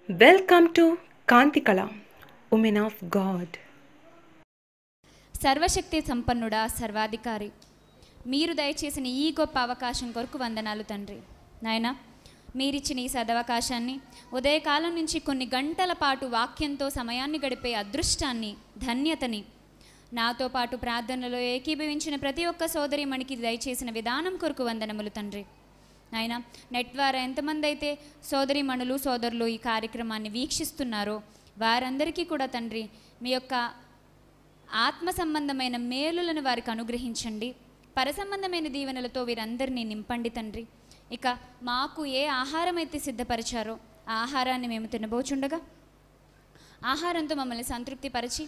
welcome to Kanthikala women of God సర్వశక్తి సంపన్నుడా సర్వాధికారి మీరు దయచేసిన ఈ గొప్ప అవకాశం కొరకు వందనాలు తండ్రి నాయన మీరిచ్చిన ఈ సదవకాశాన్ని ఉదయకాలం నుంచి కొన్ని గంటల పాటు వాక్యంతో సమయాన్ని గడిపే అదృష్టాన్ని ధన్యతని నాతో పాటు ప్రార్థనలో ఏకీభవించిన ప్రతి ఒక్క సోదరి మణికి దయచేసిన విధానం కొరకు వందనములు తండ్రి నాయన నెట్ ద్వారా ఎంతమంది అయితే సోదరి మణులు సోదరులు ఈ కార్యక్రమాన్ని వీక్షిస్తున్నారో వారందరికీ కూడా తండ్రి మీ యొక్క ఆత్మ సంబంధమైన మేలులను వారికి అనుగ్రహించండి పరసంబంధమైన దీవెనలతో వీరందరినీ నింపండి తండ్రి ఇక మాకు ఏ ఆహారం అయితే సిద్ధపరిచారో ఆ ఆహారాన్ని మేము తినబోచుండగా ఆహారంతో మమ్మల్ని సంతృప్తిపరిచి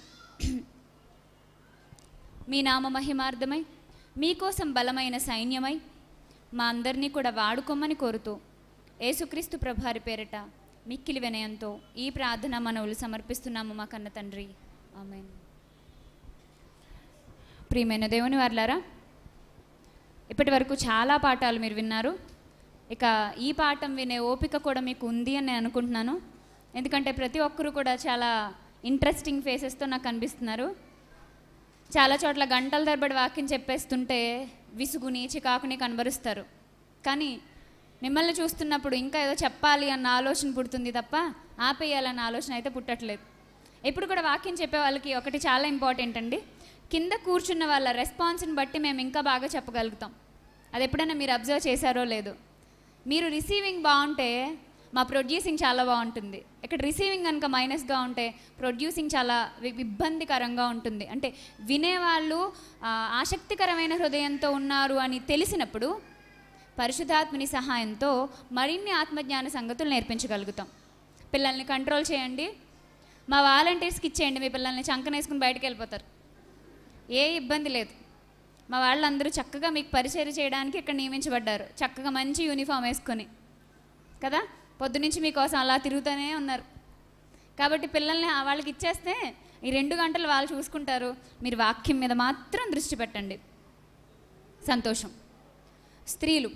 మీ నామ మహిమార్థమై మీకోసం బలమైన సైన్యమై మా అందరినీ కూడా వాడుకోమని కోరుతూ యేసుక్రీస్తు ప్రభారి పేరిట మిక్కిలి వినయంతో ఈ ప్రార్థన మనవులు సమర్పిస్తున్నాము మా కన్న తండ్రి ఆమెన్ ప్రియమైన దేవుని వర్లారా ఇప్పటి వరకు చాలా పాఠాలు మీరు విన్నారు ఇక ఈ పాఠం వినే ఓపిక కూడా మీకు ఉంది అని నేను అనుకుంటున్నాను ఎందుకంటే ప్రతి ఒక్కరూ కూడా చాలా ఇంట్రెస్టింగ్ ఫేసెస్తో నాకు కనిపిస్తున్నారు చాలా చోట్ల గంటల తరబడి వాక్యం చెప్పేస్తుంటే విసుగుని చికాకుని కనబరుస్తారు కానీ మిమ్మల్ని చూస్తున్నప్పుడు ఇంకా ఏదో చెప్పాలి అన్న ఆలోచన పుడుతుంది తప్ప ఆపేయాలన్న ఆలోచన అయితే పుట్టట్లేదు ఇప్పుడు కూడా వాక్యం చెప్పే వాళ్ళకి ఒకటి చాలా ఇంపార్టెంట్ అండి కింద కూర్చున్న వాళ్ళ రెస్పాన్స్ని బట్టి మేము ఇంకా బాగా చెప్పగలుగుతాం అది ఎప్పుడైనా మీరు అబ్జర్వ్ చేశారో లేదో మీరు రిసీవింగ్ బాగుంటే మా ప్రొడ్యూసింగ్ చాలా బాగుంటుంది ఇక్కడ రిసీవింగ్ కనుక మైనస్గా ఉంటే ప్రొడ్యూసింగ్ చాలా వి- ఇబ్బందికరంగా ఉంటుంది అంటే వినేవాళ్ళు ఆ, ఆసక్తికరమైన హృదయంతో ఉన్నారు అని తెలిసినప్పుడు పరిశుద్ధాత్మని సహాయంతో మరిన్ని ఆత్మజ్ఞాన సంగతులు నేర్పించగలుగుతాం పిల్లల్ని కంట్రోల్ చేయండి మా వాలంటీర్స్కి ఇచ్చేయండి మీ పిల్లల్ని చంకనేసుకుని బయటకు వెళ్ళిపోతారు ఏ ఇబ్బంది లేదు మా వాళ్ళందరూ చక్కగా మీకు పరిచయం చేయడానికి ఇక్కడ నియమించబడ్డారు చక్కగా మంచి యూనిఫామ్ వేసుకొని కదా పొద్దునుంచి మీకోసం అలా తిరుగుతూనే ఉన్నారు కాబట్టి పిల్లల్ని ఆ వాళ్ళకి ఇచ్చేస్తే ఈ రెండు గంటలు వాళ్ళు చూసుకుంటారు మీరు వాక్యం మీద మాత్రం దృష్టి పెట్టండి సంతోషం స్త్రీలు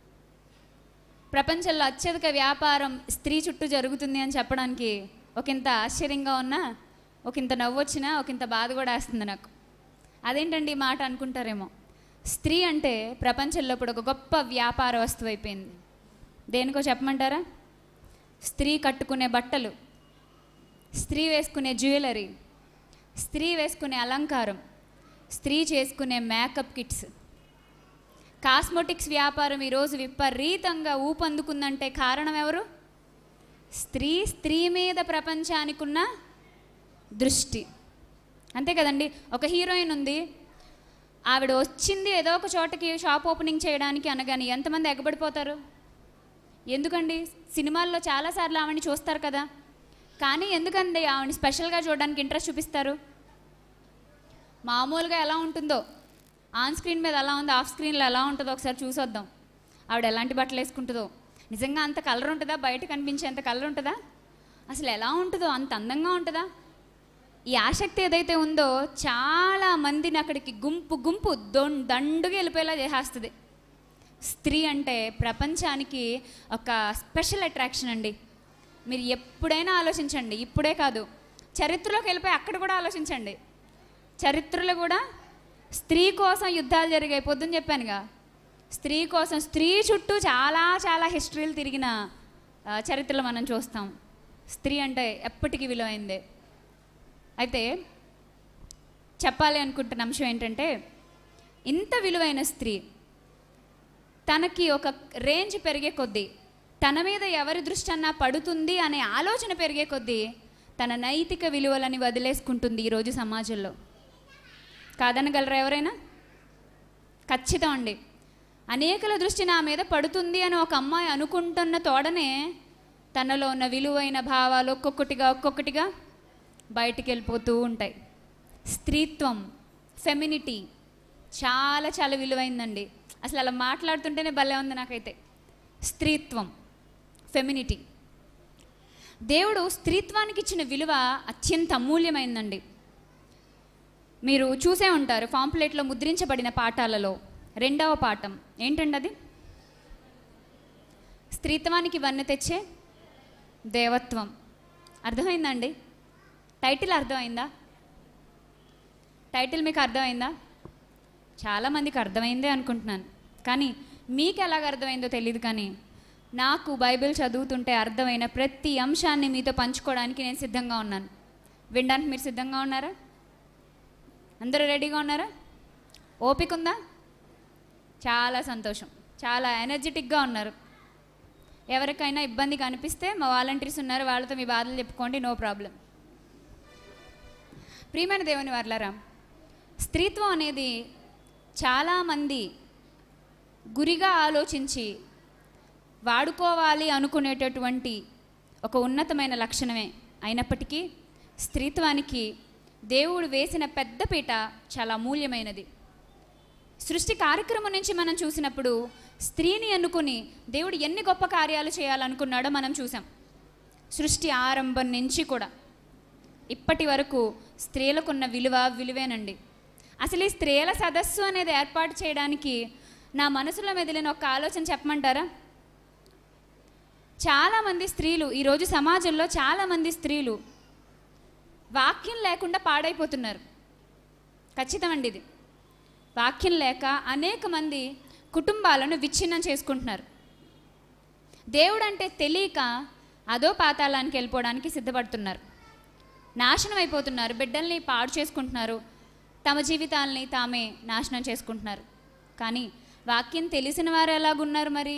ప్రపంచంలో అత్యధిక వ్యాపారం స్త్రీ చుట్టూ జరుగుతుంది అని చెప్పడానికి ఒకంత ఆశ్చర్యంగా ఉన్నా ఒకంత నవ్వు వచ్చినా ఒకంత బాధ కూడా వేస్తుంది నాకు అదేంటండి ఈ మాట అనుకుంటారేమో స్త్రీ అంటే ప్రపంచంలో ఇప్పుడు ఒక గొప్ప వ్యాపార వస్తువు అయిపోయింది దేనికో చెప్పమంటారా స్త్రీ కట్టుకునే బట్టలు స్త్రీ వేసుకునే జ్యువెలరీ స్త్రీ వేసుకునే అలంకారం స్త్రీ చేసుకునే మేకప్ కిట్స్ కాస్మోటిక్స్ వ్యాపారం ఈరోజు విపరీతంగా ఊపందుకుందంటే కారణం ఎవరు స్త్రీ స్త్రీ మీద ప్రపంచానికి ఉన్న దృష్టి అంతే కదండి ఒక హీరోయిన్ ఉంది ఆవిడ వచ్చింది ఏదో ఒక చోటకి షాప్ ఓపెనింగ్ చేయడానికి అనగాని ఎంతమంది ఎగబడిపోతారు ఎందుకండి సినిమాల్లో చాలాసార్లు ఆవిడని చూస్తారు కదా కానీ ఎందుకండి ఆవిడని స్పెషల్గా చూడడానికి ఇంట్రెస్ట్ చూపిస్తారు మామూలుగా ఎలా ఉంటుందో ఆన్ స్క్రీన్ మీద ఎలా ఉందో ఆఫ్ స్క్రీన్లో ఎలా ఉంటుందో ఒకసారి చూసొద్దాం ఆవిడ ఎలాంటి బట్టలు వేసుకుంటుందో నిజంగా అంత కలర్ ఉంటుందా బయట కనిపించేంత కలర్ ఉంటుందా అసలు ఎలా ఉంటుందో అంత అందంగా ఉంటుందా ఈ ఆసక్తి ఏదైతే ఉందో చాలా మందిని అక్కడికి గుంపు గుంపు దొం దండుగా వెళ్ళిపోయేలా చేసేస్తుంది స్త్రీ అంటే ప్రపంచానికి ఒక స్పెషల్ అట్రాక్షన్ అండి మీరు ఎప్పుడైనా ఆలోచించండి ఇప్పుడే కాదు చరిత్రలోకి వెళ్ళిపోయి అక్కడ కూడా ఆలోచించండి చరిత్రలో కూడా స్త్రీ కోసం యుద్ధాలు జరిగాయి పొద్దున్న చెప్పానుగా స్త్రీ కోసం స్త్రీ చుట్టూ చాలా చాలా హిస్టరీలు తిరిగిన ఆ, చరిత్రలో మనం చూస్తాం స్త్రీ అంటే ఎప్పటికీ విలువైందే అయితే చెప్పాలి అనుకుంటున్న అంశం ఏంటంటే ఇంత విలువైన స్త్రీ తనకి ఒక రేంజ్ పెరిగే కొద్దీ తన మీద ఎవరి దృష్టి అన్నా పడుతుంది అనే ఆలోచన పెరిగే కొద్దీ తన నైతిక విలువలని వదిలేసుకుంటుంది ఈరోజు సమాజంలో కాదనగలరా ఎవరైనా ఖచ్చితం అండి అనేకల దృష్టి నా మీద పడుతుంది అని ఒక అమ్మాయి అనుకుంటున్న తోడనే తనలో ఉన్న విలువైన భావాలు ఒక్కొక్కటిగా ఒక్కొక్కటిగా బయటికి వెళ్ళిపోతూ ఉంటాయి స్త్రీత్వం ఫెమినిటీ చాలా చాలా విలువైందండి అసలు అలా మాట్లాడుతుంటేనే భలే ఉంది నాకైతే స్త్రీత్వం ఫెమినిటీ దేవుడు స్త్రీత్వానికి ఇచ్చిన విలువ అత్యంత అమూల్యమైందండి మీరు చూసే ఉంటారు పాంప్లెట్లో ముద్రించబడిన పాఠాలలో రెండవ పాఠం ఏంటండి అది స్త్రీత్వానికి వన్నె తెచ్చే దేవత్వం అర్థమైందండి టైటిల్ అర్థమైందా టైటిల్ మీకు అర్థమైందా చాలామందికి అర్థమైందే అనుకుంటున్నాను కానీ మీకు ఎలాగ అర్థమైందో తెలియదు కానీ నాకు బైబిల్ చదువుతుంటే అర్థమైన ప్రతి అంశాన్ని మీతో పంచుకోవడానికి నేను సిద్ధంగా ఉన్నాను వినడానికి మీరు సిద్ధంగా ఉన్నారా అందరూ రెడీగా ఉన్నారా ఓపిక ఉందా చాలా సంతోషం చాలా ఎనర్జెటిక్గా ఉన్నారు ఎవరికైనా ఇబ్బంది కనిపిస్తే మా వాలంటీర్స్ ఉన్నారు వాళ్ళతో మీ బాధలు చెప్పుకోండి నో ప్రాబ్లం ప్రియమైన దేవుని వర్లారా స్త్రీత్వం అనేది చాలామంది గురిగా ఆలోచించి వాడుకోవాలి అనుకునేటటువంటి ఒక ఉన్నతమైన లక్షణమే అయినప్పటికీ స్త్రీత్వానికి దేవుడు వేసిన పెద్దపీట చాలా అమూల్యమైనది సృష్టి కార్యక్రమం నుంచి మనం చూసినప్పుడు స్త్రీని అనుకుని దేవుడు ఎన్ని గొప్ప కార్యాలు చేయాలనుకున్నాడో మనం చూసాం సృష్టి ఆరంభం నుంచి కూడా ఇప్పటి వరకు స్త్రీలకున్న విలువ విలువేనండి అసలు ఈ స్త్రీల సదస్సు అనేది ఏర్పాటు చేయడానికి నా మనసులో మెదిలిన ఒక ఆలోచన చెప్పమంటారా చాలామంది స్త్రీలు ఈరోజు సమాజంలో చాలామంది స్త్రీలు వాక్యం లేకుండా పాడైపోతున్నారు ఖచ్చితమండి ఇది వాక్యం లేక అనేక మంది కుటుంబాలను విచ్ఛిన్నం చేసుకుంటున్నారు దేవుడు అంటే తెలియక అదో పాతాళానికి వెళ్ళిపోవడానికి సిద్ధపడుతున్నారు నాశనం అయిపోతున్నారు బిడ్డల్ని పాడు చేసుకుంటున్నారు తమ జీవితాలని తామే నాశనం చేసుకుంటున్నారు కానీ వాక్యం తెలిసిన వారు ఎలాగున్నారు మరి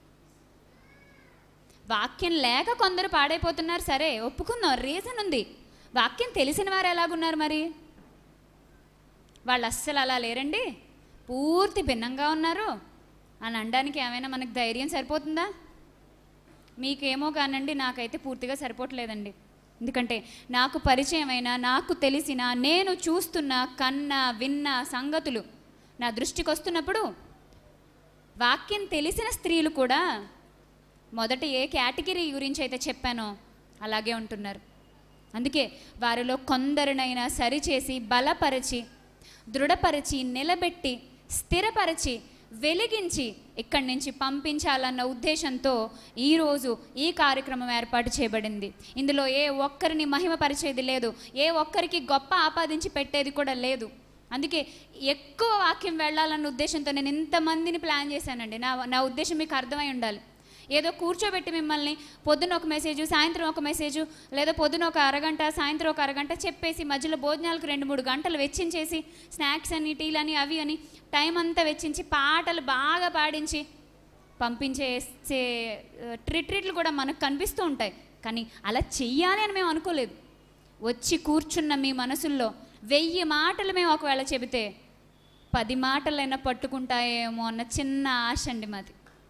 వాక్యం లేక కొందరు పాడైపోతున్నారు సరే ఒప్పుకుందాం రీజన్ ఉంది వాక్యం తెలిసిన వారు ఎలాగున్నారు మరి వాళ్ళు అస్సలు అలా లేరండి పూర్తి భిన్నంగా ఉన్నారు అని అనడానికి ఏమైనా మనకు ధైర్యం సరిపోతుందా మీకేమో కానండి నాకైతే పూర్తిగా సరిపోవట్లేదండి ఎందుకంటే నాకు పరిచయమైన నాకు తెలిసిన నేను చూస్తున్న కన్న విన్న సంగతులు నా దృష్టికి వస్తున్నప్పుడు వాక్యం తెలిసిన స్త్రీలు కూడా మొదట ఏ కేటగిరీ గురించి అయితే చెప్పానో అలాగే ఉంటున్నారు అందుకే వారిలో కొందరినైనా సరిచేసి బలపరిచి దృఢపరిచి నిలబెట్టి స్థిరపరిచి వెలిగించి ఇక్కడి నుంచి పంపించాలన్న ఉద్దేశంతో ఈరోజు ఈ కార్యక్రమం ఏర్పాటు చేయబడింది ఇందులో ఏ ఒక్కరిని మహిమపరిచేది లేదు ఏ ఒక్కరికి గొప్ప ఆపాదించి పెట్టేది కూడా లేదు అందుకే ఎక్కువ వాక్యం వెళ్ళాలన్న ఉద్దేశంతో నేను ఇంతమందిని ప్లాన్ చేశానండి నా నా ఉద్దేశం మీకు అర్థమై ఉండాలి ఏదో కూర్చోబెట్టి మిమ్మల్ని పొద్దున ఒక మెసేజ్ సాయంత్రం ఒక మెసేజ్ లేదా పొద్దున ఒక అరగంట సాయంత్రం ఒక అరగంట చెప్పేసి మధ్యలో భోజనాలకు రెండు మూడు గంటలు వెచ్చించేసి స్నాక్స్ అని టీలని అవి అని టైం అంతా వెచ్చించి పాటలు బాగా పాడించి పంపించే ట్రిట్రీట్లు కూడా మనకు కనిపిస్తూ ఉంటాయి కానీ అలా చెయ్యాలి అని మేము అనుకోలేదు వచ్చి కూర్చున్న మీ మనసుల్లో వెయ్యి మాటలు మేము ఒకవేళ చెబితే పది మాటలైనా పట్టుకుంటాయేమో అన్న చిన్న ఆశ అండి మాది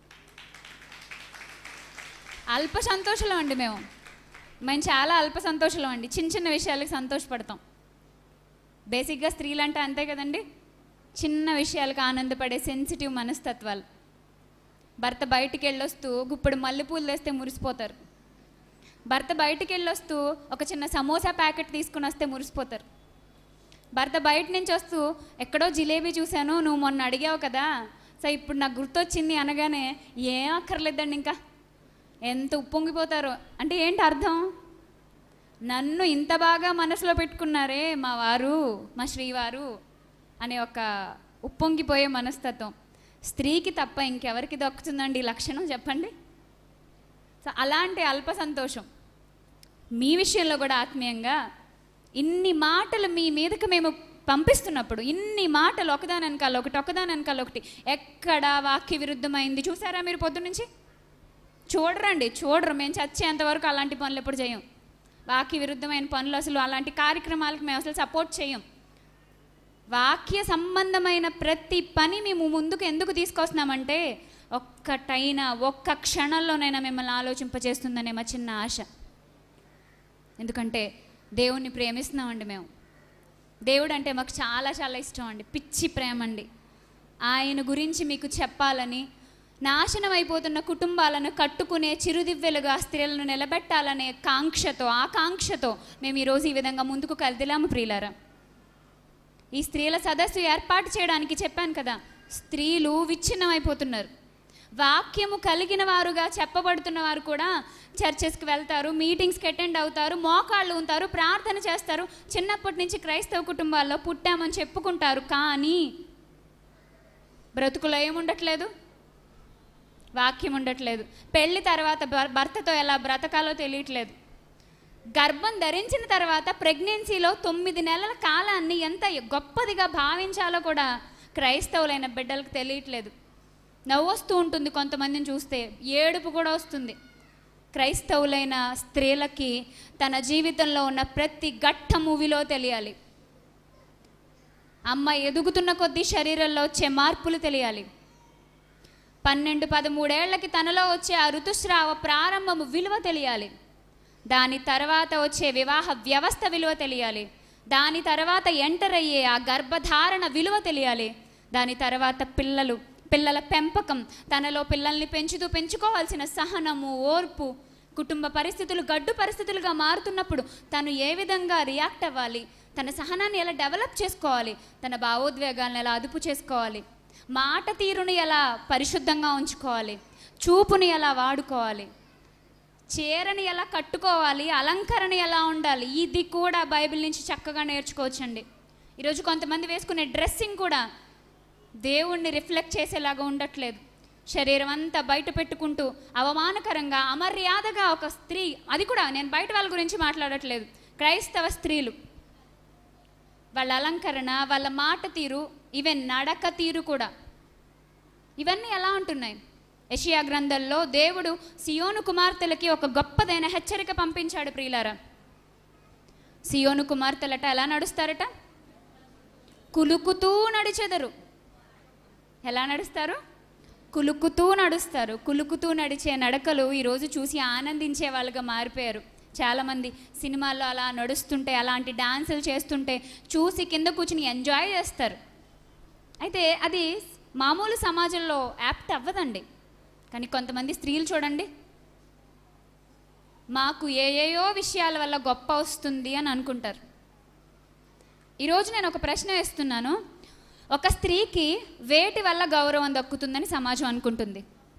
అల్ప సంతోషం అండి మేము మేము చాలా అల్ప సంతోషం అండి చిన్న చిన్న విషయాలకు సంతోషపడతాం బేసిక్గా స్త్రీలు అంటే అంతే కదండి చిన్న విషయాలకు ఆనందపడే సెన్సిటివ్ మనస్తత్వాలు భర్త బయటికి వెళ్ళొస్తూ గుప్పుడు మల్లెపూలు తెస్తే మురిసిపోతారు భర్త బయటికి వెళ్ళొస్తూ ఒక చిన్న సమోసా ప్యాకెట్ తీసుకుని వస్తే మురిసిపోతారు భర్త బయట నుంచి వస్తూ ఎక్కడో జిలేబీ చూశాను నువ్వు మొన్న అడిగావు కదా సో ఇప్పుడు నాకు గుర్తొచ్చింది అనగానే ఏం అక్కర్లేదండి ఇంకా ఎంత ఉప్పొంగిపోతారో అంటే ఏంటి అర్థం నన్ను ఇంత బాగా మనసులో పెట్టుకున్నారే మా వారు మా శ్రీవారు అనే ఒక ఉప్పొంగిపోయే మనస్తత్వం స్త్రీకి తప్ప ఇంకెవరికి దక్కుతుందండి ఈ లక్షణం చెప్పండి సో అలాంటి అల్ప సంతోషం మీ విషయంలో కూడా ఆత్మీయంగా ఇన్ని మాటలు మీ మీదకి మేము పంపిస్తున్నప్పుడు ఇన్ని మాటలు ఒకదాని వెనకాల ఒకటి ఒకదాని వెనకాల ఒకటి ఎక్కడ వాక్య విరుద్ధమైంది చూసారా మీరు పొద్దునుంచి చూడరండి చూడరు మేము చచ్చేంత వరకు అలాంటి పనులు ఎప్పుడు చేయం వాక్య విరుద్ధమైన పనులు అసలు అలాంటి కార్యక్రమాలకు మేము అసలు సపోర్ట్ చేయం వాక్య సంబంధమైన ప్రతి పని మేము ముందుకు ఎందుకు తీసుకొస్తున్నామంటే ఒక్కటైనా ఒక్క క్షణంలోనైనా మిమ్మల్ని ఆలోచింపజేస్తుందనే మా చిన్న ఆశ ఎందుకంటే దేవుణ్ణి ప్రేమిస్తున్నామండి మేము దేవుడు అంటే మాకు చాలా చాలా ఇష్టం అండి పిచ్చి ప్రేమ అండి ఆయన గురించి మీకు చెప్పాలని నాశనం అయిపోతున్న కుటుంబాలను కట్టుకునే చిరుదివ్వెలుగా స్త్రీలను నిలబెట్టాలనే కాంక్షతో ఆకాంక్షతో మేము ఈరోజు ఈ విధంగా ముందుకు కదిలాము ప్రియులారా ఈ స్త్రీల సదస్సు ఏర్పాటు చేయడానికి చెప్పాను కదా స్త్రీలు విచ్ఛిన్నం అయిపోతున్నారు వాక్యము కలిగిన వారుగా చెప్పబడుతున్న వారు కూడా చర్చెస్కి వెళ్తారు మీటింగ్స్కి అటెండ్ అవుతారు మోకాళ్ళు ఉంటారు ప్రార్థన చేస్తారు చిన్నప్పటి నుంచి క్రైస్తవ కుటుంబాల్లో పుట్టామని చెప్పుకుంటారు కానీ బ్రతుకులో ఏముండట్లేదు వాక్యం ఉండట్లేదు పెళ్లి తర్వాత భర్- భర్తతో ఎలా బ్రతకాలో తెలియట్లేదు గర్భం ధరించిన తర్వాత ప్రెగ్నెన్సీలో తొమ్మిది నెలల కాలాన్ని ఎంత గొప్పదిగా భావించాలో కూడా క్రైస్తవులైన బిడ్డలకు తెలియట్లేదు నవ్వు వస్తూ ఉంటుంది కొంతమందిని చూస్తే ఏడుపు కూడా వస్తుంది క్రైస్తవులైన స్త్రీలకి తన జీవితంలో ఉన్న ప్రతి ఘట్టము విలువ తెలియాలి అమ్మ ఎదుగుతున్న కొద్దీ శరీరంలో వచ్చే మార్పులు తెలియాలి పన్నెండు పదమూడేళ్లకి తనలో వచ్చే ఆ ఋతుస్రావ ప్రారంభము విలువ తెలియాలి దాని తర్వాత వచ్చే వివాహ వ్యవస్థ విలువ తెలియాలి దాని తర్వాత ఎంటర్ అయ్యే ఆ గర్భధారణ విలువ తెలియాలి దాని తర్వాత పిల్లలు పిల్లల పెంపకం తనలో పిల్లల్ని పెంచుతూ పెంచుకోవాల్సిన సహనము ఓర్పు కుటుంబ పరిస్థితులు గడ్డు పరిస్థితులుగా మారుతున్నప్పుడు తను ఏ విధంగా రియాక్ట్ అవ్వాలి తన సహనాన్ని ఎలా డెవలప్ చేసుకోవాలి తన భావోద్వేగాలను ఎలా అదుపు చేసుకోవాలి మాట తీరుని ఎలా పరిశుద్ధంగా ఉంచుకోవాలి చూపుని ఎలా వాడుకోవాలి చీరని ఎలా కట్టుకోవాలి అలంకరణ ఎలా ఉండాలి ఇది కూడా బైబిల్ నుంచి చక్కగా నేర్చుకోవచ్చండి ఈరోజు కొంతమంది వేసుకునే డ్రెస్సింగ్ కూడా దేవుణ్ణి రిఫ్లెక్ట్ చేసేలాగా ఉండట్లేదు శరీరం అంతా బయట పెట్టుకుంటూ అవమానకరంగా అమర్యాదగా ఒక స్త్రీ అది కూడా నేను బయట వాళ్ళ గురించి మాట్లాడట్లేదు క్రైస్తవ స్త్రీలు వాళ్ళ అలంకరణ వాళ్ళ మాట తీరు ఈవెన్ నడక తీరు కూడా ఇవన్నీ ఎలా ఉంటున్నాయి యషియా గ్రంథంలో దేవుడు సియోను కుమార్తెలకి ఒక గొప్పదైన హెచ్చరిక పంపించాడు ప్రియులారా సియోను కుమార్తెలట ఎలా నడుస్తారట కులుకుతూ నడిచెదరు ఎలా నడుస్తారు కులుకుతూ నడుస్తారు కులుకుతూ నడిచే నడకలు ఈరోజు చూసి ఆనందించే వాళ్ళుగా మారిపోయారు చాలామంది సినిమాల్లో అలా నడుస్తుంటే అలాంటి డాన్సులు చేస్తుంటే చూసి కింద కూర్చుని ఎంజాయ్ చేస్తారు అయితే అది మామూలు సమాజంలో యాప్ట్ అవ్వదండి కానీ కొంతమంది స్త్రీలు చూడండి మాకు ఏ ఏయో విషయాల వల్ల గొప్ప వస్తుంది అని అనుకుంటారు ఈరోజు నేను ఒక ప్రశ్న వేస్తున్నాను ఒక స్త్రీకి వేటి వల్ల గౌరవం దక్కుతుందని సమాజం అనుకుంటుంది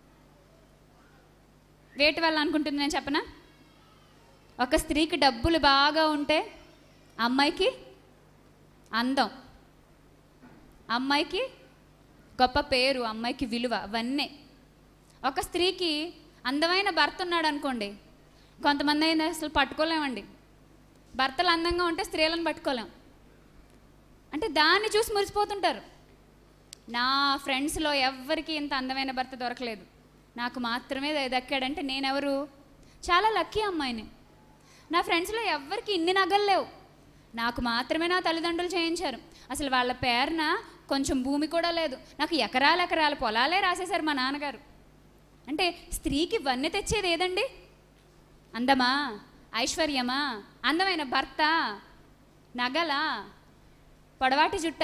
వేటి వల్ల అనుకుంటుంది నేను చెప్పనా ఒక స్త్రీకి డబ్బులు బాగా ఉంటే అమ్మాయికి అందం అమ్మాయికి గొప్ప పేరు అమ్మాయికి విలువ అవన్నీ ఒక స్త్రీకి అందమైన భర్త ఉన్నాడు అనుకోండి కొంతమంది అయినా అసలు పట్టుకోలేమండి భర్తలు అందంగా ఉంటే స్త్రీలను పట్టుకోలేం అంటే దాన్ని చూసి మురిసిపోతుంటారు నా ఫ్రెండ్స్లో ఎవ్వరికి ఇంత అందమైన భర్త దొరకలేదు నాకు మాత్రమే ద- దక్కాడంటే నేనెవరు చాలా లక్కీ అమ్మాయిని నా ఫ్రెండ్స్లో ఎవ్వరికి ఇన్ని నగలు లేవు నాకు మాత్రమే నా తల్లిదండ్రులు చేయించారు అసలు వాళ్ళ పేరున కొంచెం భూమి కూడా లేదు నాకు ఎకరాల ఎకరాల పొలాలే రాసేశారు మా నాన్నగారు అంటే స్త్రీకి వన్నె తెచ్చేది ఏదండి అందమా ఐశ్వర్యమా అందమైన భర్త నగలా పొడవాటి జుట్ట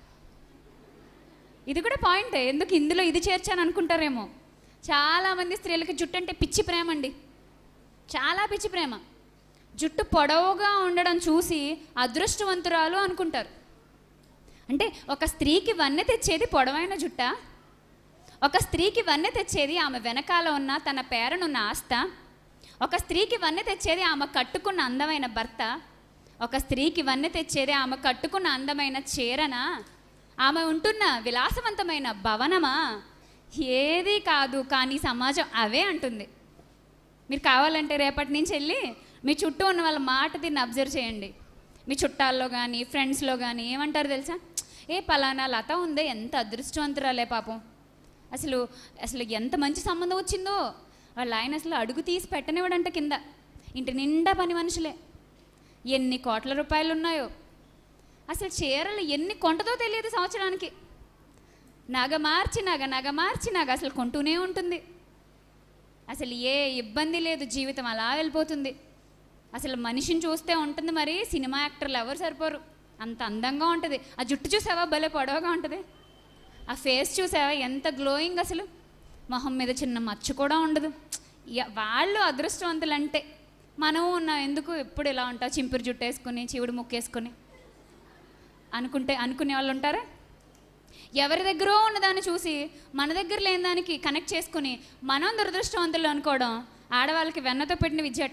ఇది కూడా పాయింటే ఎందుకు ఇందులో ఇది చేర్చాను అనుకుంటారేమో చాలామంది స్త్రీలకి జుట్టు అంటే పిచ్చి ప్రేమ అండి చాలా పిచ్చి ప్రేమ జుట్టు పొడవుగా ఉండడం చూసి అదృష్టవంతురాలు అనుకుంటారు అంటే ఒక స్త్రీకి వన్నె తెచ్చేది పొడవైన జుట్ట ఒక స్త్రీకి వన్నె తెచ్చేది ఆమె వెనకాల ఉన్న తన పేరనున్న ఆస్త ఒక స్త్రీకి వన్నె తెచ్చేది ఆమె కట్టుకున్న అందమైన భర్త ఒక స్త్రీకి వన్నె తెచ్చేది ఆమె కట్టుకున్న అందమైన చీరన ఆమె ఉంటున్న విలాసవంతమైన భవనమా ఏది కాదు కానీ సమాజం అవే అంటుంది మీరు కావాలంటే రేపటి నుంచి వెళ్ళి మీ చుట్టూ ఉన్న వాళ్ళ మాట దీన్ని అబ్జర్వ్ చేయండి మీ చుట్టాల్లో కానీ ఫ్రెండ్స్లో కానీ ఏమంటారు తెలుసా ఏ పలానా లత ఉందే ఎంత అదృష్టవంతురాలే పాపం అసలు అసలు ఎంత మంచి సంబంధం వచ్చిందో వాళ్ళ ఆయన అసలు అడుగు తీసి పెట్టనివ్వడంట కింద ఇంటి నిండా పని మనుషులే ఎన్ని కోట్ల రూపాయలు ఉన్నాయో అసలు చీరలు ఎన్ని కొంటదో తెలియదు సంవత్సరానికి నగ మార్చి నగ నగ మార్చి నగ అసలు కొంటూనే ఉంటుంది అసలు ఏ ఇబ్బంది లేదు జీవితం అలా వెళ్ళిపోతుంది అసలు మనిషిని చూస్తే ఉంటుంది మరి సినిమా యాక్టర్లు ఎవరు సరిపోరు అంత అందంగా ఉంటుంది ఆ జుట్టు చూసావా భలే పొడవుగా ఉంటుంది ఆ ఫేస్ చూసావా ఎంత గ్లోయింగ్ అసలు మొహం మీద చిన్న మచ్చ కూడా ఉండదు య- వాళ్ళు అదృష్టవంతులు అంటే మనం ఉన్నాం ఎందుకు ఎప్పుడు ఇలా ఉంటావు చింపిరి జుట్టు వేసుకుని చివుడు ముక్కేసుకుని అనుకుంటే అనుకునే వాళ్ళు ఉంటారా ఎవరి దగ్గర ఉన్నదాన్ని చూసి మన దగ్గర లేని దానికి కనెక్ట్ చేసుకుని మనం దురదృష్టవంతులు అనుకోవడం ఆడవాళ్ళకి వెన్నతో పెట్టిన విద్యట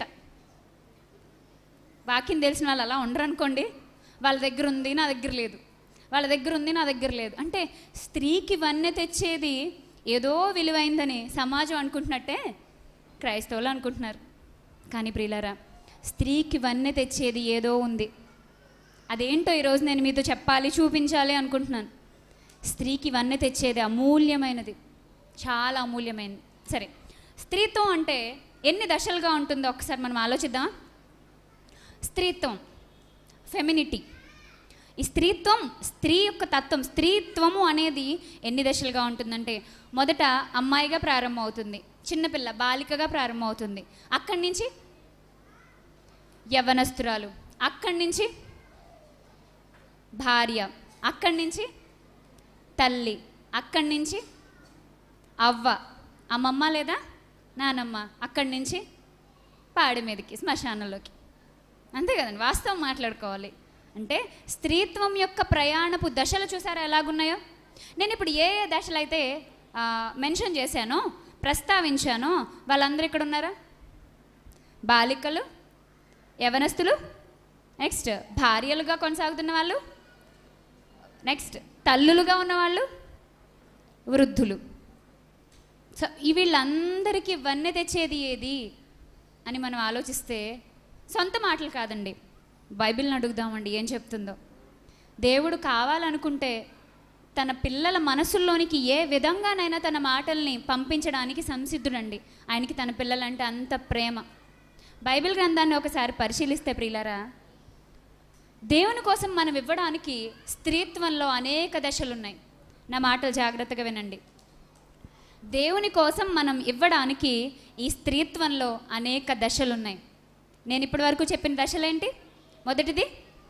వాక్యం తెలిసిన వాళ్ళు అలా ఉండరు అనుకోండి వాళ్ళ దగ్గర ఉంది నా దగ్గర లేదు వాళ్ళ దగ్గర ఉంది నా దగ్గర లేదు అంటే స్త్రీకి వన్నె తెచ్చేది ఏదో విలువైందని సమాజం అనుకుంటున్నట్టే క్రైస్తవులు అనుకుంటున్నారు కానీ ప్రియులారా స్త్రీకి వన్నె తెచ్చేది ఏదో ఉంది అదేంటో ఈరోజు నేను మీతో చెప్పాలి చూపించాలి అనుకుంటున్నాను స్త్రీకి వన్నె తెచ్చేది అమూల్యమైనది చాలా అమూల్యమైనది సరే స్త్రీత్వం అంటే ఎన్ని దశలుగా ఉంటుందో ఒకసారి మనం ఆలోచిద్దాం స్త్రీత్వం ఫెమినిటీ ఈ స్త్రీత్వం స్త్రీ యొక్క తత్వం స్త్రీత్వము అనేది ఎన్ని దశలుగా ఉంటుందంటే మొదట అమ్మాయిగా ప్రారంభమవుతుంది చిన్నపిల్ల బాలికగా ప్రారంభమవుతుంది అక్కడి నుంచి యవనస్తురాలు అక్కడి నుంచి భార్య అక్కడి నుంచి తల్లి అక్కడి నుంచి అవ్వ అమ్మమ్మ లేదా నానమ్మ అక్కడి నుంచి పాడి మీదకి శ్మశానంలోకి అంతే కదండి వాస్తవం మాట్లాడుకోవాలి అంటే స్త్రీత్వం యొక్క ప్రయాణపు దశలు చూసారా ఎలాగున్నాయో నేను ఇప్పుడు ఏ ఏ దశలు అయితే ఆ, మెన్షన్ చేశానో ప్రస్తావించానో వాళ్ళందరూ ఇక్కడ ఉన్నారా బాలికలు యవనస్తులు నెక్స్ట్ భార్యలుగా కొనసాగుతున్న వాళ్ళు నెక్స్ట్ తల్లులుగా ఉన్నవాళ్ళు వృద్ధులు సో ఈ వీళ్ళందరికీ వన్నె తెచ్చేది ఏది అని మనం ఆలోచిస్తే సొంత మాటలు కాదండి బైబిల్ని అడుగుదామండి ఏం చెప్తుందో దేవుడు కావాలనుకుంటే తన పిల్లల మనసుల్లోనికి ఏ విధంగానైనా తన మాటల్ని పంపించడానికి సంసిద్ధుడండి ఆయనకి తన పిల్లలంటే అంత ప్రేమ బైబిల్ గ్రంథాన్ని ఒకసారి పరిశీలిస్తే ప్రియులరా దేవుని కోసం మనం ఇవ్వడానికి స్త్రీత్వంలో అనేక దశలున్నాయి నా మాటలు జాగ్రత్తగా వినండి దేవుని కోసం మనం ఇవ్వడానికి ఈ స్త్రీత్వంలో అనేక దశలున్నాయి నేను ఇప్పటి వరకు చెప్పిన దశలేంటి మొదటిది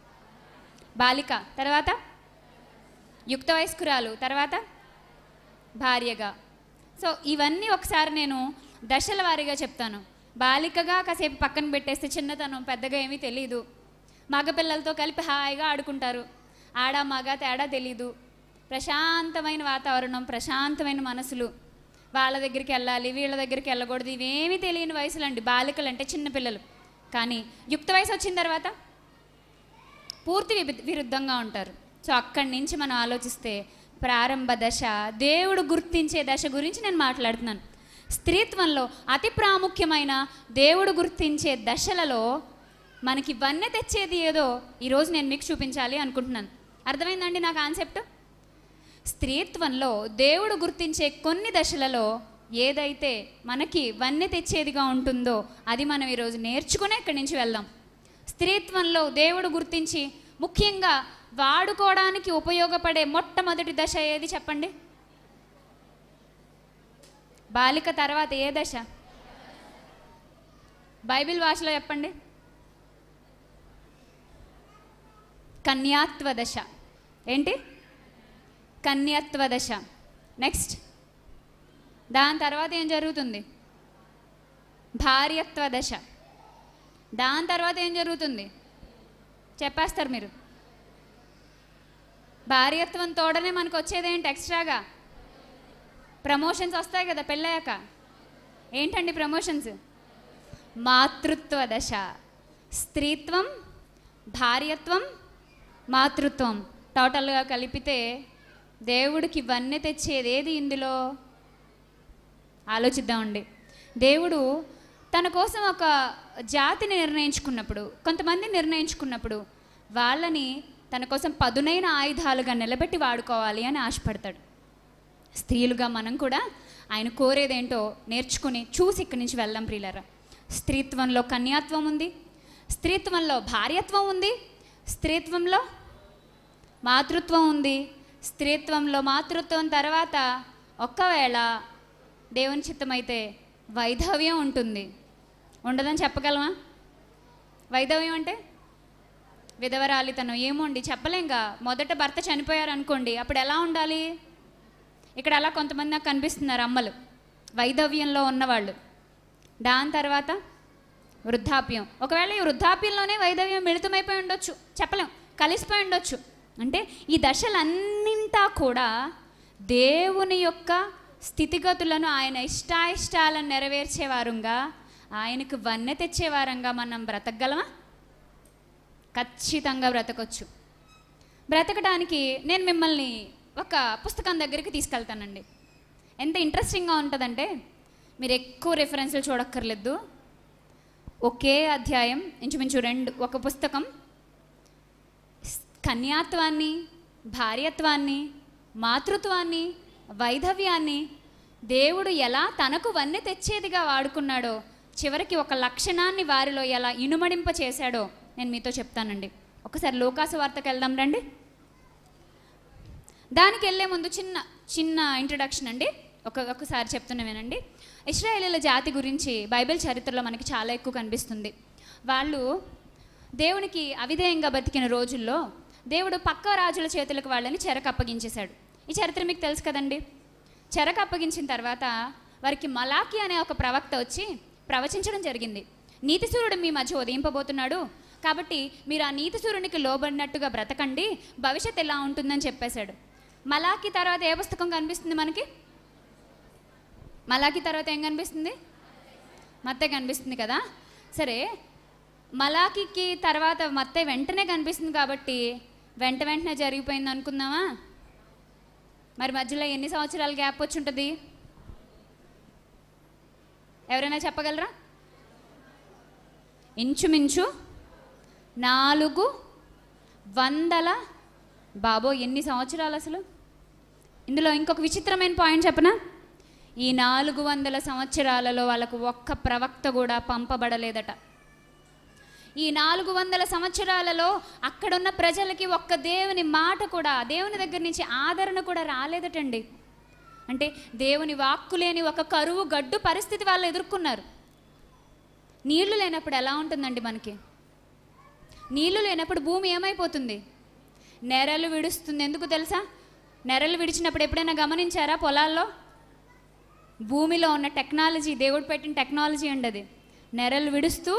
బాలిక తర్వాత యుక్త వయస్కురాలు తర్వాత భార్యగా సో ఇవన్నీ ఒకసారి నేను దశల వారీగా చెప్తాను బాలికగా కాసేపు పక్కన పెట్టేస్తే చిన్నతనం పెద్దగా ఏమీ తెలియదు మగపిల్లలతో కలిపి హాయిగా ఆడుకుంటారు ఆడ మగ తేడా తెలీదు ప్రశాంతమైన వాతావరణం ప్రశాంతమైన మనసులు వాళ్ళ దగ్గరికి వెళ్ళాలి వీళ్ళ దగ్గరికి వెళ్ళకూడదు ఇవేమీ తెలియని వయసులు అండి బాలికలు అంటే చిన్నపిల్లలు కానీ యుక్త వయసు వచ్చిన తర్వాత పూర్తి విబి- విరుద్ధంగా ఉంటారు సో అక్కడి నుంచి మనం ఆలోచిస్తే ప్రారంభ దశ దేవుడు గుర్తించే దశ గురించి నేను మాట్లాడుతున్నాను స్త్రీత్వంలో అతి ప్రాముఖ్యమైన దేవుడు గుర్తించే దశలలో మనకి వన్నె తెచ్చేది ఏదో ఈరోజు నేను మీకు చూపించాలి అనుకుంటున్నాను అర్థమైందండి నా కాన్సెప్ట్ స్త్రీత్వంలో దేవుడు గుర్తించే కొన్ని దశలలో ఏదైతే మనకి వన్నె తెచ్చేదిగా ఉంటుందో అది మనం ఈరోజు నేర్చుకునే ఇక్కడి నుంచి వెళ్దాం స్త్రీత్వంలో దేవుడు గుర్తించి ముఖ్యంగా వాడుకోవడానికి ఉపయోగపడే మొట్టమొదటి దశ ఏది చెప్పండి బాలిక తర్వాత ఏ దశ బైబిల్ భాషలో చెప్పండి కన్యాత్వ దశ ఏంటి కన్యత్వ దశ నెక్స్ట్ దాని తర్వాత ఏం జరుగుతుంది భార్యత్వ దశ దాని తర్వాత ఏం జరుగుతుంది చెప్పేస్తారు మీరు భార్యత్వం తోడనే మనకు వచ్చేది ఏంటి ఎక్స్ట్రాగా ప్రమోషన్స్ వస్తాయి కదా పెళ్ళయ్యాక ఏంటండి ప్రమోషన్స్ మాతృత్వ దశ స్త్రీత్వం భార్యత్వం మాతృత్వం టోటల్గా కలిపితే దేవుడికి ఇవన్నీ తెచ్చేది ఏది ఇందులో ఆలోచిద్దామండి దేవుడు తన కోసం ఒక జాతిని నిర్ణయించుకున్నప్పుడు కొంతమంది నిర్ణయించుకున్నప్పుడు వాళ్ళని తన కోసం పదునైన ఆయుధాలుగా నిలబెట్టి వాడుకోవాలి అని ఆశపడతాడు స్త్రీలుగా మనం కూడా ఆయన కోరేదేంటో నేర్చుకుని చూసి ఇక్కడి నుంచి వెళ్దాం ప్రియులరా స్త్రీత్వంలో కన్యాత్వం ఉంది స్త్రీత్వంలో భార్యత్వం ఉంది స్త్రీత్వంలో మాతృత్వం ఉంది స్త్రీత్వంలో మాతృత్వం తర్వాత ఒక్కవేళ దేవుని చిత్తమైతే వైధవ్యం ఉంటుంది ఉండదని చెప్పగలమా వైధవ్యం అంటే విధవరాలితనం ఏమోండి చెప్పలేంగా మొదట భర్త చనిపోయారు అనుకోండి అప్పుడు ఎలా ఉండాలి ఇక్కడ అలా కొంతమంది నాకు కనిపిస్తున్నారు అమ్మలు వైధవ్యంలో ఉన్నవాళ్ళు దాని తర్వాత వృద్ధాప్యం ఒకవేళ ఈ వృద్ధాప్యంలోనే వైధవ్యం మిళితమైపోయి ఉండొచ్చు చెప్పలేం కలిసిపోయి ఉండొచ్చు అంటే ఈ దశలన్నింట అంతా కూడా దేవుని యొక్క స్థితిగతులను ఆయన ఇష్టాయిష్టాలను నెరవేర్చేవారుగా ఆయనకు వన్నె తెచ్చేవారంగా మనం బ్రతకగలమా ఖచ్చితంగా బ్రతకొచ్చు బ్రతకడానికి నేను మిమ్మల్ని ఒక పుస్తకం దగ్గరికి తీసుకెళ్తానండి ఎంత ఇంట్రెస్టింగ్గా ఉంటుందంటే మీరు ఎక్కువ రెఫరెన్స్లు చూడక్కర్లేదు ఒకే అధ్యాయం ఇంచుమించు రెండు ఒక పుస్తకం కన్యాత్వాన్ని భార్యత్వాన్ని మాతృత్వాన్ని వైధవ్యాన్ని దేవుడు ఎలా తనకు వన్నె తెచ్చేదిగా వాడుకున్నాడో చివరికి ఒక లక్షణాన్ని వారిలో ఎలా ఇనుమడింప చేశాడో నేను మీతో చెప్తానండి ఒకసారి లోకాసు వార్తకు వెళ్దాం రండి దానికి వెళ్ళే ముందు చిన్న చిన్న ఇంట్రడక్షన్ అండి ఒక ఒకసారి చెప్తున్నా వినండి ఇస్రాయేలీల జాతి గురించి బైబిల్ చరిత్రలో మనకి చాలా ఎక్కువ కనిపిస్తుంది వాళ్ళు దేవునికి అవిధేయంగా బతికిన రోజుల్లో దేవుడు పక్క రాజుల చేతులకు వాళ్ళని చెరకు అప్పగించేశాడు ఈ చరిత్ర మీకు తెలుసు కదండి చెరకు అప్పగించిన తర్వాత వారికి మలాకి అనే ఒక ప్రవక్త వచ్చి ప్రవచించడం జరిగింది నీతిసూరుడు మీ మధ్య ఉదయింపబోతున్నాడు కాబట్టి మీరు ఆ నీతిసూరునికి లోబడినట్టుగా బ్రతకండి భవిష్యత్ ఎలా ఉంటుందని చెప్పేశాడు మలాకి తర్వాత ఏ పుస్తకం కనిపిస్తుంది మనకి మలాకి తర్వాత ఏం కనిపిస్తుంది మత్తే కనిపిస్తుంది కదా సరే మలాకికి తర్వాత మత్తే వెంటనే కనిపిస్తుంది కాబట్టి వెంట వెంటనే జరిగిపోయింది అనుకుందామా మరి మధ్యలో ఎన్ని సంవత్సరాల గ్యాప్ వచ్చి ఉంటుంది ఎవరైనా చెప్పగలరా ఇంచుమించు నాలుగు వందల బాబో ఎన్ని సంవత్సరాలు అసలు ఇందులో ఇంకొక విచిత్రమైన పాయింట్ చెప్పనా ఈ నాలుగు వందల సంవత్సరాలలో వాళ్ళకు ఒక్క ప్రవక్త కూడా పంపబడలేదట ఈ నాలుగు వందల సంవత్సరాలలో అక్కడున్న ప్రజలకి ఒక్క దేవుని మాట కూడా దేవుని దగ్గర నుంచి ఆదరణ కూడా రాలేదటండి అంటే దేవుని వాక్కు లేని ఒక కరువు గడ్డు పరిస్థితి వాళ్ళు ఎదుర్కొన్నారు నీళ్లు లేనప్పుడు ఎలా ఉంటుందండి మనకి నీళ్లు లేనప్పుడు భూమి ఏమైపోతుంది నెరలు విడుస్తుంది ఎందుకు తెలుసా నెరలు విడిచినప్పుడు ఎప్పుడైనా గమనించారా పొలాల్లో భూమిలో ఉన్న టెక్నాలజీ దేవుడు పెట్టిన టెక్నాలజీ అండి అది నెరలు విడుస్తూ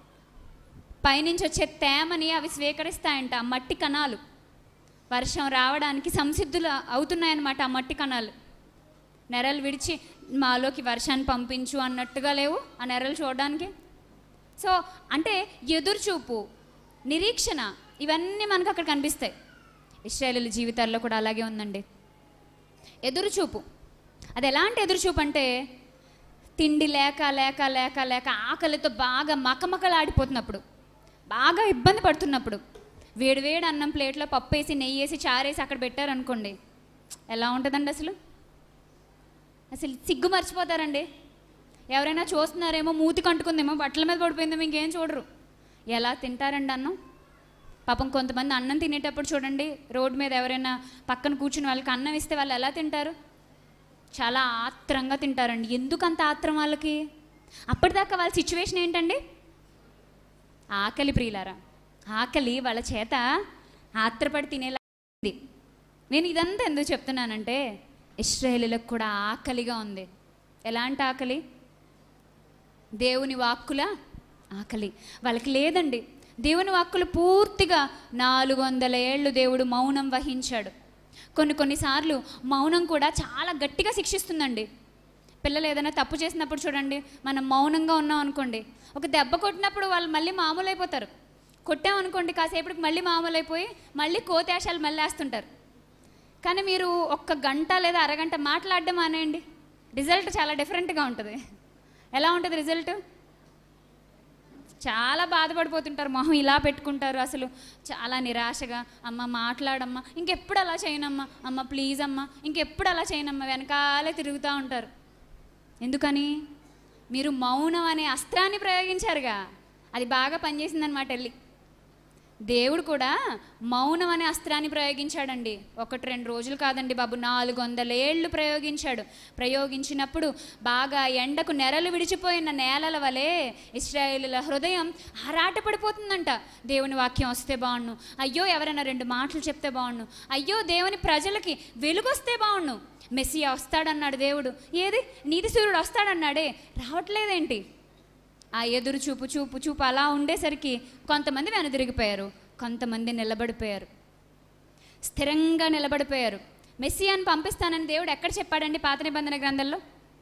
పైనుంచి వచ్చే తేమని అవి స్వీకరిస్తాయంట ఆ మట్టి కణాలు వర్షం రావడానికి సంసిద్ధులు అవుతున్నాయన్నమాట ఆ మట్టి కణాలు నెరలు విడిచి మాలోకి వర్షాన్ని పంపించు అన్నట్టుగా లేవు ఆ నెరలు చూడడానికి సో అంటే ఎదురుచూపు నిరీక్షణ ఇవన్నీ మనకు అక్కడ కనిపిస్తాయి ఇస్రాయేలీల జీవితాల్లో కూడా అలాగే ఉందండి ఎదురుచూపు అది ఎలాంటి ఎదురుచూపు అంటే తిండి లేక లేక లేక లేక ఆకలితో బాగా మకమకలాడిపోతున్నప్పుడు బాగా ఇబ్బంది పడుతున్నప్పుడు వేడివేడి అన్నం ప్లేట్లో పప్పు వేసి నెయ్యి వేసి చారేసి అక్కడ పెట్టారనుకోండి ఎలా ఉంటుందండి అసలు అసలు సిగ్గు మర్చిపోతారండి ఎవరైనా చూస్తున్నారేమో మూతి కంటుకుందేమో బట్టల మీద పడిపోయిందేమో ఇంకేం చూడరు ఎలా తింటారండి అన్నం పాపం కొంతమంది అన్నం తినేటప్పుడు చూడండి రోడ్డు మీద ఎవరైనా పక్కన కూర్చుని వాళ్ళకి అన్నం ఇస్తే వాళ్ళు ఎలా తింటారు చాలా ఆత్రంగా తింటారండి ఎందుకు అంత ఆత్రం వాళ్ళకి అప్పటిదాకా వాళ్ళ సిచ్యువేషన్ ఏంటండి ఆకలి ప్రియులారా ఆకలి వాళ్ళ చేత ఆత్రపడి తినేలా ఉంది నేను ఇదంతా ఎందుకు చెప్తున్నానంటే ఇస్రాయేలీలకు కూడా ఆకలిగా ఉంది ఎలాంటి ఆకలి దేవుని వాక్కుల ఆకలి వాళ్ళకి లేదండి దేవుని వాక్కులు పూర్తిగా నాలుగు వందల ఏళ్ళు దేవుడు మౌనం వహించాడు కొన్ని కొన్నిసార్లు మౌనం కూడా చాలా గట్టిగా శిక్షిస్తుందండి పిల్లలు ఏదైనా తప్పు చేసినప్పుడు చూడండి మనం మౌనంగా ఉన్నాం అనుకోండి ఒక దెబ్బ కొట్టినప్పుడు వాళ్ళు మళ్ళీ మామూలు అయిపోతారు కొట్టామనుకోండి కాసేపటికి మళ్ళీ మామూలు అయిపోయి మళ్ళీ కోతేశాలు మళ్ళీ వేస్తుంటారు కానీ మీరు ఒక్క గంట లేదా అరగంట మాట్లాడడం మానేయండి రిజల్ట్ చాలా డిఫరెంట్గా ఉంటుంది ఎలా ఉంటుంది రిజల్ట్ చాలా బాధపడిపోతుంటారు మొహం ఇలా పెట్టుకుంటారు అసలు చాలా నిరాశగా అమ్మ మాట్లాడమ్మా ఇంకెప్పుడు అలా చేయనమ్మా అమ్మ ప్లీజ్ అమ్మ ఇంకెప్పుడు అలా చేయనమ్మా వెనకాలే తిరుగుతూ ఉంటారు ఎందుకని మీరు మౌనం అనే అస్త్రాన్ని ప్రయోగించారుగా అది బాగా పనిచేసిందనమాట వెళ్ళి దేవుడు కూడా మౌనం అనే అస్త్రాన్ని ప్రయోగించాడండి ఒకటి రెండు రోజులు కాదండి బాబు నాలుగు వందల ఏళ్ళు ప్రయోగించాడు ప్రయోగించినప్పుడు బాగా ఎండకు నెరలు విడిచిపోయిన నేలల వలె ఇస్రాయేలుల హృదయం ఆరాటపడిపోతుందంట దేవుని వాక్యం వస్తే బాగుండు అయ్యో ఎవరైనా రెండు మాటలు చెప్తే బాగుండు అయ్యో దేవుని ప్రజలకి వెలుగొస్తే బాగుండు మెస్సియా వస్తాడన్నాడు దేవుడు ఏది నీతి సూర్యుడు వస్తాడన్నాడే రావట్లేదేంటి ఆ ఎదురు చూపు చూపు చూపు అలా ఉండేసరికి కొంతమంది వెనుదిరిగిపోయారు కొంతమంది నిలబడిపోయారు స్థిరంగా నిలబడిపోయారు మెస్సియాని పంపిస్తానని దేవుడు ఎక్కడ చెప్పాడండి పాత నిబంధన గ్రంథంలో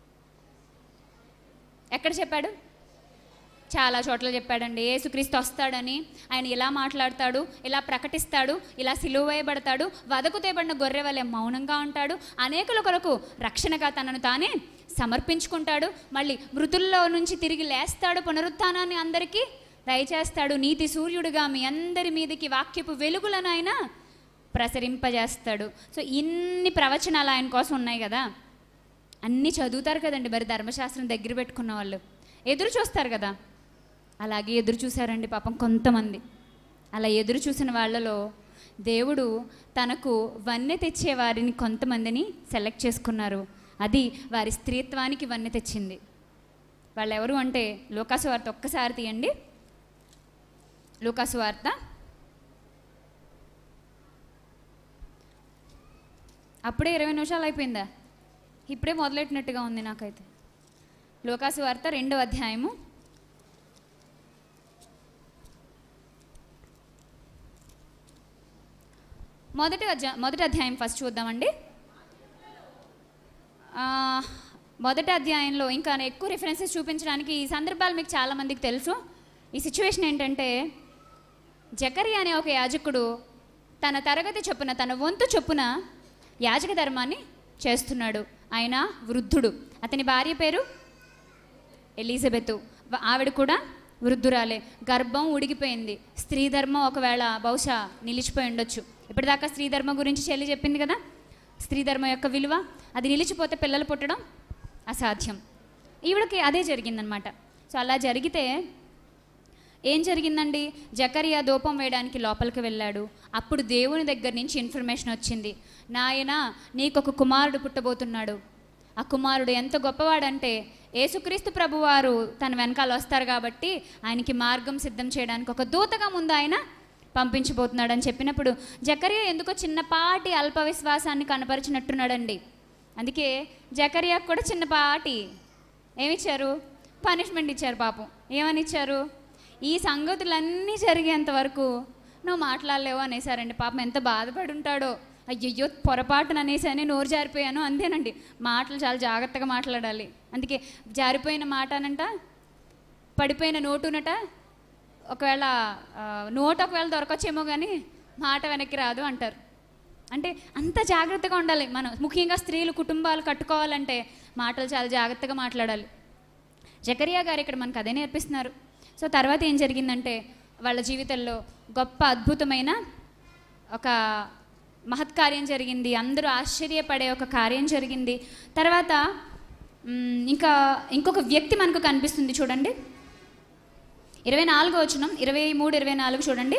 ఎక్కడ చెప్పాడు చాలా చోట్ల చెప్పాడండి యేసుక్రీస్తు వస్తాడని ఆయన ఇలా మాట్లాడతాడు ఇలా ప్రకటిస్తాడు ఇలా సిలువ వేయబడతాడు వదకు తేబడిన గొర్రె వలె మౌనంగా ఉంటాడు అనేకుల కొరకు రక్షణగా తనను తానే సమర్పించుకుంటాడు మళ్ళీ మృతుల్లో నుంచి తిరిగి లేస్తాడు పునరుత్థానాన్ని అందరికీ దయచేస్తాడు నీతి సూర్యుడుగా మీ అందరి మీదకి వాక్యపు వెలుగులను ఆయన ప్రసరింపజేస్తాడు సో ఇన్ని ప్రవచనాలు ఆయన కోసం ఉన్నాయి కదా అన్నీ చదువుతారు కదండి మరి ధర్మశాస్త్రం దగ్గర పెట్టుకున్న వాళ్ళు ఎదురు చూస్తారు కదా అలాగే ఎదురు చూశారండి పాపం కొంతమంది అలా ఎదురు చూసిన వాళ్ళలో దేవుడు తనకు వన్నె తెచ్చే వారిని కొంతమందిని సెలెక్ట్ చేసుకున్నారు అది వారి స్త్రీత్వానికి వన్నె తెచ్చింది వాళ్ళు ఎవరు అంటే లోకాసు వార్త ఒక్కసారి తీయండి లూకాసు వార్త అప్పుడే ఇరవై నిమిషాలు అయిపోయిందా ఇప్పుడే మొదలెట్టినట్టుగా ఉంది నాకైతే లోకాసు వార్త రెండో అధ్యాయము మొదటి అధ్యాయం మొదటి అధ్యాయం ఫస్ట్ చూద్దామండి ఆ, మొదటి అధ్యాయంలో ఇంకా ఎక్కువ రిఫరెన్సెస్ చూపించడానికి ఈ సందర్భాలు మీకు చాలామందికి తెలుసు ఈ సిచ్యువేషన్ ఏంటంటే జకరి అనే ఒక యాజకుడు తన తరగతి చొప్పున తన వంతు చొప్పున యాజక ధర్మాన్ని చేస్తున్నాడు ఆయన వృద్ధుడు అతని భార్య పేరు ఎలిజబెత్ వ- ఆవిడ కూడా వృద్ధురాలే గర్భం ఉడిగిపోయింది స్త్రీ ధర్మం ఒకవేళ బహుశా నిలిచిపోయి ఉండొచ్చు ఇప్పటిదాకా స్త్రీ ధర్మం గురించి చెల్లి చెప్పింది కదా స్త్రీ ధర్మం యొక్క విలువ అది నిలిచిపోతే పిల్లలు పుట్టడం అసాధ్యం ఈవిడకి అదే జరిగిందనమాట సో అలా జరిగితే ఏం జరిగిందండి జకరియా ధూపం వేయడానికి లోపలికి వెళ్ళాడు అప్పుడు దేవుని దగ్గర నుంచి ఇన్ఫర్మేషన్ వచ్చింది నాయన నీకొక కుమారుడు పుట్టబోతున్నాడు ఆ కుమారుడు ఎంత గొప్పవాడంటే యేసుక్రీస్తు ప్రభువారు తన వెనకాల వస్తారు కాబట్టి ఆయనకి మార్గం సిద్ధం చేయడానికి ఒక దూతగా ముందు ఆయన పంపించబోతున్నాడు అని చెప్పినప్పుడు జకరియా ఎందుకో చిన్నపాటి అల్ప విశ్వాసాన్ని కనపరిచినట్టున్నాడండి అందుకే జకరియాకు కూడా చిన్నపాటి ఏమిచ్చారు పనిష్మెంట్ ఇచ్చారు పాపం ఏమని ఇచ్చారు ఈ సంగతులన్నీ జరిగేంత వరకు నువ్వు మాట్లాడలేవు అనేసారండి పాపం ఎంత బాధపడి ఉంటాడో అయ్యయ్యో పొరపాటున అనేసాని నోరు జారిపోయాను అంతేనండి మాటలు చాలా జాగ్రత్తగా మాట్లాడాలి అందుకే జారిపోయిన మాట అనంట పడిపోయిన నోటునట ఒకవేళ ఆ, నోటు ఒకవేళ దొరకొచ్చేమో కానీ మాట వెనక్కి రాదు అంటారు అంటే అంత జాగ్రత్తగా ఉండాలి మనం ముఖ్యంగా స్త్రీలు కుటుంబాలు కట్టుకోవాలంటే మాటలు చాలా జాగ్రత్తగా మాట్లాడాలి జకరియా గారు ఇక్కడ మనకు అదే నేర్పిస్తున్నారు సో తర్వాత ఏం జరిగిందంటే వాళ్ళ జీవితంలో గొప్ప అద్భుతమైన ఒక మహత్కార్యం జరిగింది అందరూ ఆశ్చర్యపడే ఒక కార్యం జరిగింది తర్వాత మ్, ఇంకా ఇంకొక వ్యక్తి మనకు కనిపిస్తుంది చూడండి ఇరవై నాలుగో వచనం ఇరవై మూడు ఇరవై నాలుగు చూడండి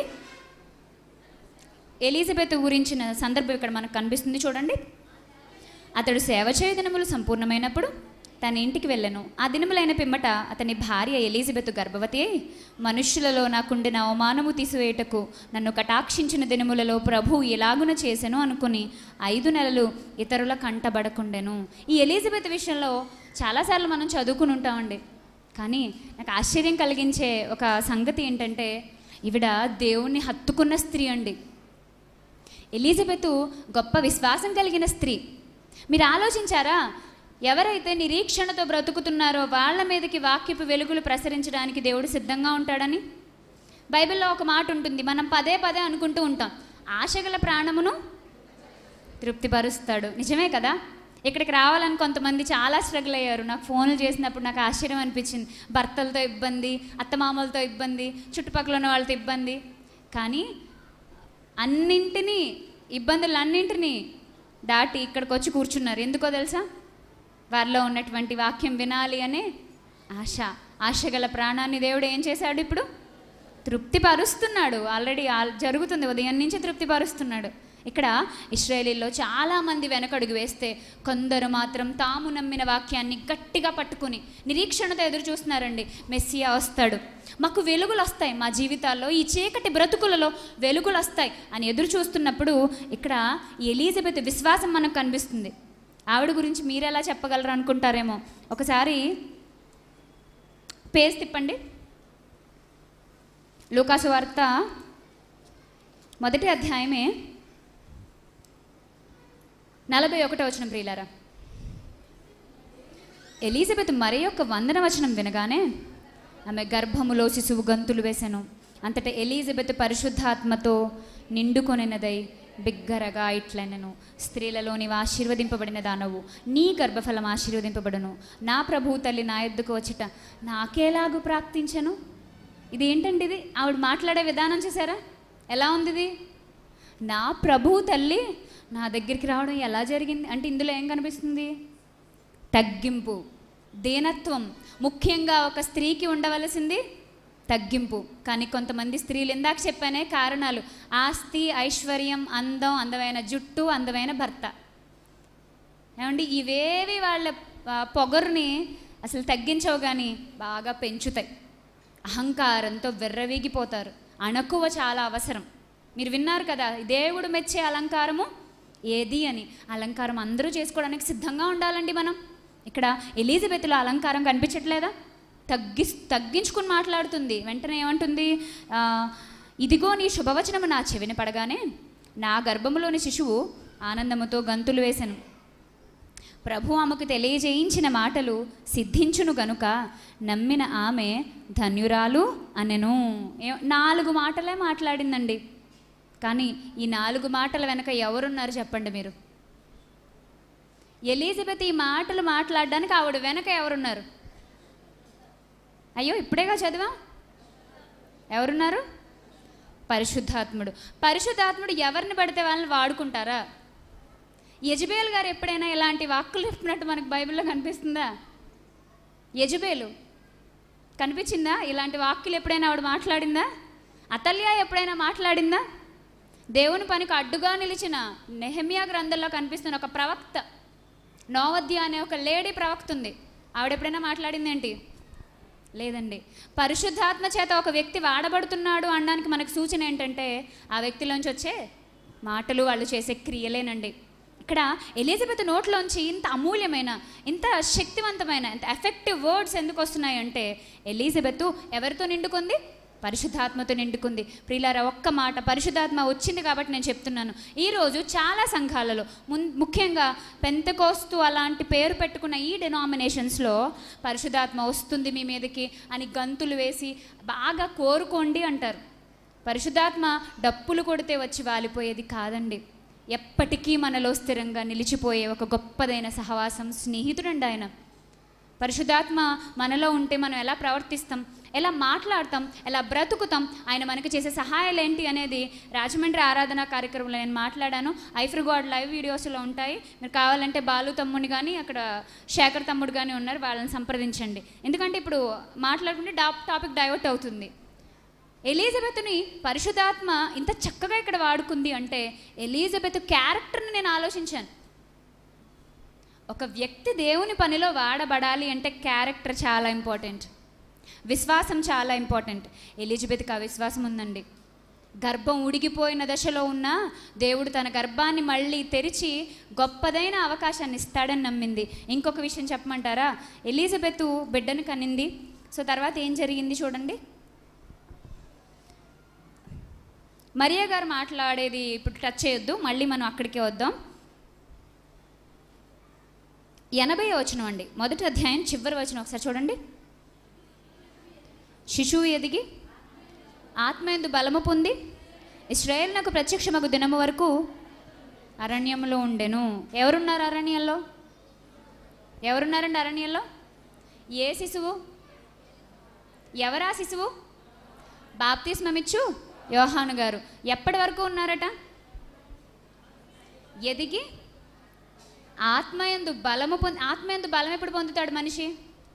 ఎలిజబెత్ గురించిన సందర్భం ఇక్కడ మనకు కనిపిస్తుంది చూడండి అతడు సేవ చేయ దినములు సంపూర్ణమైనప్పుడు తన ఇంటికి వెళ్ళను ఆ దినములైన పిమ్మట అతని భార్య ఎలిజబెత్ గర్భవతి అయి మనుష్యులలో నాకుండిన అవమానము తీసివేయటకు నన్ను కటాక్షించిన దినములలో ప్రభు ఎలాగున చేసెను అనుకుని ఐదు నెలలు ఇతరుల కంటబడకుండెను ఈ ఎలిజబెత్ విషయంలో చాలాసార్లు మనం చదువుకుని ఉంటామండి కానీ నాకు ఆశ్చర్యం కలిగించే ఒక సంగతి ఏంటంటే ఈవిడ దేవుణ్ణి హత్తుకున్న స్త్రీ అండి ఎలిజబెత్ గొప్ప విశ్వాసం కలిగిన స్త్రీ మీరు ఆలోచించారా ఎవరైతే నిరీక్షణతో బ్రతుకుతున్నారో వాళ్ళ మీదకి వాక్యపు వెలుగులు ప్రసరించడానికి దేవుడు సిద్ధంగా ఉంటాడని బైబిల్లో ఒక మాట ఉంటుంది మనం పదే పదే అనుకుంటూ ఉంటాం ఆశగల ప్రాణమును తృప్తిపరుస్తాడు నిజమే కదా ఇక్కడికి రావాలని కొంతమంది చాలా స్ట్రగుల్ అయ్యారు నాకు ఫోన్లు చేసినప్పుడు నాకు ఆశ్చర్యం అనిపించింది భర్తలతో ఇబ్బంది అత్తమామలతో ఇబ్బంది చుట్టుపక్కల ఉన్న వాళ్ళతో ఇబ్బంది కానీ అన్నింటినీ ఇబ్బందులన్నింటినీ దాటి ఇక్కడికి వచ్చి కూర్చున్నారు ఎందుకో తెలుసా వారిలో ఉన్నటువంటి వాక్యం వినాలి అనే ఆశ ఆశ గల ప్రాణాన్ని దేవుడు ఏం చేశాడు ఇప్పుడు తృప్తిపరుస్తున్నాడు ఆల్రెడీ ఆల్- జరుగుతుంది ఉదయం నుంచి తృప్తిపరుస్తున్నాడు ఇక్కడ ఇస్రాయేలీలో చాలామంది వెనకడుగు వేస్తే కొందరు మాత్రం తాము నమ్మిన వాక్యాన్ని గట్టిగా పట్టుకుని నిరీక్షణతో ఎదురు చూస్తున్నారండి మెస్సియా వస్తాడు మాకు వెలుగులు వస్తాయి మా జీవితాల్లో ఈ చీకటి బ్రతుకులలో వెలుగులు వస్తాయి అని ఎదురు చూస్తున్నప్పుడు ఇక్కడ ఈ ఎలిజబెత్ విశ్వాసం మనకు కనిపిస్తుంది ఆవిడ గురించి మీరు ఎలా చెప్పగలరు అనుకుంటారేమో ఒకసారి పేజ్ తిప్పండి లూకాసు వార్త మొదటి అధ్యాయమే నలభై ఒకటో వచనం ప్రియులారా ఎలిజబెత్ మరి యొక్క వందన వచనం వినగానే ఆమె గర్భములో శిశువు గంతులు వేసెను అంతటా ఎలిజబెత్ పరిశుద్ధాత్మతో నిండుకొనినదై బిగ్గరగా ఇట్లనెను స్త్రీలలో నీవు ఆశీర్వదింపబడిన దానవు నీ గర్భఫలం ఆశీర్వదింపబడును నా ప్రభు తల్లి నా ఎద్దుకు వచ్చుట నాకేలాగు ప్రాప్తించను ఇది ఏంటండి ఇది ఆవిడ మాట్లాడే విధానం చూసారా ఎలా ఉంది ఇది నా ప్రభు తల్లి నా దగ్గరికి రావడం ఎలా జరిగింది అంటే ఇందులో ఏం కనిపిస్తుంది తగ్గింపు దీనత్వం ముఖ్యంగా ఒక స్త్రీకి ఉండవలసింది తగ్గింపు కానీ కొంతమంది స్త్రీలు ఇందాక చెప్పానే కారణాలు ఆస్తి ఐశ్వర్యం అందం అందమైన జుట్టు అందమైన భర్త ఏమండి ఇవేవి వాళ్ళ ఆ, పొగరుని అసలు తగ్గించవు కానీ బాగా పెంచుతాయి అహంకారంతో వెర్రవీగిపోతారు అణకువ చాలా అవసరం మీరు విన్నారు కదా దేవుడు మెచ్చే అలంకారము ఏది అని అలంకారం అందరూ చేసుకోవడానికి సిద్ధంగా ఉండాలండి మనం ఇక్కడ ఎలిజబెత్లో అలంకారం కనిపించట్లేదా తగ్గి తగ్గించుకుని మాట్లాడుతుంది వెంటనే ఏమంటుంది ఆ, ఇదిగో నీ శుభవచనము నా చెవిన పడగానే నా గర్భములోని శిశువు ఆనందముతో గంతులు వేసెను ప్రభు ఆమెకు తెలియజేయించిన మాటలు సిద్ధించును గనుక నమ్మిన ఆమె ధన్యురాలు అనెను ఏ- నాలుగు మాటలే మాట్లాడిందండి కానీ ఈ నాలుగు మాటల వెనక ఎవరున్నారు చెప్పండి మీరు ఎలిజబెత్ ఈ మాటలు మాట్లాడడానికి ఆవిడ వెనక ఎవరున్నారు అయ్యో ఇప్పుడేగా చదివా ఎవరున్నారు పరిశుద్ధాత్ముడు పరిశుద్ధాత్ముడు ఎవరిని పడితే వాళ్ళని వాడుకుంటారా యజబేల్ గారు ఎప్పుడైనా ఇలాంటి వాక్కులు చెప్పినట్టు మనకు బైబిల్లో కనిపిస్తుందా యజబేలు కనిపించిందా ఇలాంటి వాక్కులు ఎప్పుడైనా ఆవిడ మాట్లాడిందా అతల్య ఎప్పుడైనా మాట్లాడిందా దేవుని పనికి అడ్డుగా నిలిచిన నెహమియా గ్రంథంలో కనిపిస్తున్న ఒక ప్రవక్త నోవద్య అనే ఒక లేడీ ప్రవక్త ఉంది ఆవిడ ఎప్పుడైనా మాట్లాడింది ఏంటి లేదండి పరిశుద్ధాత్మ చేత ఒక వ్యక్తి వాడబడుతున్నాడు అనడానికి మనకు సూచన ఏంటంటే ఆ వ్యక్తిలోంచి వచ్చే మాటలు వాళ్ళు చేసే క్రియలేనండి ఇక్కడ ఎలిజబెత్ నోట్లోంచి ఇంత అమూల్యమైన ఇంత శక్తివంతమైన ఇంత ఎఫెక్టివ్ వర్డ్స్ ఎందుకు వస్తున్నాయి అంటే ఎలిజబెత్ ఎవరితో నిండుకుంది పరిశుద్ధాత్మతో నిండుకుంది ప్రియులారా ఒక్క మాట పరిశుద్ధాత్మ వచ్చింది కాబట్టి నేను చెప్తున్నాను ఈరోజు చాలా సంఘాలలో మున్ ముఖ్యంగా పెంతకోస్తు అలాంటి పేరు పెట్టుకున్న ఈ డెనామినేషన్స్లో పరిశుద్ధాత్మ వస్తుంది మీ మీదకి అని గంతులు వేసి బాగా కోరుకోండి అంటారు పరిశుద్ధాత్మ డప్పులు కొడితే వచ్చి వాలిపోయేది కాదండి ఎప్పటికీ మనలో స్థిరంగా నిలిచిపోయే ఒక గొప్పదైన సహవాసం స్నేహితుడండి ఆయన పరిశుద్ధాత్మ మనలో ఉంటే మనం ఎలా ప్రవర్తిస్తాం ఎలా మాట్లాడతాం ఎలా బ్రతుకుతాం ఆయన మనకి చేసే సహాయాలు ఏంటి అనేది రాజమండ్రి ఆరాధన కార్యక్రమంలో నేను మాట్లాడాను ఐఫర్ గాడ్ లైవ్ వీడియోస్లో ఉంటాయి మీరు కావాలంటే బాలు తమ్ముడు కానీ అక్కడ శేఖర్ తమ్ముడు కానీ ఉన్నారు వాళ్ళని సంప్రదించండి ఎందుకంటే ఇప్పుడు మాట్లాడుకుంటే డా టాపిక్ డైవర్ట్ అవుతుంది ఎలిజబెత్ని పరిశుధాత్మ ఇంత చక్కగా ఇక్కడ వాడుకుంది అంటే ఎలిజబెత్ క్యారెక్టర్ని నేను ఆలోచించాను ఒక వ్యక్తి దేవుని పనిలో వాడబడాలి అంటే క్యారెక్టర్ చాలా ఇంపార్టెంట్ విశ్వాసం చాలా ఇంపార్టెంట్ ఎలిజబెత్కి ఆ విశ్వాసం ఉందండి గర్భం ఉడిగిపోయిన దశలో ఉన్న దేవుడు తన గర్భాన్ని మళ్ళీ తెరిచి గొప్పదైన అవకాశాన్ని ఇస్తాడని నమ్మింది ఇంకొక విషయం చెప్పమంటారా ఎలిజబెత్ బిడ్డను కనింది సో తర్వాత ఏం జరిగింది చూడండి మరియా గారు మాట్లాడేది ఇప్పుడు టచ్ చేయొద్దు మళ్ళీ మనం అక్కడికే వద్దాం ఎనభై వచనం అండి మొదటి అధ్యాయం చివరి వచనం ఒకసారి చూడండి శిశువు ఎదిగి ఆత్మయందు బలము పొంది ఇస్రాయేల్నకు ప్రత్యక్షమగు దినము వరకు అరణ్యంలో ఉండెను ఎవరున్నారు అరణ్యంలో ఎవరున్నారండి అరణ్యంలో ఏ శిశువు ఎవరా శిశువు బాప్తిస్మమిచ్చు యోహాను గారు ఎప్పటి వరకు ఉన్నారట ఎదిగి ఆత్మయందు బలము పొంది ఆత్మయందు బలం ఎప్పుడు పొందుతాడు మనిషి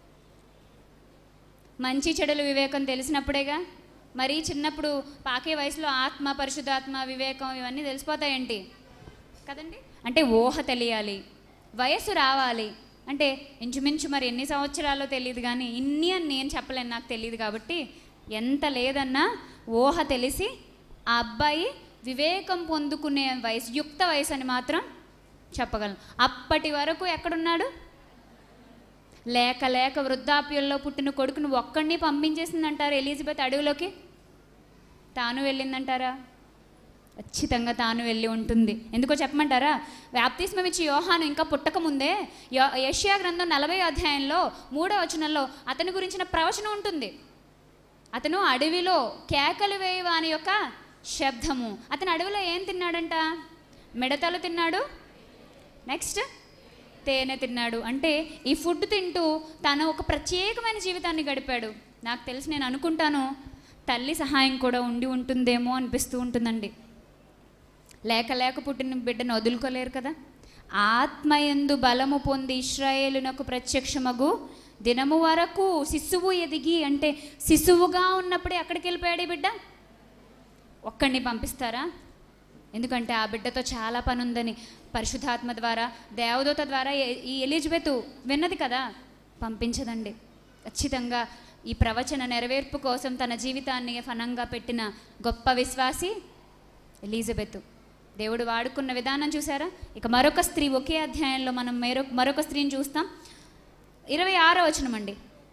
మంచి చెడుల వివేకం తెలిసినప్పుడేగా మరి చిన్నప్పుడు పాకే వయసులో ఆత్మ పరిశుద్ధాత్మ వివేకం ఇవన్నీ తెలిసిపోతాయేంటి కదండి అంటే ఊహ తెలియాలి వయస్సు రావాలి అంటే ఇంచుమించు మరి ఎన్ని సంవత్సరాలో తెలియదు కానీ ఇన్ని అని నేను చెప్పలేను నాకు తెలియదు కాబట్టి ఎంత లేదన్నా ఊహ తెలిసి ఆ అబ్బాయి వివేకం పొందుకునే వయసు యుక్త వయసు అని మాత్రం చెప్పగలను అప్పటి వరకు ఎక్కడున్నాడు లేక లేక వృద్ధాప్యంలో పుట్టిన కొడుకును ఒక్కడిని పంపించేసిందంటారు ఎలిజబెత్ అడవిలోకి తాను వెళ్ళిందంటారా ఖచ్చితంగా తాను వెళ్ళి ఉంటుంది ఎందుకో చెప్పమంటారా వ్యాప్తిస్మం ఇచ్చి యోహాను ఇంకా పుట్టక ముందే యో- యెషయా గ్రంథం నలభై అధ్యాయంలో మూడో వచనంలో అతని గురించిన ప్రవచనం ఉంటుంది అతను అడవిలో కేకలు వేయవాని యొక్క శబ్దము అతను అడవిలో ఏం తిన్నాడంట మిడతలు తిన్నాడు నెక్స్ట్ తేనె తిన్నాడు అంటే ఈ ఫుడ్ తింటూ తను ఒక ప్రత్యేకమైన జీవితాన్ని గడిపాడు నాకు తెలిసి నేను అనుకుంటాను తల్లి సహాయం కూడా ఉండి ఉంటుందేమో అనిపిస్తూ ఉంటుందండి లేక లేక పుట్టిన బిడ్డను వదులుకోలేరు కదా ఆత్మయందు బలము పొంది ఇస్రాయేలునకు ప్రత్యక్షమగు దినము వరకు శిశువు ఎదిగి అంటే శిశువుగా ఉన్నప్పుడే అక్కడికి వెళ్ళిపోయాడు ఈ బిడ్డ ఒక్కడిని పంపిస్తారా ఎందుకంటే ఆ బిడ్డతో చాలా పని ఉందని పరిశుద్ధాత్మ ద్వారా దేవదూత ద్వారా ఏ- ఈ ఎలిజబెత్ విన్నది కదా పంపించదండి ఖచ్చితంగా ఈ ప్రవచన నెరవేర్పు కోసం తన జీవితాన్ని ఫనంగా పెట్టిన గొప్ప విశ్వాసి ఎలిజబెత్ దేవుడు వాడుకున్న విధానం చూసారా ఇక మరొక స్త్రీ ఒకే అధ్యాయంలో మనం మరొక మరొక స్త్రీని చూస్తాం ఇరవై ఆరో వచనం అండి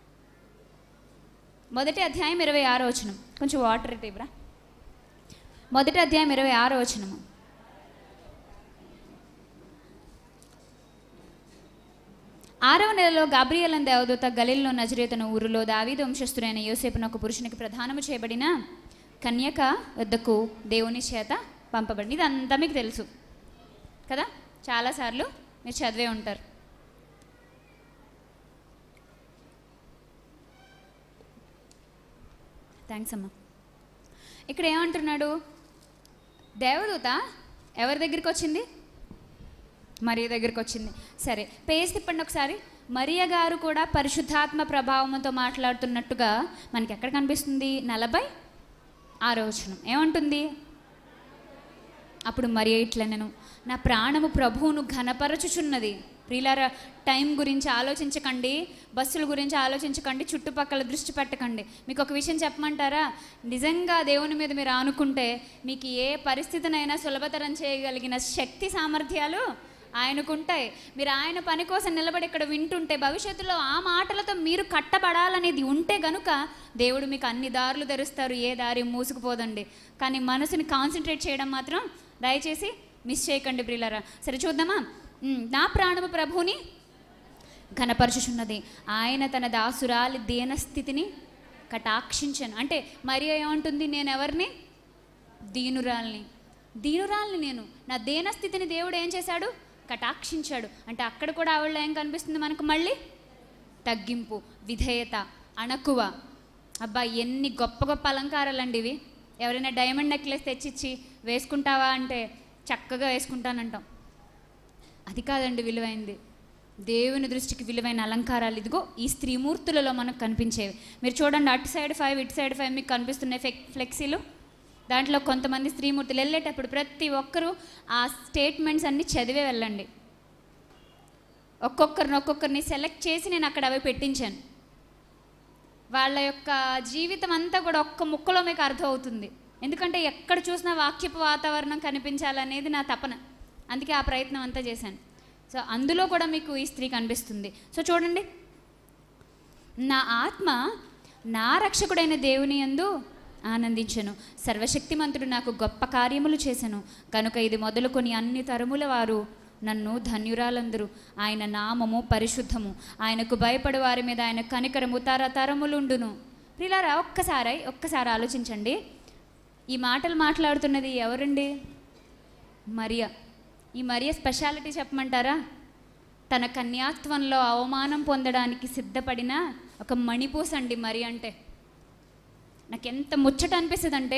మొదటి అధ్యాయం ఇరవై ఆరో వచనం కొంచెం వాటర్ ఇటు ఇవ్వరా మొదటి అధ్యాయం ఇరవై ఆరో వచనము ఆరవ నెలలో గాబ్రియల్ అని దేవదూత గలిల్లో నజరేతన ఊరిలో దావీదు వంశస్థుడైన యోసేపును ఒక పురుషునికి ప్రధానము చేయబడిన కన్యక వద్దకు దేవుని చేత పంపబడింది ఇదంతా మీకు తెలుసు కదా చాలాసార్లు మీరు చదివే ఉంటారు థ్యాంక్స్ అమ్మా ఇక్కడ ఏమంటున్నాడు దేవదూత ఎవరి దగ్గరికి వచ్చింది మరియ దగ్గరికి వచ్చింది సరే పేజ్ తిప్పండి ఒకసారి మరియ గారు కూడా పరిశుద్ధాత్మ ప్రభావంతో మాట్లాడుతున్నట్టుగా మనకి ఎక్కడ కనిపిస్తుంది నలభై ఆరో వచనం ఏమంటుంది అప్పుడు మరి ఇట్లా నేను నా ప్రాణము ప్రభువును ఘనపరచుచున్నది ప్రియులారా టైం గురించి ఆలోచించకండి బస్సుల గురించి ఆలోచించకండి చుట్టుపక్కల దృష్టి పెట్టకండి మీకు ఒక విషయం చెప్పమంటారా నిజంగా దేవుని మీద మీరు ఆనుకుంటే మీకు ఏ పరిస్థితినైనా సులభతరం చేయగలిగిన శక్తి సామర్థ్యాలు ఆయనకుంటాయి మీరు ఆయన పని కోసం నిలబడి ఇక్కడ వింటుంటే భవిష్యత్తులో ఆ మాటలతో మీరు కట్టబడాలనేది ఉంటే గనుక దేవుడు మీకు అన్ని దారులు తెరుస్తారు ఏ దారి మూసుకుపోదండి కానీ మనసుని కాన్సన్ట్రేట్ చేయడం మాత్రం దయచేసి మిస్ చేయకండి బ్రిలరా సరే చూద్దామా ఉమ్, నా ప్రాణము ప్రభుని ఘనపరచుచున్నది ఆయన తన దాసురాలి దీనస్థితిని కటాక్షించను అంటే మరి ఏమంటుంది నేను ఎవరిని దీనురాల్ని దీనురాల్ని నేను నా దీనస్థితిని దేవుడు ఏం చేశాడు కటాక్షించాడు అంటే అక్కడ కూడా ఆవిడలో ఏం కనిపిస్తుంది మనకు మళ్ళీ తగ్గింపు విధేయత అణకువ అబ్బా ఎన్ని గొప్ప గొప్ప అలంకారాలండి ఇవి ఎవరైనా డైమండ్ నెక్లెస్ తెచ్చిచ్చి వేసుకుంటావా అంటే చక్కగా వేసుకుంటానంటాం అది కాదండి విలువైంది దేవుని దృష్టికి విలువైన అలంకారాలు ఇదిగో ఈ స్త్రీమూర్తులలో మనకు కనిపించేవి మీరు చూడండి అటు సైడ్ ఫైవ్ ఇటు సైడ్ ఫైవ్ మీకు కనిపిస్తున్నాయి ఫ్లెక్ ఫ్లెక్సీలు దాంట్లో కొంతమంది స్త్రీమూర్తులు వెళ్ళేటప్పుడు ప్రతి ఒక్కరూ ఆ స్టేట్మెంట్స్ అన్నీ చదివే వెళ్ళండి ఒక్కొక్కరిని ఒక్కొక్కరిని సెలెక్ట్ చేసి నేను అక్కడ అవి పెట్టించాను వాళ్ళ యొక్క జీవితం అంతా కూడా ఒక్క ముక్కలో మీకు అర్థమవుతుంది ఎందుకంటే ఎక్కడ చూసినా వాక్యపు వాతావరణం కనిపించాలనేది నా తపన అందుకే ఆ ప్రయత్నం అంతా చేశాను సో అందులో కూడా మీకు ఈ స్త్రీ కనిపిస్తుంది సో చూడండి నా ఆత్మ నా రక్షకుడైన దేవుని యందు ఆనందించను సర్వశక్తిమంతుడు నాకు గొప్ప కార్యములు చేసెను కనుక ఇది మొదలుకొని అన్ని తరముల వారు నన్ను ధన్యురాలందరూ ఆయన నామము పరిశుద్ధము ఆయనకు భయపడే వారి మీద ఆయన కనికరము తరతరములుండును ప్రిలారా ఒక్కసారి ఒక్కసారి ఆలోచించండి ఈ మాటలు మాట్లాడుతున్నది ఎవరండి మరియా ఈ మరియ స్పెషాలిటీ చెప్పమంటారా తన కన్యాత్వంలో అవమానం పొందడానికి సిద్ధపడిన ఒక మణిపూస అండి మరి అంటే నాకు ఎంత ముచ్చట అనిపిస్తుంది అంటే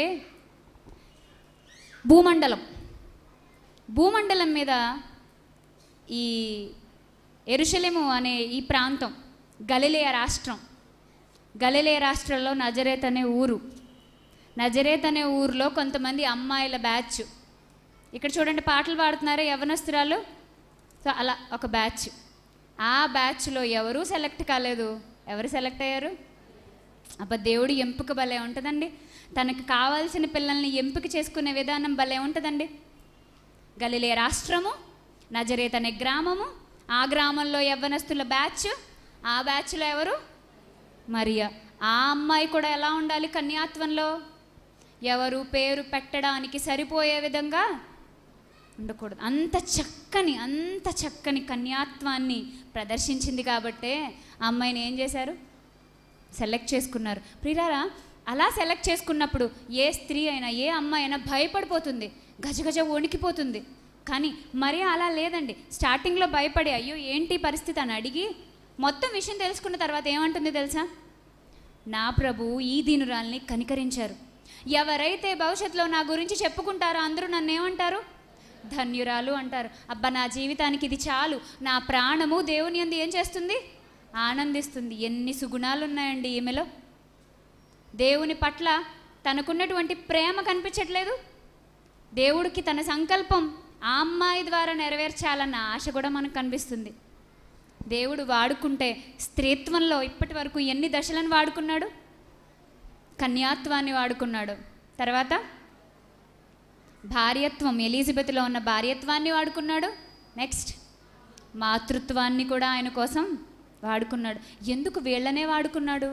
భూమండలం భూమండలం మీద ఈ ఎరుషలేము అనే ఈ ప్రాంతం గలిలేయ రాష్ట్రం గలిలేయ రాష్ట్రంలో నజరేత్ అనే ఊరు నజరేత్ అనే ఊరిలో కొంతమంది అమ్మాయిల బ్యాచ్ ఇక్కడ చూడండి పాటలు పాడుతున్నారు యవనస్తురాలు సో అలా ఒక బ్యాచ్ ఆ బ్యాచ్లో ఎవరూ సెలెక్ట్ కాలేదు ఎవరు సెలెక్ట్ అయ్యారు అబ్బా దేవుడి ఎంపిక భలే ఉంటుందండి తనకు కావాల్సిన పిల్లల్ని ఎంపిక చేసుకునే విధానం భలే ఉంటుందండి గలిలే రాష్ట్రము నజరేత్ అనే గ్రామము ఆ గ్రామంలో యవ్వనస్తుల బ్యాచ్ ఆ బ్యాచ్లో ఎవరు మరియా ఆ అమ్మాయి కూడా ఎలా ఉండాలి కన్యాత్వంలో ఎవరు పేరు పెట్టడానికి సరిపోయే విధంగా ఉండకూడదు అంత చక్కని అంత చక్కని కన్యాత్వాన్ని ప్రదర్శించింది కాబట్టే ఆ అమ్మాయిని ఏం చేశారు సెలెక్ట్ చేసుకున్నారు ప్రియారా అలా సెలెక్ట్ చేసుకున్నప్పుడు ఏ స్త్రీ అయినా ఏ అమ్మాయి అయినా భయపడిపోతుంది గజగజ వణికిపోతుంది కానీ మరీ అలా లేదండి స్టార్టింగ్లో భయపడి అయ్యో ఏంటి పరిస్థితి అని అడిగి మొత్తం విషయం తెలుసుకున్న తర్వాత ఏమంటుంది తెలుసా నా ప్రభు ఈ దీనురాల్ని కనికరించారు ఎవరైతే భవిష్యత్తులో నా గురించి చెప్పుకుంటారో అందరూ నన్ను ఏమంటారు ధన్యురాలు అంటారు అబ్బా నా జీవితానికి ఇది చాలు నా ప్రాణము దేవుని అందు ఏం చేస్తుంది ఆనందిస్తుంది ఎన్ని సుగుణాలు ఉన్నాయండి ఈమెలో దేవుని పట్ల తనకున్నటువంటి ప్రేమ కనిపించట్లేదు దేవుడికి తన సంకల్పం ఆ అమ్మాయి ద్వారా నెరవేర్చాలన్న ఆశ కూడా మనకు కనిపిస్తుంది దేవుడు వాడుకుంటే స్త్రీత్వంలో ఇప్పటి వరకు ఎన్ని దశలను వాడుకున్నాడు కన్యాత్వాన్ని వాడుకున్నాడు తర్వాత భార్యత్వం ఎలిజబెత్లో ఉన్న భార్యత్వాన్ని వాడుకున్నాడు నెక్స్ట్ మాతృత్వాన్ని కూడా ఆయన కోసం వాడుకున్నాడు ఎందుకు వీళ్ళనే వాడుకున్నాడు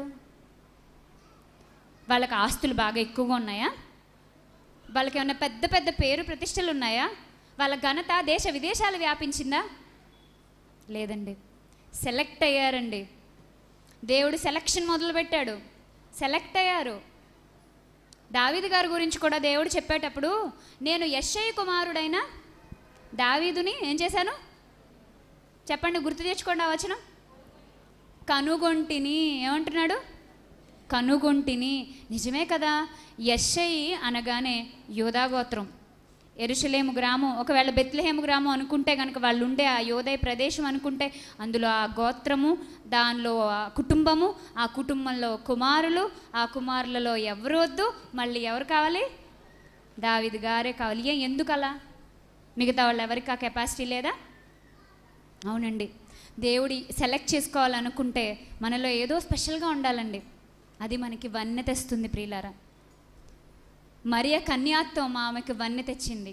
వాళ్ళకి ఆస్తులు బాగా ఎక్కువగా ఉన్నాయా వాళ్ళకి ఏమైనా పెద్ద పెద్ద పేరు ప్రతిష్టలు ఉన్నాయా వాళ్ళ ఘనత దేశ విదేశాలు వ్యాపించిందా లేదండి సెలెక్ట్ అయ్యారండి దేవుడు సెలక్షన్ మొదలుపెట్టాడు సెలెక్ట్ అయ్యారు దావీదు గారి గురించి కూడా దేవుడు చెప్పేటప్పుడు నేను యశ్ఐ కుమారుడైన దావీదుని ఏం చేశాను చెప్పండి గుర్తు తెచ్చుకోండి ఆ వచనం కనుగొంటిని ఏమంటున్నాడు కనుగొంటిని నిజమే కదా యశ్ఐ అనగానే యోధాగోత్రం ఎరుషలేము గ్రామం ఒకవేళ బెత్లహేము గ్రామం అనుకుంటే కనుక వాళ్ళు ఉండే ఆ యోదయ ప్రదేశం అనుకుంటే అందులో ఆ గోత్రము దానిలో ఆ కుటుంబము ఆ కుటుంబంలో కుమారులు ఆ కుమారులలో ఎవరు వద్దు మళ్ళీ ఎవరు కావాలి దావిది గారే కావాలి ఏ ఎందుకు అలా మిగతా వాళ్ళు ఎవరికి ఆ కెపాసిటీ లేదా అవునండి దేవుడి సెలెక్ట్ చేసుకోవాలనుకుంటే మనలో ఏదో స్పెషల్గా ఉండాలండి అది మనకి వన్నె తెస్తుంది ప్రియులారా మరియ కన్యాత్వం ఆమెకి వన్నె తెచ్చింది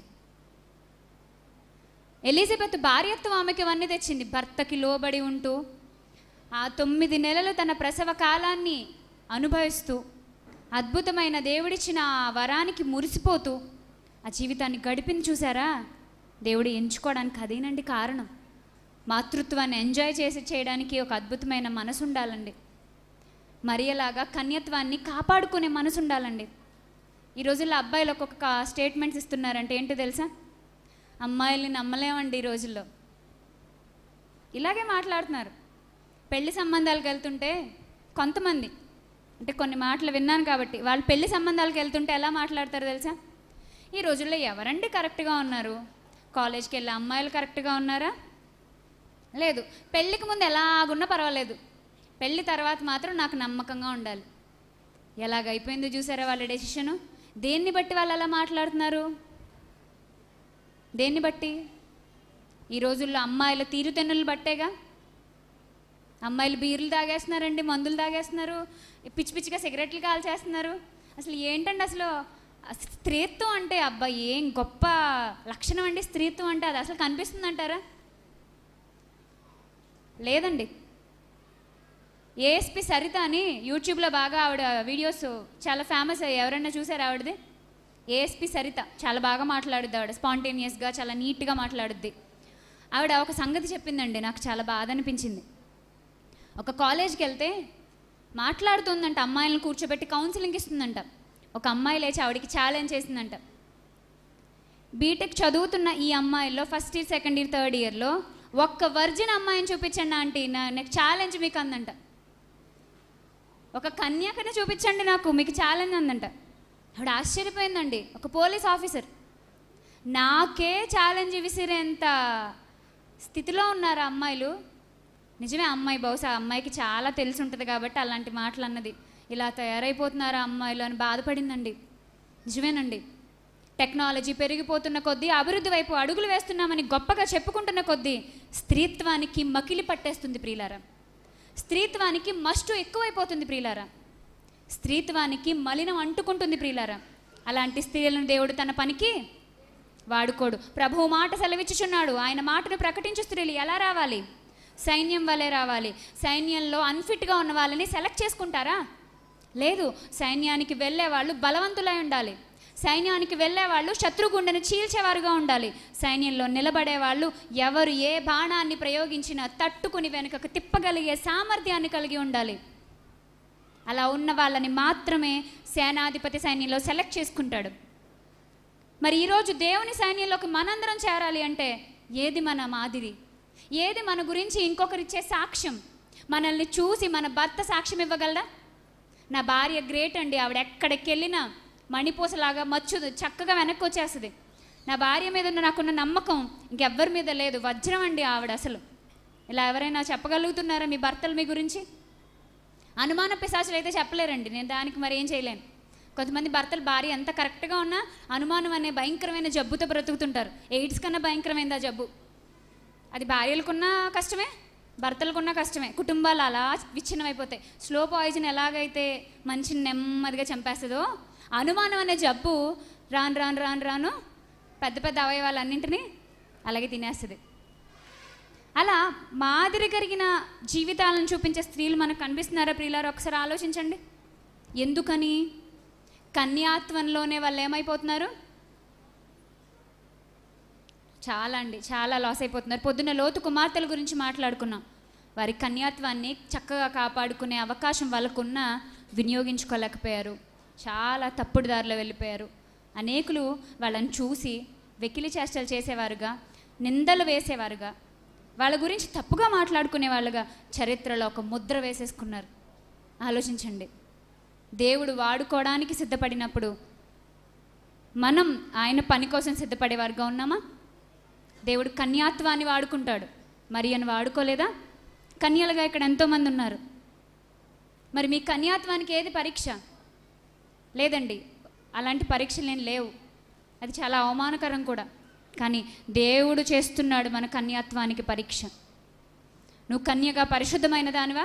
ఎలిజబెత్ భార్యత్వం ఆమెకి వన్నె తెచ్చింది భర్తకి లోబడి ఉంటూ ఆ తొమ్మిది నెలలు తన ప్రసవ కాలాన్ని అనుభవిస్తూ అద్భుతమైన దేవుడిచ్చిన ఆ వరానికి మురిసిపోతూ ఆ జీవితాన్ని గడిపింది చూసారా దేవుడు ఎంచుకోవడానికి అదేనండి కారణం మాతృత్వాన్ని ఎంజాయ్ చేసి చేయడానికి ఒక అద్భుతమైన మనసు ఉండాలండి మరియలాగా కన్యత్వాన్ని కాపాడుకునే మనసు ఉండాలండి ఈ రోజుల్లో అబ్బాయిలు ఒక్కొక్క స్టేట్మెంట్స్ ఇస్తున్నారంటే ఏంటో తెలుసా అమ్మాయిల్ని నమ్మలేమండి ఈ రోజుల్లో ఇలాగే మాట్లాడుతున్నారు పెళ్లి సంబంధాలకు వెళ్తుంటే కొంతమంది అంటే కొన్ని మాటలు విన్నాను కాబట్టి వాళ్ళు పెళ్లి సంబంధాలకు వెళ్తుంటే ఎలా మాట్లాడతారు తెలుసా ఈ రోజుల్లో ఎవరండి కరెక్ట్గా ఉన్నారు కాలేజ్కి వెళ్ళే అమ్మాయిలు కరెక్ట్గా ఉన్నారా లేదు పెళ్ళికి ముందు ఎలాగున్నా పర్వాలేదు పెళ్ళి తర్వాత మాత్రం నాకు నమ్మకంగా ఉండాలి ఎలాగైపోయిందో చూసారా వాళ్ళ డెసిషను దేన్ని బట్టి వాళ్ళు అలా మాట్లాడుతున్నారు దేన్ని బట్టి ఈ రోజుల్లో అమ్మాయిల తీరుతెన్నులు బట్టేగా అమ్మాయిలు బీర్లు తాగేస్తున్నారండి మందులు తాగేస్తున్నారు పిచ్చి పిచ్చిగా సిగరెట్లు కాల్చేస్తున్నారు అసలు ఏంటండి అసలు ఆ స్త్రీత్వం అంటే అబ్బా ఏం గొప్ప లక్షణం అండి స్త్రీత్వం అంటే అది అసలు కనిపిస్తుందంటారా లేదండి ఏఎస్పి సరిత అని యూట్యూబ్లో బాగా ఆవిడ వీడియోస్ చాలా ఫేమస్ అయ్యాయి ఎవరైనా చూసారు ఆవిడది ఏఎస్పి సరిత చాలా బాగా మాట్లాడుద్ది ఆవిడ స్పాంటేనియస్గా చాలా నీట్గా మాట్లాడుద్ది ఆవిడ ఒక సంగతి చెప్పిందండి నాకు చాలా బాధ అనిపించింది ఒక కాలేజ్కి వెళ్తే మాట్లాడుతుందంట అమ్మాయిలను కూర్చోబెట్టి కౌన్సిలింగ్ ఇస్తుందంట ఒక అమ్మాయి లేచి ఆవిడకి ఛాలెంజ్ చేసిందంట బీటెక్ చదువుతున్న ఈ అమ్మాయిల్లో first year second year third ఇయర్లో ఒక్క వర్జిన్ అమ్మాయిని చూపించండి ఆంటీ నా నాకు ఛాలెంజ్ మీకు అందంట ఒక కన్యాకని చూపించండి నాకు మీకు ఛాలెంజ్ అందంట ఆవిడ ఆశ్చర్యపోయిందండి ఒక పోలీస్ ఆఫీసర్ నాకే ఛాలెంజ్ విసిరేంత స్థితిలో ఉన్నారు ఆ అమ్మాయిలు నిజమే అమ్మాయి బహుశా ఆ అమ్మాయికి చాలా తెలిసి ఉంటుంది కాబట్టి అలాంటి మాటలు అన్నది ఇలా తయారైపోతున్నారు ఆ అమ్మాయిలు అని బాధపడిందండి నిజమేనండి టెక్నాలజీ పెరిగిపోతున్న కొద్దీ అభివృద్ధి వైపు అడుగులు వేస్తున్నామని గొప్పగా చెప్పుకుంటున్న కొద్దీ స్త్రీత్వానికి మకిలి పట్టేస్తుంది ప్రియులారా స్త్రీత్వానికి మస్టు ఎక్కువైపోతుంది ప్రియులారా స్త్రీత్వానికి మలినం అంటుకుంటుంది ప్రియులారా అలాంటి స్త్రీలను దేవుడు తన పనికి వాడుకోడు ప్రభువు మాట సెలవిచ్చుచున్నాడు ఆయన మాటను ప్రకటించు స్త్రీలు ఎలా రావాలి సైన్యం వలె రావాలి సైన్యంలో అన్ఫిట్గా ఉన్న వాళ్ళని సెలెక్ట్ చేసుకుంటారా లేదు సైన్యానికి వెళ్ళే వాళ్ళు బలవంతులై ఉండాలి సైన్యానికి వెళ్ళే వాళ్ళు శత్రుగుండెను చీల్చేవారుగా ఉండాలి సైన్యంలో నిలబడే వాళ్ళు ఎవరు ఏ బాణాన్ని ప్రయోగించినా తట్టుకుని వెనుకకు తిప్పగలిగే సామర్థ్యాన్ని కలిగి ఉండాలి అలా ఉన్న వాళ్ళని మాత్రమే సేనాధిపతి సైన్యంలో సెలెక్ట్ చేసుకుంటాడు మరి ఈరోజు దేవుని సైన్యంలోకి మనందరం చేరాలి అంటే ఏది మన మాదిరి ఏది మన గురించి ఇంకొకరిచ్చే సాక్ష్యం మనల్ని చూసి మన భర్త సాక్ష్యం ఇవ్వగలరా నా భార్య గ్రేట్ అండి ఆవిడ ఎక్కడికి వెళ్ళినా మణిపూసలాగా మచ్చుదు చక్కగా వెనక్కి వచ్చేస్తుంది నా భార్య మీద ఉన్న నాకున్న నమ్మకం ఇంకెవ్వరి మీద లేదు వజ్రం అండి ఆవిడ అసలు ఇలా ఎవరైనా చెప్పగలుగుతున్నారా మీ భర్తలు మీ గురించి అనుమాన పిశాచులు అయితే చెప్పలేరండి నేను దానికి మరి ఏం చేయలేను కొంతమంది భర్తలు భార్య ఎంత కరెక్ట్గా ఉన్నా అనుమానం అనే భయంకరమైన జబ్బుతో బ్రతుకుతుంటారు ఎయిడ్స్ కన్నా భయంకరమైంది ఆ జబ్బు అది భార్యలకున్న కష్టమే భర్తలకున్న కష్టమే కుటుంబాలు అలా విచ్ఛిన్నమైపోతాయి స్లో పాయిజన్ ఎలాగైతే మనిషిని నెమ్మదిగా చంపేస్తుందో అనుమానం అనే జబ్బు రాను రాను రాను రాను పెద్ద పెద్ద అవయవాలన్నింటినీ అలాగే తినేస్తుంది అలా మాదిరి కలిగిన జీవితాలను చూపించే స్త్రీలు మనకు కనిపిస్తున్నారా ప్రియులారు ఒకసారి ఆలోచించండి ఎందుకని కన్యాత్వంలోనే వాళ్ళు ఏమైపోతున్నారు చాలా అండి చాలా లాస్ అయిపోతున్నారు పొద్దున్న లోతు కుమార్తెల గురించి మాట్లాడుకున్నాం వారి కన్యాత్వాన్ని చక్కగా కాపాడుకునే అవకాశం వాళ్ళకున్న వినియోగించుకోలేకపోయారు చాలా తప్పుడు దారిలో వెళ్ళిపోయారు అనేకులు వాళ్ళని చూసి వెకిలి చేష్టలు చేసేవారుగా నిందలు వేసేవారుగా వాళ్ళ గురించి తప్పుగా మాట్లాడుకునే వాళ్ళుగా చరిత్రలో ఒక ముద్ర వేసేసుకున్నారు ఆలోచించండి దేవుడు వాడుకోవడానికి సిద్ధపడినప్పుడు మనం ఆయన పని కోసం సిద్ధపడేవారుగా ఉన్నామా దేవుడు కన్యాత్వాన్ని వాడుకుంటాడు మరి అని వాడుకోలేదా కన్యలుగా ఇక్కడ ఎంతోమంది ఉన్నారు మరి మీ కన్యాత్వానికి ఏది పరీక్ష లేదండి అలాంటి పరీక్షలు ఏం లేవు అది చాలా అవమానకరం కూడా కానీ దేవుడు చేస్తున్నాడు మన కన్యాత్వానికి పరీక్ష నువ్వు కన్యగా పరిశుద్ధమైన దానివా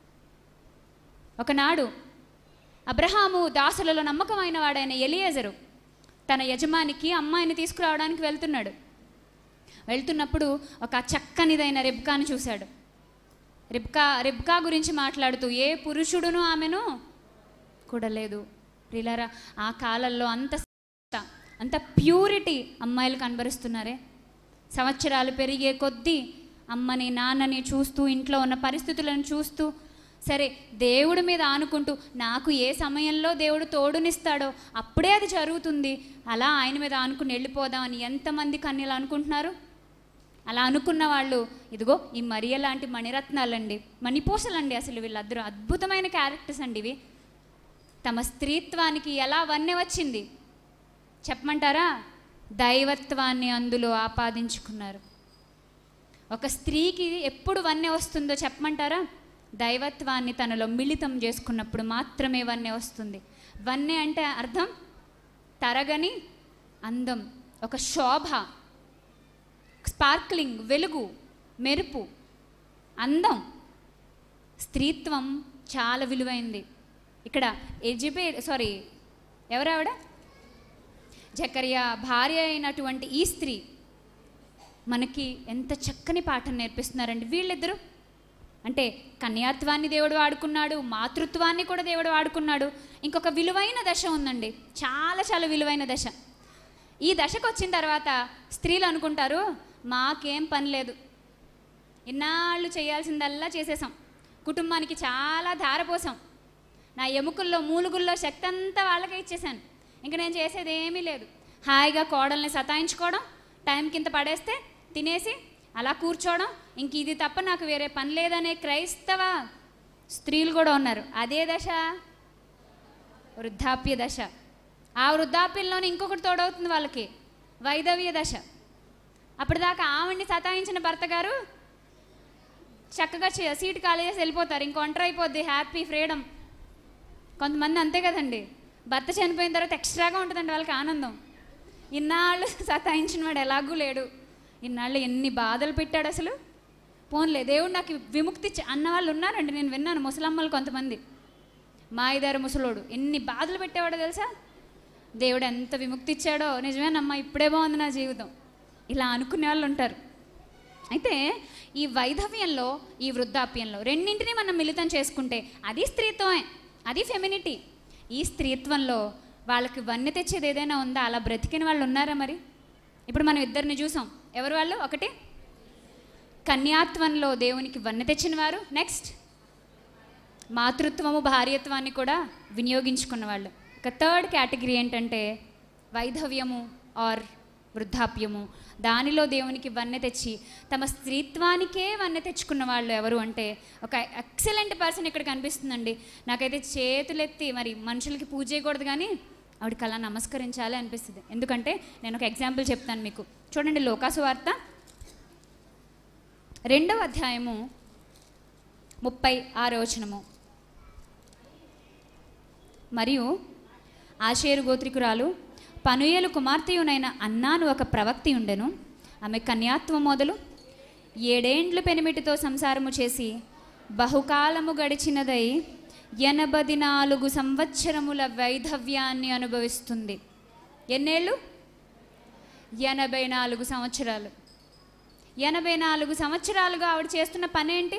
ఒకనాడు అబ్రహాము దాసులలో నమ్మకమైన వాడైన ఎలియేజరు తన యజమానికి అమ్మాయిని తీసుకురావడానికి వెళ్తున్నాడు వెళ్తున్నప్పుడు ఒక చక్కనిదైన రెబ్కాను చూశాడు రిబ్కా రిబ్కా గురించి మాట్లాడుతూ ఏ పురుషుడును ఆమెను కూడలేదు ప్రిలరా ఆ కాలంలో అంత అంత ప్యూరిటీ అమ్మాయిలు కనబరుస్తున్నారే సంవత్సరాలు పెరిగే కొద్దీ అమ్మని నాన్నని చూస్తూ ఇంట్లో ఉన్న పరిస్థితులను చూస్తూ సరే దేవుడి మీద ఆనుకుంటూ నాకు ఏ సమయంలో దేవుడు తోడునిస్తాడో అప్పుడే అది జరుగుతుంది అలా ఆయన మీద ఆనుకుని వెళ్ళిపోదామని ఎంతమంది కన్యలు అనుకుంటున్నారు అలా అనుకున్న వాళ్ళు ఇదిగో ఈ మరియ లాంటి మణిరత్నాలండి మణిపూసలండి అసలు వీళ్ళందరూ అద్భుతమైన క్యారెక్టర్స్ అండి ఇవి తమ స్త్రీత్వానికి ఎలా వన్నె వచ్చింది చెప్పమంటారా దైవత్వాన్ని అందులో ఆపాదించుకున్నారు ఒక స్త్రీకి ఎప్పుడు వన్నె వస్తుందో చెప్పమంటారా దైవత్వాన్ని తనలో మిళితం చేసుకున్నప్పుడు మాత్రమే వన్నె వస్తుంది వన్నె అంటే అర్థం తరగని అందం ఒక శోభ స్పార్క్లింగ్ వెలుగు మెరుపు అందం స్త్రీత్వం చాలా విలువైంది ఇక్కడ ఎజిబే సారీ ఎవరావిడ జకరియా భార్య అయినటువంటి ఈ స్త్రీ మనకి ఎంత చక్కని పాఠం నేర్పిస్తున్నారండి వీళ్ళిద్దరూ అంటే కన్యాత్వాన్ని దేవుడు వాడుకున్నాడు మాతృత్వాన్ని కూడా దేవుడు వాడుకున్నాడు ఇంకొక విలువైన దశ ఉందండి చాలా చాలా విలువైన దశ ఈ దశకు వచ్చిన తర్వాత స్త్రీలు అనుకుంటారు మాకేం పని లేదు ఇన్నాళ్ళు చేయాల్సిందల్లా చేసేసాం కుటుంబానికి చాలా ధారపోసాం నా ఎముకల్లో మూలుగుల్లో శక్తి అంతా వాళ్ళకే ఇచ్చేసాను ఇంక నేను చేసేది ఏమీ లేదు హాయిగా కోడల్ని సతాయించుకోవడం టైం కింద పడేస్తే తినేసి అలా కూర్చోవడం ఇంక ఇది తప్ప నాకు వేరే పని లేదనే క్రైస్తవ స్త్రీలు కూడా ఉన్నారు అదే దశ వృద్ధాప్య దశ ఆ వృద్ధాప్యంలోనే ఇంకొకటి తోడవుతుంది వాళ్ళకి వైదవ్య దశ అప్పటిదాకా ఆవిడ్ని సతాయించిన భర్త గారు చక్కగా చే- సీట్ ఖాళీ చేసి వెళ్ళిపోతారు ఇంక ఒంటరి అయిపోద్ది హ్యాపీ ఫ్రీడమ్ కొంతమంది అంతే కదండి భర్త చనిపోయిన తర్వాత ఎక్స్ట్రాగా ఉంటుందండి వాళ్ళకి ఆనందం ఇన్నాళ్ళు సతాయించిన వాడు ఎలాగూ లేడు ఇన్నాళ్ళు ఎన్ని బాధలు పెట్టాడు అసలు పోన్లే దేవుడు నాకు విముక్తి ఇచ్చి- అన్న వాళ్ళు ఉన్నారండి నేను విన్నాను ముసలమ్మలు కొంతమంది మా ఇదారు ముసలోడు ఎన్ని బాధలు పెట్టేవాడో తెలుసా దేవుడు ఎంత విముక్తి ఇచ్చాడో నిజమేనమ్మా ఇప్పుడే బాగుంది నా జీవితం ఇలా అనుకునే వాళ్ళు ఉంటారు అయితే ఈ వైధవ్యంలో ఈ వృద్ధాప్యంలో రెండింటిని మనం మిళితం చేసుకుంటే అది స్త్రీత్వమే అది ఫెమినిటీ ఈ స్త్రీత్వంలో వాళ్ళకి వన్నె తెచ్చేది ఏదైనా ఉందా అలా బ్రతికిన వాళ్ళు ఉన్నారా మరి ఇప్పుడు మనం ఇద్దరిని చూసాం ఎవరు వాళ్ళు ఒకటి కన్యాత్వంలో దేవునికి వన్నె తెచ్చిన వారు నెక్స్ట్ మాతృత్వము భార్యత్వాన్ని కూడా వినియోగించుకున్న వాళ్ళు ఇక థర్డ్ కేటగిరీ ఏంటంటే వైధవ్యము ఆర్ వృద్ధాప్యము దానిలో దేవునికి వన్నె తెచ్చి తమ స్త్రీత్వానికే వన్నె తెచ్చుకున్న వాళ్ళు ఎవరు అంటే ఒక ఎక్సలెంట్ పర్సన్ ఇక్కడ కనిపిస్తుందండి నాకైతే చేతులెత్తి మరి మనుషులకి పూజ చేయకూడదు కానీ ఆవిడకి అలా నమస్కరించాలి అనిపిస్తుంది ఎందుకంటే నేను ఒక ఎగ్జాంపుల్ చెప్తాను మీకు చూడండి లోకాసు వార్త రెండవ అధ్యాయము ముప్పై ఆరో వచనము మరియు ఆషేరు గోత్రికురాలు పనుయేలు కుమార్తెయునైన అన్నాను ఒక ప్రవక్తి ఉండెను ఆమె కన్యాత్వం మొదలు ఏడేండ్లు పెనిమిటితో సంసారము చేసి బహుకాలము గడిచినదై ఎనభై నాలుగు సంవత్సరముల వైధవ్యాన్ని అనుభవిస్తుంది ఎన్నేళ్ళు ఎనభై నాలుగు సంవత్సరాలు ఎనభై నాలుగు సంవత్సరాలుగా ఆవిడ చేస్తున్న పని ఏంటి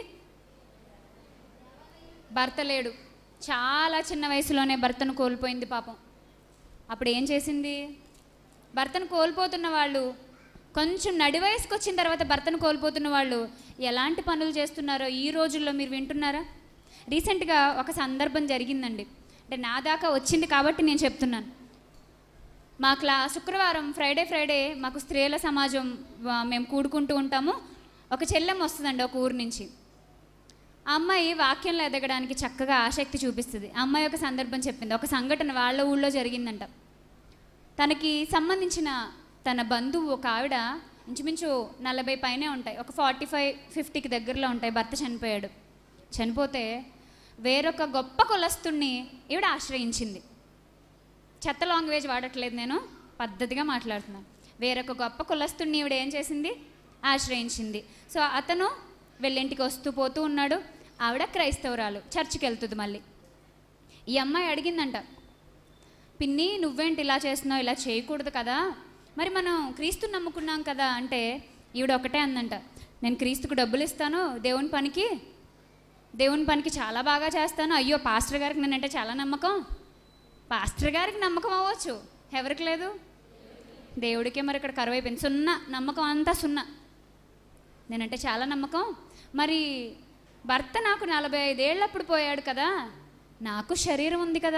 భర్త లేడు చాలా చిన్న వయసులోనే భర్తను కోల్పోయింది పాపం అప్పుడు ఏం చేసింది భర్తను కోల్పోతున్న వాళ్ళు కొంచెం నడి వయసుకు వచ్చిన తర్వాత భర్తను కోల్పోతున్న వాళ్ళు ఎలాంటి పనులు చేస్తున్నారో ఈ రోజుల్లో మీరు వింటున్నారా రీసెంట్గా ఒక సందర్భం జరిగిందండి అంటే నా దాకా వచ్చింది కాబట్టి నేను చెప్తున్నాను మా క్లా శుక్రవారం ఫ్రైడే ఫ్రైడే మాకు స్త్రీల సమాజం ఆ, మేము కూడుకుంటూ ఉంటాము ఒక చెల్లెం వస్తుందండి ఒక ఊరు నుంచి ఆ అమ్మాయి వాక్యంలో ఎదగడానికి చక్కగా ఆసక్తి చూపిస్తుంది ఆ అమ్మాయి ఒక సందర్భం చెప్పింది ఒక సంఘటన వాళ్ళ ఊళ్ళో జరిగిందంట తనకి సంబంధించిన తన బంధువు ఒక ఆవిడ ఇంచుమించు నలభై పైనే ఉంటాయి ఒక ఫార్టీ ఫైవ్ ఫిఫ్టీకి దగ్గరలో ఉంటాయి భర్త చనిపోయాడు చనిపోతే వేరొక గొప్ప కులస్తుణ్ణి ఈవిడ ఆశ్రయించింది చెత్త లాంగ్వేజ్ వాడట్లేదు నేను పద్ధతిగా మాట్లాడుతున్నాను వేరొక గొప్ప కులస్తుడిని ఈవిడ ఏం చేసింది ఆశ్రయించింది సో అతను వెళ్ళింటికి వస్తూ పోతూ ఉన్నాడు ఆవిడ క్రైస్తవురాలు చర్చికి వెళ్తుంది మళ్ళీ ఈ అమ్మాయి అడిగిందంట పిన్ని నువ్వేంటి ఇలా చేస్తున్నావు ఇలా చేయకూడదు కదా మరి మనం క్రీస్తుని నమ్ముకున్నాం కదా అంటే ఈవిడ ఒకటే అందంట నేను క్రీస్తుకు డబ్బులు ఇస్తాను దేవుని పనికి దేవుని పనికి చాలా బాగా చేస్తాను అయ్యో పాస్టర్ గారికి నేనంటే చాలా నమ్మకం పాస్టర్ గారికి నమ్మకం అవ్వచ్చు ఎవరికి లేదు దేవుడికే మరి ఇక్కడ కరువు అయిపోయింది సున్నా నమ్మకం అంతా సున్నా నేనంటే చాలా నమ్మకం మరి భర్త నాకు నలభై ఐదేళ్ళప్పుడు పోయాడు కదా నాకు శరీరం ఉంది కదా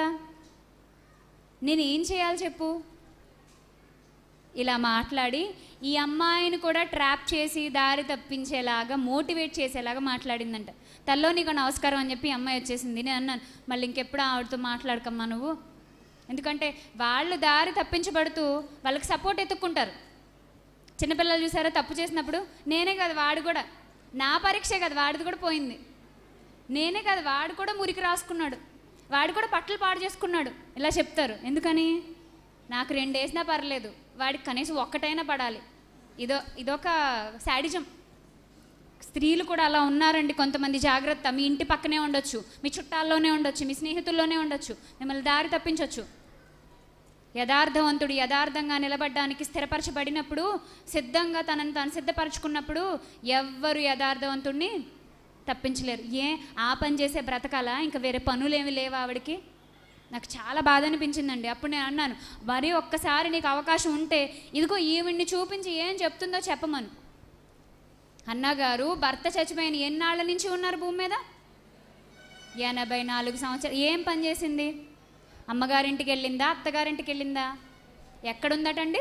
నేను ఏం చేయాలి చెప్పు ఇలా మాట్లాడి ఈ అమ్మాయిని కూడా ట్రాప్ చేసి దారి తప్పించేలాగా మోటివేట్ చేసేలాగా మాట్లాడిందంట తల్లో నీకు నమస్కారం అని చెప్పి ఈ అమ్మాయి వచ్చేసింది నేను అన్నాను మళ్ళీ ఇంకెప్పుడు ఆవిడతో మాట్లాడకమ్మా నువ్వు ఎందుకంటే వాళ్ళు దారి తప్పించబడుతూ వాళ్ళకి సపోర్ట్ ఎత్తుక్కుంటారు చిన్నపిల్లలు చూసారా తప్పు చేసినప్పుడు నేనే కదా వాడు కూడా నా పరీక్షే కదా వాడిది కూడా పోయింది నేనే కదా వాడు కూడా మురికి రాసుకున్నాడు వాడు కూడా బట్టలు పాడు చేసుకున్నాడు ఇలా చెప్తారు ఎందుకని నాకు రెండు వేసినా పర్లేదు వాడికి కనీసం ఒక్కటైనా పడాలి ఇదో ఇదొక శాడిజం స్త్రీలు కూడా అలా ఉన్నారండి కొంతమంది జాగ్రత్త మీ ఇంటి పక్కనే ఉండొచ్చు మీ చుట్టాల్లోనే ఉండొచ్చు మీ స్నేహితుల్లోనే ఉండొచ్చు మిమ్మల్ని దారి తప్పించవచ్చు యథార్థవంతుడు యథార్థంగా నిలబడడానికి స్థిరపరచబడినప్పుడు సిద్ధంగా తనను తాను సిద్ధపరచుకున్నప్పుడు ఎవ్వరు యథార్థవంతుడిని తప్పించలేరు ఏ ఆ పని చేసే బ్రతకాలా ఇంకా వేరే పనులేమి లేవా ఆవిడకి నాకు చాలా బాధ అనిపించిందండి అప్పుడు నేను అన్నాను మరి ఒక్కసారి నీకు అవకాశం ఉంటే ఇదిగో ఈవిడ్ని చూపించి ఏం చెప్తుందో చెప్పమను అన్నగారు భర్త చచ్చిపోయిన ఎన్నాళ్ళ నుంచి ఉన్నారు భూమి మీద ఎనభై నాలుగు సంవత్సరాలు ఏం పని చేసింది అమ్మగారింటికి వెళ్ళిందా అత్తగారింటికి వెళ్ళిందా ఎక్కడుందటండి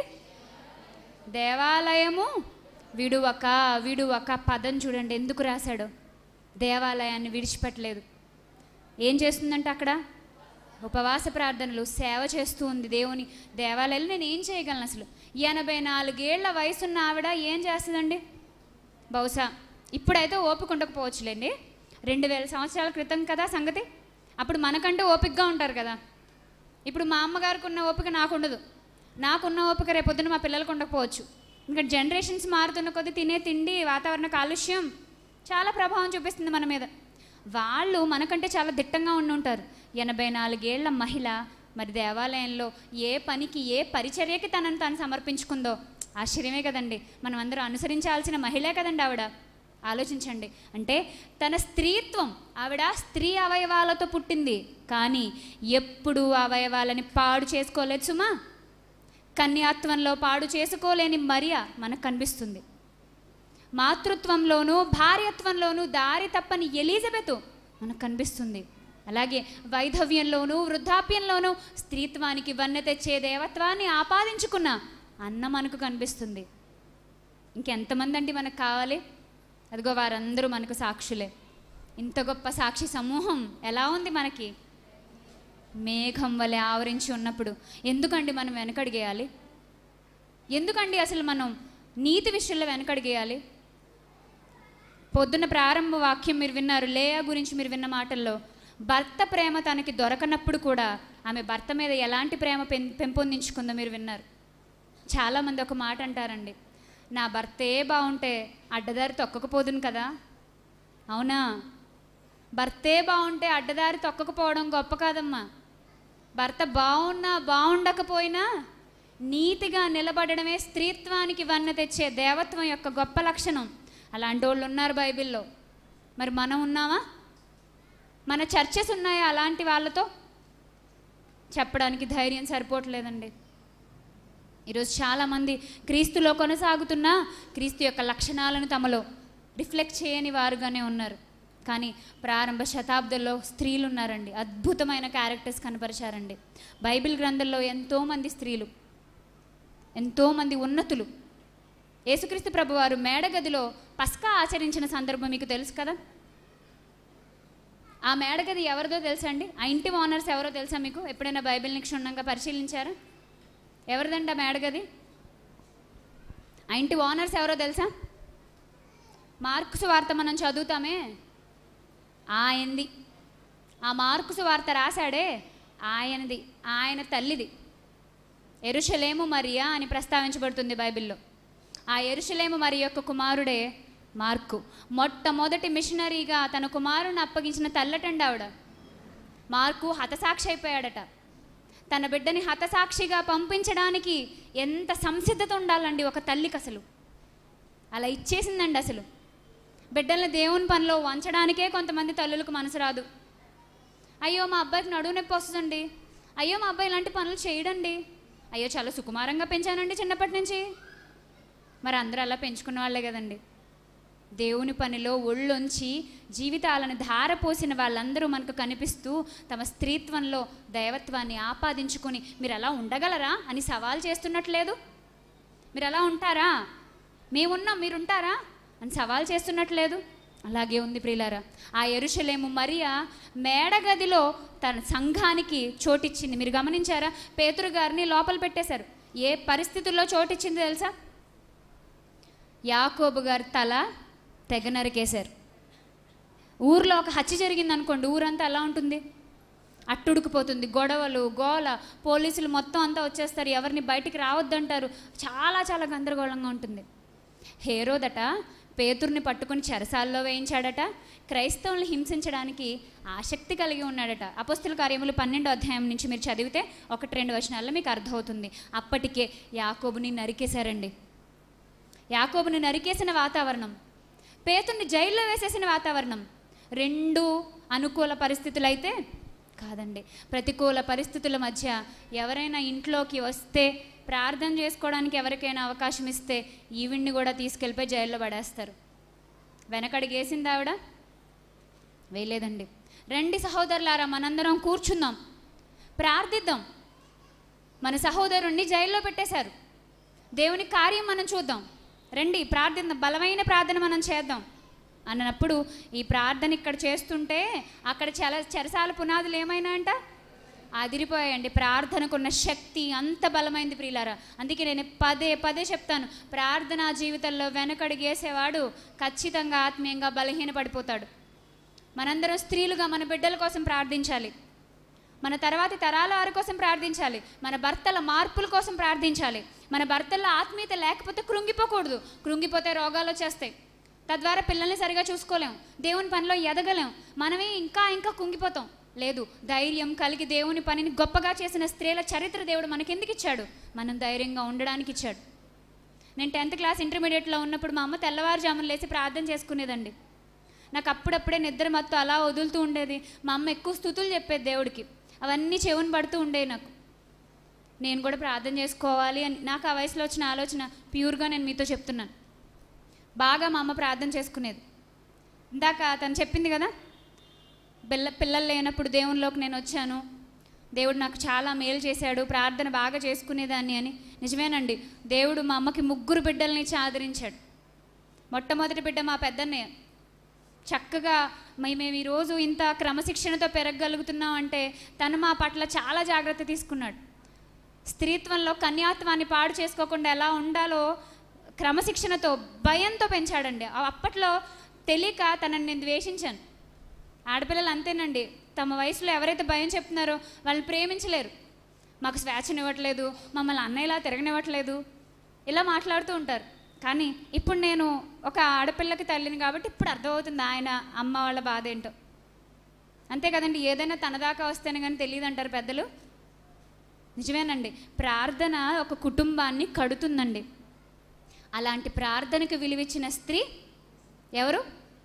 దేవాలయము విడువక విడువక పదం చూడండి ఎందుకు రాశాడు దేవాలయాన్ని విడిచిపెట్టలేదు ఏం చేస్తుందంటే అక్కడ ఉపవాస ప్రార్థనలు సేవ చేస్తూ ఉంది దేవుని దేవాలయాలు నేను ఏం చేయగలను అసలు ఎనభై నాలుగేళ్ల వయసున్న ఆవిడ ఏం చేస్తుందండి బహుశా ఇప్పుడైతే ఓపిక ఉండకపోవచ్చులేండి రెండు వేల సంవత్సరాల క్రితం కదా సంగతి అప్పుడు మనకంటే ఓపికగా ఉంటారు కదా ఇప్పుడు మా అమ్మగారికి ఉన్న ఓపిక నాకు ఉండదు నాకున్న ఓపిక రేపొద్దున మా పిల్లలకు ఉండకపోవచ్చు ఇంకా జనరేషన్స్ మారుతున్న కొద్దీ తినే తిండి వాతావరణ కాలుష్యం చాలా ప్రభావం చూపిస్తుంది మన మీద వాళ్ళు మనకంటే చాలా దిట్టంగా ఉండి ఉంటారు ఎనభై నాలుగేళ్ల మహిళ మరి దేవాలయంలో ఏ పనికి ఏ పరిచర్యకి తనను తాను సమర్పించుకుందో ఆశ్చర్యమే కదండి మనం అందరూ అనుసరించాల్సిన మహిళే కదండి ఆవిడ ఆలోచించండి అంటే తన స్త్రీత్వం ఆవిడ స్త్రీ అవయవాలతో పుట్టింది కానీ ఎప్పుడూ అవయవాలని పాడు చేసుకోలేదు సుమా కన్యాత్వంలో పాడు చేసుకోలేని మరియ మనకు కనిపిస్తుంది మాతృత్వంలోనూ భార్యత్వంలోనూ దారి తప్పని ఎలిజబెత్ మనకు కనిపిస్తుంది అలాగే వైధవ్యంలోనూ వృద్ధాప్యంలోనూ స్త్రీత్వానికి వన్నె తెచ్చే దేవత్వాన్ని ఆపాదించుకున్న అన్న మనకు కనిపిస్తుంది ఇంకెంతమంది అండి మనకు కావాలి అదిగో వారందరూ మనకు సాక్షులే ఇంత గొప్ప సాక్షి సమూహం ఎలా ఉంది మనకి మేఘం వలె ఆవరించి ఉన్నప్పుడు ఎందుకండి మనం వెనకడిగేయాలి ఎందుకండి అసలు మనం నీతి విషయంలో వెనకడిగేయాలి పొద్దున్న ప్రారంభ వాక్యం మీరు విన్నారు లేయా గురించి మీరు విన్న మాటల్లో భర్త ప్రేమ తనకి దొరకనప్పుడు కూడా ఆమె భర్త మీద ఎలాంటి ప్రేమ పెం పెంపొందించుకుందో మీరు విన్నారు చాలామంది ఒక మాట అంటారండి నా భర్తే బాగుంటే అడ్డదారి తొక్కకపోదును కదా అవునా భర్తే బాగుంటే అడ్డదారి తొక్కకపోవడం గొప్ప కాదమ్మా భర్త బాగున్నా బాగుండకపోయినా నీతిగా నిలబడడమే స్త్రీత్వానికి వన్న తెచ్చే దేవత్వం యొక్క గొప్ప లక్షణం అలాంటి వాళ్ళు ఉన్నారు బైబిల్లో మరి మనం ఉన్నామా మన చర్చెస్ ఉన్నాయా అలాంటి వాళ్ళతో చెప్పడానికి ధైర్యం సరిపోవట్లేదండి ఈరోజు చాలామంది క్రీస్తులో కొనసాగుతున్న క్రీస్తు యొక్క లక్షణాలను తమలో రిఫ్లెక్ట్ చేయని వారుగానే ఉన్నారు కానీ ప్రారంభ శతాబ్దంలో స్త్రీలు ఉన్నారండి అద్భుతమైన క్యారెక్టర్స్ కనపరిచారండి బైబిల్ గ్రంథంలో ఎంతోమంది స్త్రీలు ఎంతోమంది ఉన్నతులు యేసుక్రీస్తు ప్రభువారు మేడగదిలో పస్కా ఆచరించిన సందర్భం మీకు తెలుసు కదా ఆ మేడగది ఎవరిదో తెలుసా అండి ఆ ఇంటి ఓనర్స్ ఎవరో తెలుసా మీకు ఎప్పుడైనా బైబిల్ని క్షుణ్ణంగా పరిశీలించారా ఎవరిదండి ఆ మేడగది ఆ ఇంటి ఓనర్స్ ఎవరో తెలుసా మార్క్స్ వార్త మనం చదువుతామే ఆయనది ఆ మార్క్స్ వార్త రాశాడే ఆయనది ఆయన తల్లిది ఎరుషలేము మరియా అని ప్రస్తావించబడుతుంది బైబిల్లో ఆ ఎరుషలేము మరి యొక్క కుమారుడే మార్కు మొట్టమొదటి మిషనరీగా తన కుమారుని అప్పగించిన తల్లటండి ఆవిడ మార్కు హతసాక్షి అయిపోయాడట తన బిడ్డని హతసాక్షిగా పంపించడానికి ఎంత సంసిద్ధత ఉండాలండి ఒక తల్లికి అసలు అలా ఇచ్చేసిందండి అసలు బిడ్డల్ని దేవుని పనిలో వంచడానికే కొంతమంది తల్లులకు మనసు రాదు అయ్యో మా అబ్బాయికి నడువు నొప్పి వస్తుందండి అయ్యో మా అబ్బాయి ఇలాంటి పనులు చేయడండి అయ్యో చాలా సుకుమారంగా పెంచానండి చిన్నప్పటి నుంచి మరి అందరూ అలా పెంచుకున్న వాళ్ళే కదండి దేవుని పనిలో ఒళ్ళొంచి జీవితాలను ధారపోసిన వాళ్ళందరూ మనకు కనిపిస్తూ తమ స్త్రీత్వంలో దైవత్వాన్ని ఆపాదించుకొని మీరు అలా ఉండగలరా అని సవాల్ చేస్తున్నట్లేదు మీరు అలా ఉంటారా మేమున్నాం మీరు ఉంటారా అని సవాల్ చేస్తున్నట్లేదు అలాగే ఉంది ప్రియులారా ఆ ఎరుషలేము మరియా మేడగదిలో తన సంఘానికి చోటిచ్చింది మీరు గమనించారా పేతురు గారిని లోపల పెట్టేశారు ఏ పరిస్థితుల్లో చోటిచ్చింది తెలుసా యాకోబు గారి తల తెగ నరికేశారు ఊర్లో ఒక హత్య జరిగింది అనుకోండి ఊరంతా ఎలా ఉంటుంది అట్టుడుకుపోతుంది గొడవలు గోల పోలీసులు మొత్తం అంతా వచ్చేస్తారు ఎవరిని బయటికి రావద్దంటారు చాలా చాలా గందరగోళంగా ఉంటుంది హేరోదట పేతుర్ని పట్టుకుని చెరసాల్లో వేయించాడట క్రైస్తవుల్ని హింసించడానికి ఆసక్తి కలిగి ఉన్నాడట అపస్తుల కార్యములు పన్నెండో అధ్యాయం నుంచి మీరు చదివితే ఒకటి రెండు వచనాల్లో మీకు అర్థమవుతుంది అప్పటికే యాకోబుని నరికేశారండి యాకోబుని నరికేసిన వాతావరణం పేతుని జైల్లో వేసేసిన వాతావరణం రెండు అనుకూల పరిస్థితులు అయితే కాదండి ప్రతికూల పరిస్థితుల మధ్య ఎవరైనా ఇంట్లోకి వస్తే ప్రార్థన చేసుకోవడానికి ఎవరికైనా అవకాశం ఇస్తే ఈవిడ్ని కూడా తీసుకెళ్ళిపోయి జైల్లో పడేస్తారు వెనకడికి వేసింది ఆవిడ వేయలేదండి రండి సహోదరులారా మనందరం కూర్చుందాం ప్రార్థిద్దాం మన సహోదరుణ్ణి జైల్లో పెట్టేశారు దేవుని కార్యం మనం చూద్దాం రండి ప్రార్థన బలమైన ప్రార్థన మనం చేద్దాం అన్నప్పుడు ఈ ప్రార్థన ఇక్కడ చేస్తుంటే అక్కడ చెల చెరసాల పునాదులు ఏమైనా అంట అదిరిపోయాయండి ప్రార్థనకున్న శక్తి అంత బలమైంది ప్రియులారా అందుకే నేను పదే పదే చెప్తాను ప్రార్థనా జీవితంలో వెనకడుగేసేవాడు ఖచ్చితంగా ఆత్మీయంగా బలహీనపడిపోతాడు మనందరం స్త్రీలుగా మన బిడ్డల కోసం ప్రార్థించాలి మన తర్వాతి తరాల వారి కోసం ప్రార్థించాలి మన భర్తల మార్పుల కోసం ప్రార్థించాలి మన భర్తల్లో ఆత్మీయత లేకపోతే కృంగిపోకూడదు కృంగిపోతే రోగాలు వచ్చేస్తాయి తద్వారా పిల్లల్ని సరిగా చూసుకోలేం దేవుని పనిలో ఎదగలేం మనమే ఇంకా ఇంకా కుంగిపోతాం లేదు ధైర్యం కలిగి దేవుని పనిని గొప్పగా చేసిన స్త్రీల చరిత్ర దేవుడు మనకెందుకు ఇచ్చాడు మనం ధైర్యంగా ఉండడానికి ఇచ్చాడు నేను టెన్త్ క్లాస్ ఇంటర్మీడియట్లో ఉన్నప్పుడు మా అమ్మ తెల్లవారుజామున లేచి ప్రార్థన చేసుకునేదండి నాకు అప్పుడప్పుడే నిద్ర మత్తు అలా వదులుతూ ఉండేది మా అమ్మ ఎక్కువ స్థుతులు చెప్పేది దేవుడికి అవన్నీ చెవుని పడుతూ ఉండేవి నాకు నేను కూడా ప్రార్థన చేసుకోవాలి అని నాకు ఆ వయసులో వచ్చిన ఆలోచన ప్యూర్గా నేను మీతో చెప్తున్నాను బాగా మా అమ్మ ప్రార్థన చేసుకునేది ఇందాక తను చెప్పింది కదా పిల్ల పిల్లలు లేనప్పుడు దేవునిలోకి నేను వచ్చాను దేవుడు నాకు చాలా మేలు చేశాడు ప్రార్థన బాగా చేసుకునేదాన్ని అని నిజమేనండి దేవుడు మా అమ్మకి ముగ్గురు బిడ్డల్ని ఇచ్చి ఆదరించాడు మొట్టమొదటి బిడ్డ మా పెద్దన్నయ్య చక్కగా మే మేము ఈరోజు ఇంత క్రమశిక్షణతో పెరగగలుగుతున్నాం అంటే తను మా పట్ల చాలా జాగ్రత్త తీసుకున్నాడు స్త్రీత్వంలో కన్యాత్వాన్ని పాడు చేసుకోకుండా ఎలా ఉండాలో క్రమశిక్షణతో భయంతో పెంచాడండి ఆ అప్పట్లో తెలియక తనని నేను ద్వేషించాను ఆడపిల్లలు అంతేనండి తమ వయసులో ఎవరైతే భయం చెప్తున్నారో వాళ్ళని ప్రేమించలేరు మాకు స్వేచ్ఛనివ్వట్లేదు మమ్మల్ని అన్నయ్యలా తిరగనివ్వట్లేదు ఇలా మాట్లాడుతూ ఉంటారు కానీ ఇప్పుడు నేను ఒక ఆడపిల్లకి తల్లిని కాబట్టి ఇప్పుడు అర్థమవుతుంది ఆయన అమ్మ వాళ్ళ బాధ ఏంటో అంతే కదండి ఏదైనా తన దాకా వస్తేనే కానీ తెలియదు అంటారు పెద్దలు నిజమేనండి ప్రార్థన ఒక కుటుంబాన్ని కడుతుందండి అలాంటి ప్రార్థనకు విలువిచ్చిన స్త్రీ ఎవరు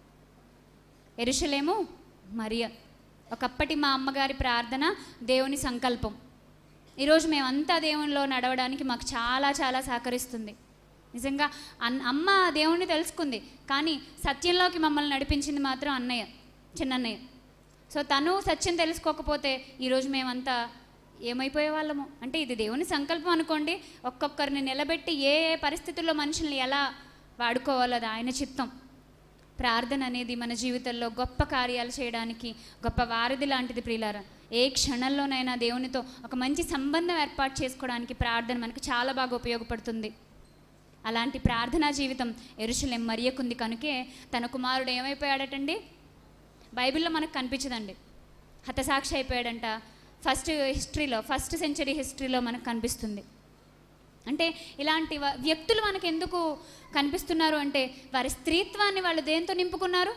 ఎరుషలేము మరియ ఒకప్పటి మా అమ్మగారి ప్రార్థన దేవుని సంకల్పం ఈరోజు మేమంతా దేవునిలో నడవడానికి మాకు చాలా చాలా సహకరిస్తుంది నిజంగా అన్ అమ్మ దేవుణ్ణి తెలుసుకుంది కానీ సత్యంలోకి మమ్మల్ని నడిపించింది మాత్రం అన్నయ్య చిన్నన్నయ్య సో తను సత్యం తెలుసుకోకపోతే ఈరోజు మేమంతా ఏమైపోయే వాళ్ళము అంటే ఇది దేవుని సంకల్పం అనుకోండి ఒక్కొక్కరిని నిలబెట్టి ఏ ఏ పరిస్థితుల్లో మనుషుల్ని ఎలా వాడుకోవాలో అది ఆయన చిత్తం ప్రార్థన అనేది మన జీవితంలో గొప్ప కార్యాలు చేయడానికి గొప్ప వారధి లాంటిది ప్రియులారా ఏ క్షణంలోనైనా దేవునితో ఒక మంచి సంబంధం ఏర్పాటు చేసుకోవడానికి ప్రార్థన మనకు చాలా బాగా ఉపయోగపడుతుంది అలాంటి ప్రార్థనా జీవితం ఎరుషలేం మరియకుంది కనుకే తన కుమారుడు ఏమైపోయాడటండి బైబిల్లో మనకు కనిపించదండి హతసాక్షి అయిపోయాడంట ఫస్ట్ హిస్టరీలో ఫస్ట్ సెంచరీ హిస్టరీలో మనకు కనిపిస్తుంది అంటే ఇలాంటి వ- వ్యక్తులు మనకు ఎందుకు కనిపిస్తున్నారు అంటే వారి స్త్రీత్వాన్ని వాళ్ళు దేంతో నింపుకున్నారు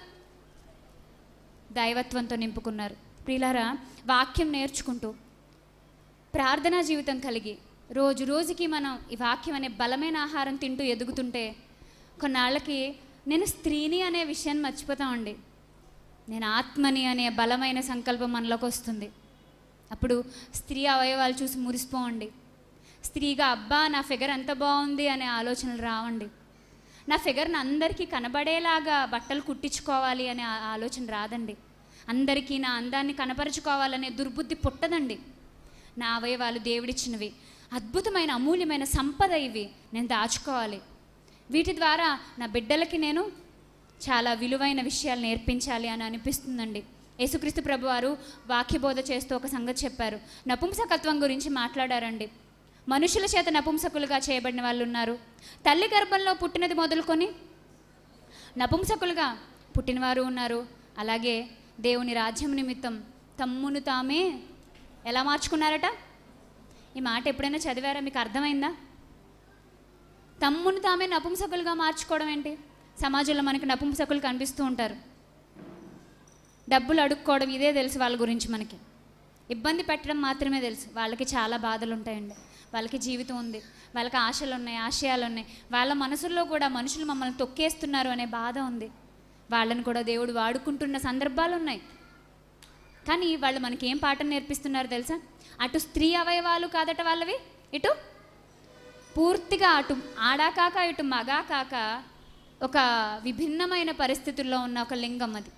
దైవత్వంతో నింపుకున్నారు ప్రియులారా వాక్యం నేర్చుకుంటూ ప్రార్థనా జీవితం కలిగి రోజు రోజుకి మనం ఈ వాక్యం అనే బలమైన ఆహారం తింటూ ఎదుగుతుంటే కొన్నాళ్ళకి నేను స్త్రీని అనే విషయాన్ని మర్చిపోతామండి నేను ఆత్మని అనే బలమైన సంకల్పం మనలోకి వస్తుంది అప్పుడు స్త్రీ అవయవాలు చూసి మురిసిపోవండి స్త్రీగా అబ్బా నా ఫిగర్ ఎంత బాగుంది అనే ఆలోచనలు రావండి నా ఫిగర్ని అందరికీ కనబడేలాగా బట్టలు కుట్టించుకోవాలి అనే ఆ- ఆలోచన రాదండి అందరికీ నా అందాన్ని కనపరుచుకోవాలనే దుర్బుద్ధి పుట్టదండి నా అవయవాలు దేవుడిచ్చినవి అద్భుతమైన అమూల్యమైన సంపద ఇవి నేను దాచుకోవాలి వీటి ద్వారా నా బిడ్డలకి నేను చాలా విలువైన విషయాలు నేర్పించాలి అని అనిపిస్తుందండి యేసుక్రీస్తు ప్రభు వారు వాక్యబోధ చేస్తూ ఒక సంగతి చెప్పారు నపుంసకత్వం గురించి మాట్లాడారండి మనుషుల చేత నపుంసకులుగా చేయబడిన వాళ్ళు ఉన్నారు తల్లి గర్భంలో పుట్టినది మొదలుకొని నపుంసకులుగా పుట్టినవారు ఉన్నారు అలాగే దేవుని రాజ్యం నిమిత్తం తమ్మును తామే ఎలా మార్చుకున్నారట ఈ మాట ఎప్పుడైనా చదివారా మీకు అర్థమైందా తమ్మును తామే నపుంసకులుగా మార్చుకోవడం ఏంటి సమాజంలో మనకి నపుంసకులు కనిపిస్తూ ఉంటారు డబ్బులు అడుక్కోవడం ఇదే తెలుసు వాళ్ళ గురించి మనకి ఇబ్బంది పెట్టడం మాత్రమే తెలుసు వాళ్ళకి చాలా బాధలు ఉంటాయండి వాళ్ళకి జీవితం ఉంది వాళ్ళకి ఆశలు ఉన్నాయి ఆశయాలు ఉన్నాయి వాళ్ళ మనసుల్లో కూడా మనుషులు మమ్మల్ని తొక్కేస్తున్నారు అనే బాధ ఉంది వాళ్ళని కూడా దేవుడు వాడుకుంటున్న సందర్భాలు ఉన్నాయి కానీ వాళ్ళు మనకి ఏం పాఠం నేర్పిస్తున్నారు తెలుసా అటు స్త్రీ అవయవాలు కాదట వాళ్ళవి ఇటు పూర్తిగా అటు ఆడా కాక ఇటు మగా కాక ఒక విభిన్నమైన పరిస్థితుల్లో ఉన్న ఒక లింగం అది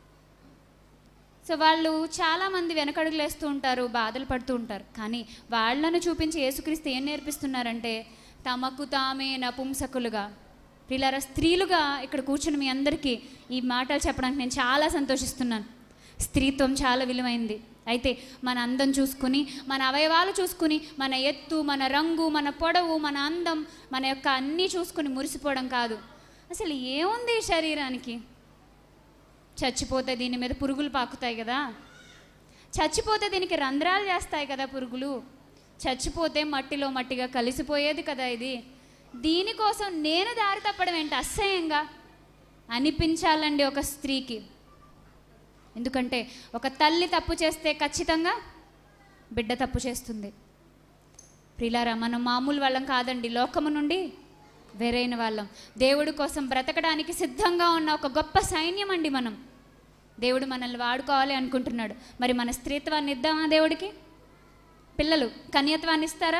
సో వాళ్ళు చాలామంది వెనకడుగులు వేస్తూ ఉంటారు బాధలు పడుతూ ఉంటారు కానీ వాళ్ళను చూపించి యేసుక్రీస్తు ఏం నేర్పిస్తున్నారంటే తమకు తామే నపుంసకులుగా పిల్లల స్త్రీలుగా ఇక్కడ కూర్చుని మీ అందరికీ ఈ మాటలు చెప్పడానికి నేను చాలా సంతోషిస్తున్నాను స్త్రీత్వం చాలా విలువైంది అయితే మన అందం చూసుకుని మన అవయవాలు చూసుకుని మన ఎత్తు మన రంగు మన పొడవు మన అందం మన యొక్క అన్నీ చూసుకుని మురిసిపోవడం కాదు అసలు ఏముంది ఈ శరీరానికి చచ్చిపోతే దీని మీద పురుగులు పాకుతాయి కదా చచ్చిపోతే దీనికి రంధ్రాలు చేస్తాయి కదా పురుగులు చచ్చిపోతే మట్టిలో మట్టిగా కలిసిపోయేది కదా ఇది దీనికోసం నేను దారి తప్పడం ఏంటి అసహ్యంగా అనిపించాలండి ఒక స్త్రీకి ఎందుకంటే ఒక తల్లి తప్పు చేస్తే ఖచ్చితంగా బిడ్డ తప్పు చేస్తుంది ప్రిలారా మనం మామూలు వాళ్ళం కాదండి లోకము నుండి వేరైన వాళ్ళం దేవుడి కోసం బ్రతకడానికి సిద్ధంగా ఉన్న ఒక గొప్ప సైన్యం అండి మనం దేవుడు మనల్ని వాడుకోవాలి అనుకుంటున్నాడు మరి మన స్త్రీత్వాన్ని ఇద్దామా దేవుడికి పిల్లలు కన్యత్వాన్ని ఇస్తారా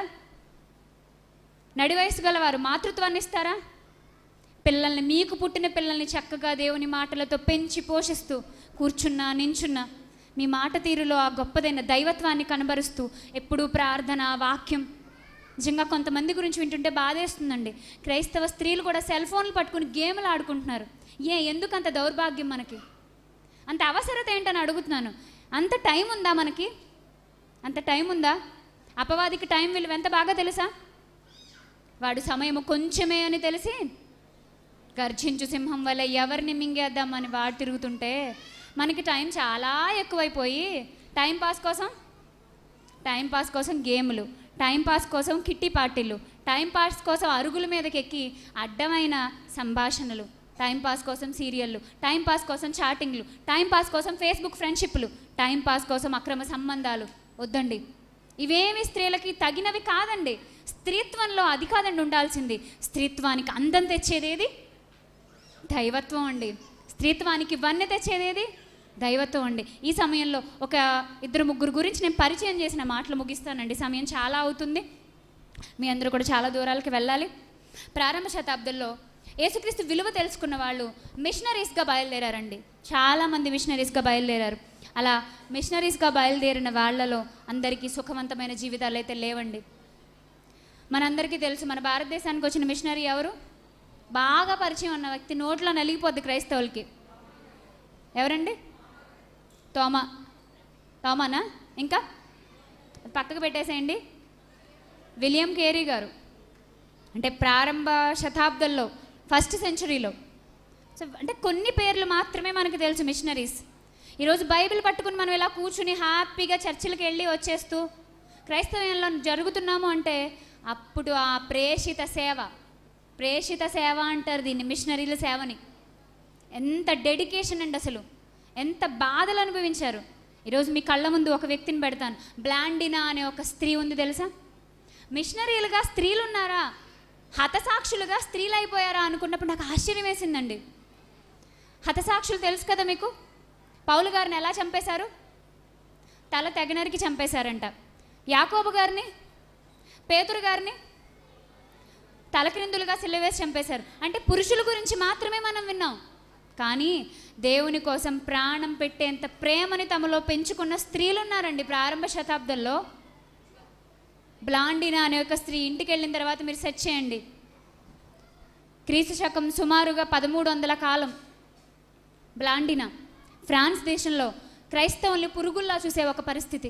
నడి వయసు గలవారు మాతృత్వాన్ని ఇస్తారా పిల్లల్ని మీకు పుట్టిన పిల్లల్ని చక్కగా దేవుని మాటలతో పెంచి పోషిస్తూ కూర్చున్నా నించున్నా మీ మాట తీరులో ఆ గొప్పదైన దైవత్వాన్ని కనబరుస్తూ ఎప్పుడూ ప్రార్థన వాక్యం నిజంగా కొంతమంది గురించి వింటుంటే బాధేస్తుందండి క్రైస్తవ స్త్రీలు కూడా సెల్ ఫోన్లు పట్టుకుని గేమ్లు ఆడుకుంటున్నారు ఏ ఎందుకు అంత దౌర్భాగ్యం మనకి అంత అవసరత ఏంటని అడుగుతున్నాను అంత టైం ఉందా మనకి అంత టైం ఉందా అపవాదికి టైం విలువ ఎంత బాగా తెలుసా వాడు సమయము కొంచెమే అని తెలిసి గర్జించు సింహం వల్ల ఎవరిని మింగేద్దామని వాడు తిరుగుతుంటే మనకి టైం చాలా ఎక్కువైపోయి టైం పాస్ కోసం టైం పాస్ కోసం గేములు టైం పాస్ కోసం కిట్టి పార్టీలు టైం పాస్ కోసం అరుగుల మీదకి ఎక్కి అడ్డమైన సంభాషణలు టైం పాస్ కోసం సీరియళ్ళు టైం పాస్ కోసం చాటింగ్లు టైం పాస్ కోసం ఫేస్బుక్ ఫ్రెండ్షిప్లు టైం పాస్ కోసం అక్రమ సంబంధాలు వద్దండి ఇవేమి స్త్రీలకి తగినవి కాదండి స్త్రీత్వంలో అది కాదండి ఉండాల్సింది స్త్రీత్వానికి అందం తెచ్చేదేది దైవత్వం అండి స్త్రీత్వానికి వన్నె తెచ్చేదేది దైవత్వం అండి ఈ సమయంలో ఒక ఇద్దరు ముగ్గురు గురించి నేను పరిచయం చేసిన మాటలు ముగిస్తానండి సమయం చాలా అవుతుంది మీ అందరూ కూడా చాలా దూరాలకి వెళ్ళాలి ప్రారంభ శతాబ్దంలో యేసుక్రీస్తు విలువ తెలుసుకున్న వాళ్ళు మిషనరీస్గా బయలుదేరారండి చాలామంది మిషనరీస్గా బయలుదేరారు అలా మిషనరీస్గా బయలుదేరిన వాళ్ళలో అందరికీ సుఖవంతమైన జీవితాలు అయితే లేవండి మనందరికీ తెలుసు మన భారతదేశానికి వచ్చిన మిషనరీ ఎవరు బాగా పరిచయం ఉన్న వ్యక్తి నోట్లో నలిగిపోద్ది క్రైస్తవులకి ఎవరండి తోమా తోమానా ఇంకా పక్కకు పెట్టేసేయండి విలియం కేరీ గారు అంటే ప్రారంభ శతాబ్దంలో ఫస్ట్ సెంచరీలో సో అంటే కొన్ని పేర్లు మాత్రమే మనకు తెలుసు మిషనరీస్ ఈరోజు బైబిల్ పట్టుకుని మనం ఇలా కూర్చుని హ్యాపీగా చర్చిలకు వెళ్ళి వచ్చేస్తూ క్రైస్తవంలో జరుగుతున్నాము అంటే అప్పుడు ఆ ప్రేషిత సేవ ప్రేషిత సేవ అంటారు దీన్ని మిషనరీల సేవని ఎంత డెడికేషన్ అండి అసలు ఎంత బాధలు అనుభవించారు ఈరోజు మీ కళ్ళ ముందు ఒక వ్యక్తిని పెడతాను బ్లాండినా అనే ఒక స్త్రీ ఉంది తెలుసా మిషనరీలుగా స్త్రీలు ఉన్నారా హతసాక్షులుగా స్త్రీలు అయిపోయారా అనుకున్నప్పుడు నాకు ఆశ్చర్యం వేసిందండి హతసాక్షులు తెలుసు కదా మీకు పౌలు గారిని ఎలా చంపేశారు తల తెగనరికి చంపేశారంట యాకోబు గారిని పేతురు గారిని తలక్రిందులుగా సిల్లవేసి చంపేశారు అంటే పురుషుల గురించి మాత్రమే మనం విన్నాం కానీ దేవుని కోసం ప్రాణం పెట్టేంత ప్రేమని తమలో పెంచుకున్న స్త్రీలు ఉన్నారండి ప్రారంభ శతాబ్దంలో బ్లాండినా అనే ఒక స్త్రీ ఇంటికి వెళ్ళిన తర్వాత మీరు సెర్చ్ చేయండి క్రీస్తు శకం సుమారుగా పదమూడు వందల కాలం బ్లాండినా ఫ్రాన్స్ దేశంలో క్రైస్తవుల్ని పురుగుల్లా చూసే ఒక పరిస్థితి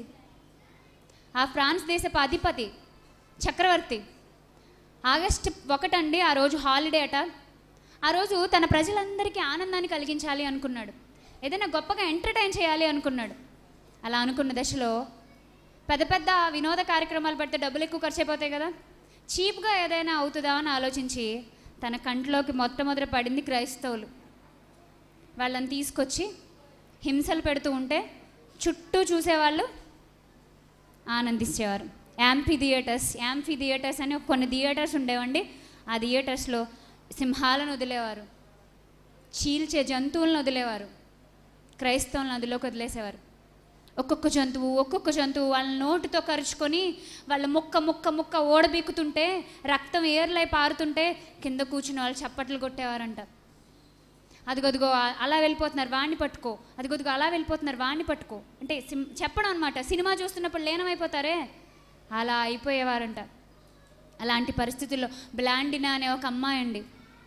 ఆ ఫ్రాన్స్ దేశపు అధిపతి చక్రవర్తి ఆగస్ట్ ఒకటండి ఆ రోజు హాలిడే అట ఆ రోజు తన ప్రజలందరికీ ఆనందాన్ని కలిగించాలి అనుకున్నాడు ఏదైనా గొప్పగా ఎంటర్టైన్ చేయాలి అనుకున్నాడు అలా అనుకున్న దశలో పెద్ద పెద్ద వినోద కార్యక్రమాలు పెడితే డబ్బులు ఎక్కువ ఖర్చు అయిపోతాయి కదా చీప్గా ఏదైనా అవుతుందా అని ఆలోచించి తన కంట్లోకి మొట్టమొదటి పడింది క్రైస్తవులు వాళ్ళని తీసుకొచ్చి హింసలు పెడుతూ ఉంటే చుట్టూ చూసేవాళ్ళు ఆనందించేవారు యాంఫీ థియేటర్స్ యాంఫీ థియేటర్స్ అని కొన్ని థియేటర్స్ ఉండేవండి ఆ థియేటర్స్లో సింహాలను వదిలేవారు చీల్చే జంతువులను వదిలేవారు క్రైస్తవులను అందులోకి వదిలేసేవారు ఒక్కొక్క జంతువు ఒక్కొక్క జంతువు వాళ్ళ నోటితో కరుచుకొని వాళ్ళ ముక్క ముక్క ముక్క ఓడబీకుతుంటే రక్తం ఏర్లై పారుతుంటే కింద కూర్చుని వాళ్ళు చప్పట్లు కొట్టేవారంట అదిగొదిగో ఆ- అలా వెళ్ళిపోతున్నారు వాణ్ణి పట్టుకో అదిగొదిగో అలా వెళ్ళిపోతున్నారు వాణ్ణి పట్టుకో అంటే సిమ్ చెప్పడం అనమాట సినిమా చూస్తున్నప్పుడు లీనమైపోతారే అలా అయిపోయేవారంట అలాంటి పరిస్థితుల్లో బ్లాండినా అనే ఒక అమ్మాయి అండి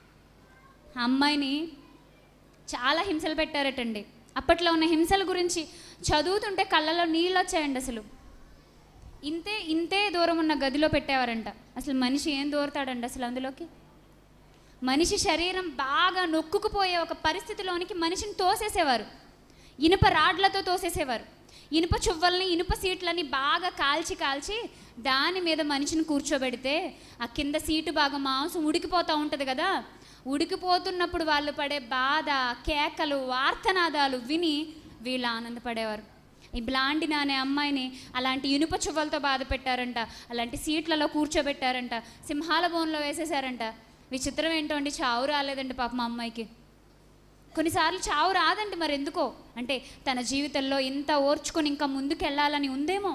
ఆ అమ్మాయిని చాలా హింసలు పెట్టారటండి అప్పట్లో ఉన్న హింసల గురించి చదువుతుంటే కళ్ళలో నీళ్ళు వచ్చాయండి అసలు ఇంతే ఇంతే దూరం ఉన్న గదిలో పెట్టేవారంట అసలు మనిషి ఏం దూరతాడండి అసలు అందులోకి మనిషి శరీరం బాగా నొక్కుకుపోయే ఒక పరిస్థితిలోనికి మనిషిని తోసేసేవారు ఇనుప రాడ్లతో తోసేసేవారు ఇనుప చువ్వల్ని ఇనుప సీట్లని బాగా కాల్చి కాల్చి దాని మీద మనిషిని కూర్చోబెడితే ఆ కింద సీటు బాగా మాంసం ఉడికిపోతూ ఉంటుంది కదా ఉడికిపోతున్నప్పుడు వాళ్ళు పడే బాధ కేకలు ఆర్తనాదాలు విని వీళ్ళు ఆనందపడేవారు ఈ బ్లాండిన అనే అమ్మాయిని అలాంటి ఇనుప చువ్వలతో బాధ పెట్టారంట అలాంటి సీట్లలో కూర్చోబెట్టారంట సింహాల బోన్లో వేసేసారంట విచిత్రం ఏంటో అండి చావు రాలేదండి పాప మా అమ్మాయికి కొన్నిసార్లు చావు రాదండి మరి ఎందుకో అంటే తన జీవితంలో ఇంత ఓర్చుకొని ఇంకా ముందుకు వెళ్ళాలని ఉందేమో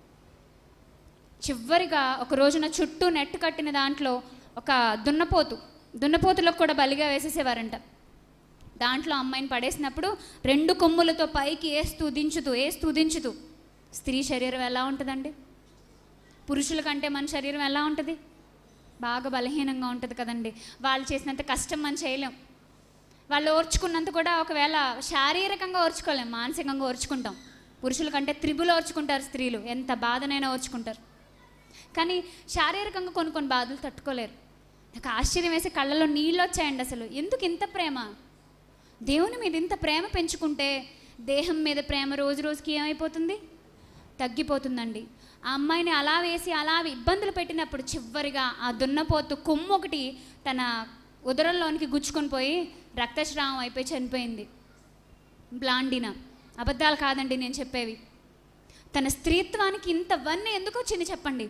చివరిగా ఒక రోజున చుట్టూ నెట్ కట్టిన దాంట్లో ఒక దున్నపోతు దున్నపోతులకు కూడా బలిగా వేసేసేవారంట దాంట్లో అమ్మాయిని పడేసినప్పుడు రెండు కొమ్ములతో పైకి వేస్తూ దించుతూ వేస్తూ దించుతూ స్త్రీ శరీరం ఎలా ఉంటుందండి పురుషుల కంటే మన శరీరం ఎలా ఉంటుంది బాగా బలహీనంగా ఉంటుంది కదండి వాళ్ళు చేసినంత కష్టం మనం చేయలేం వాళ్ళు ఓర్చుకున్నంత కూడా ఒకవేళ శారీరకంగా ఓర్చుకోలేం మానసికంగా ఓర్చుకుంటాం పురుషుల కంటే త్రిబులు ఓర్చుకుంటారు స్త్రీలు ఎంత బాధనైనా ఓర్చుకుంటారు కానీ శారీరకంగా కొన్ని కొన్ని బాధలు తట్టుకోలేరు నాకు ఆశ్చర్యం వేసి కళ్ళలో నీళ్ళు వచ్చాయండి అసలు ఎందుకు ఇంత ప్రేమ దేవుని మీద ఇంత ప్రేమ పెంచుకుంటే దేహం మీద ప్రేమ రోజు రోజుకి ఏమైపోతుంది తగ్గిపోతుందండి ఆ అమ్మాయిని అలా వేసి అలా ఇబ్బందులు పెట్టినప్పుడు చివరిగా ఆ దున్నపోతు కొమ్ము ఒకటి తన ఉదరంలోనికి గుచ్చుకొని పోయి రక్తస్రావం అయిపోయి చనిపోయింది బ్లాండిన అబద్ధాలు కాదండి నేను చెప్పేవి తన స్త్రీత్వానికి ఇంత వన్నె ఎందుకు వచ్చింది చెప్పండి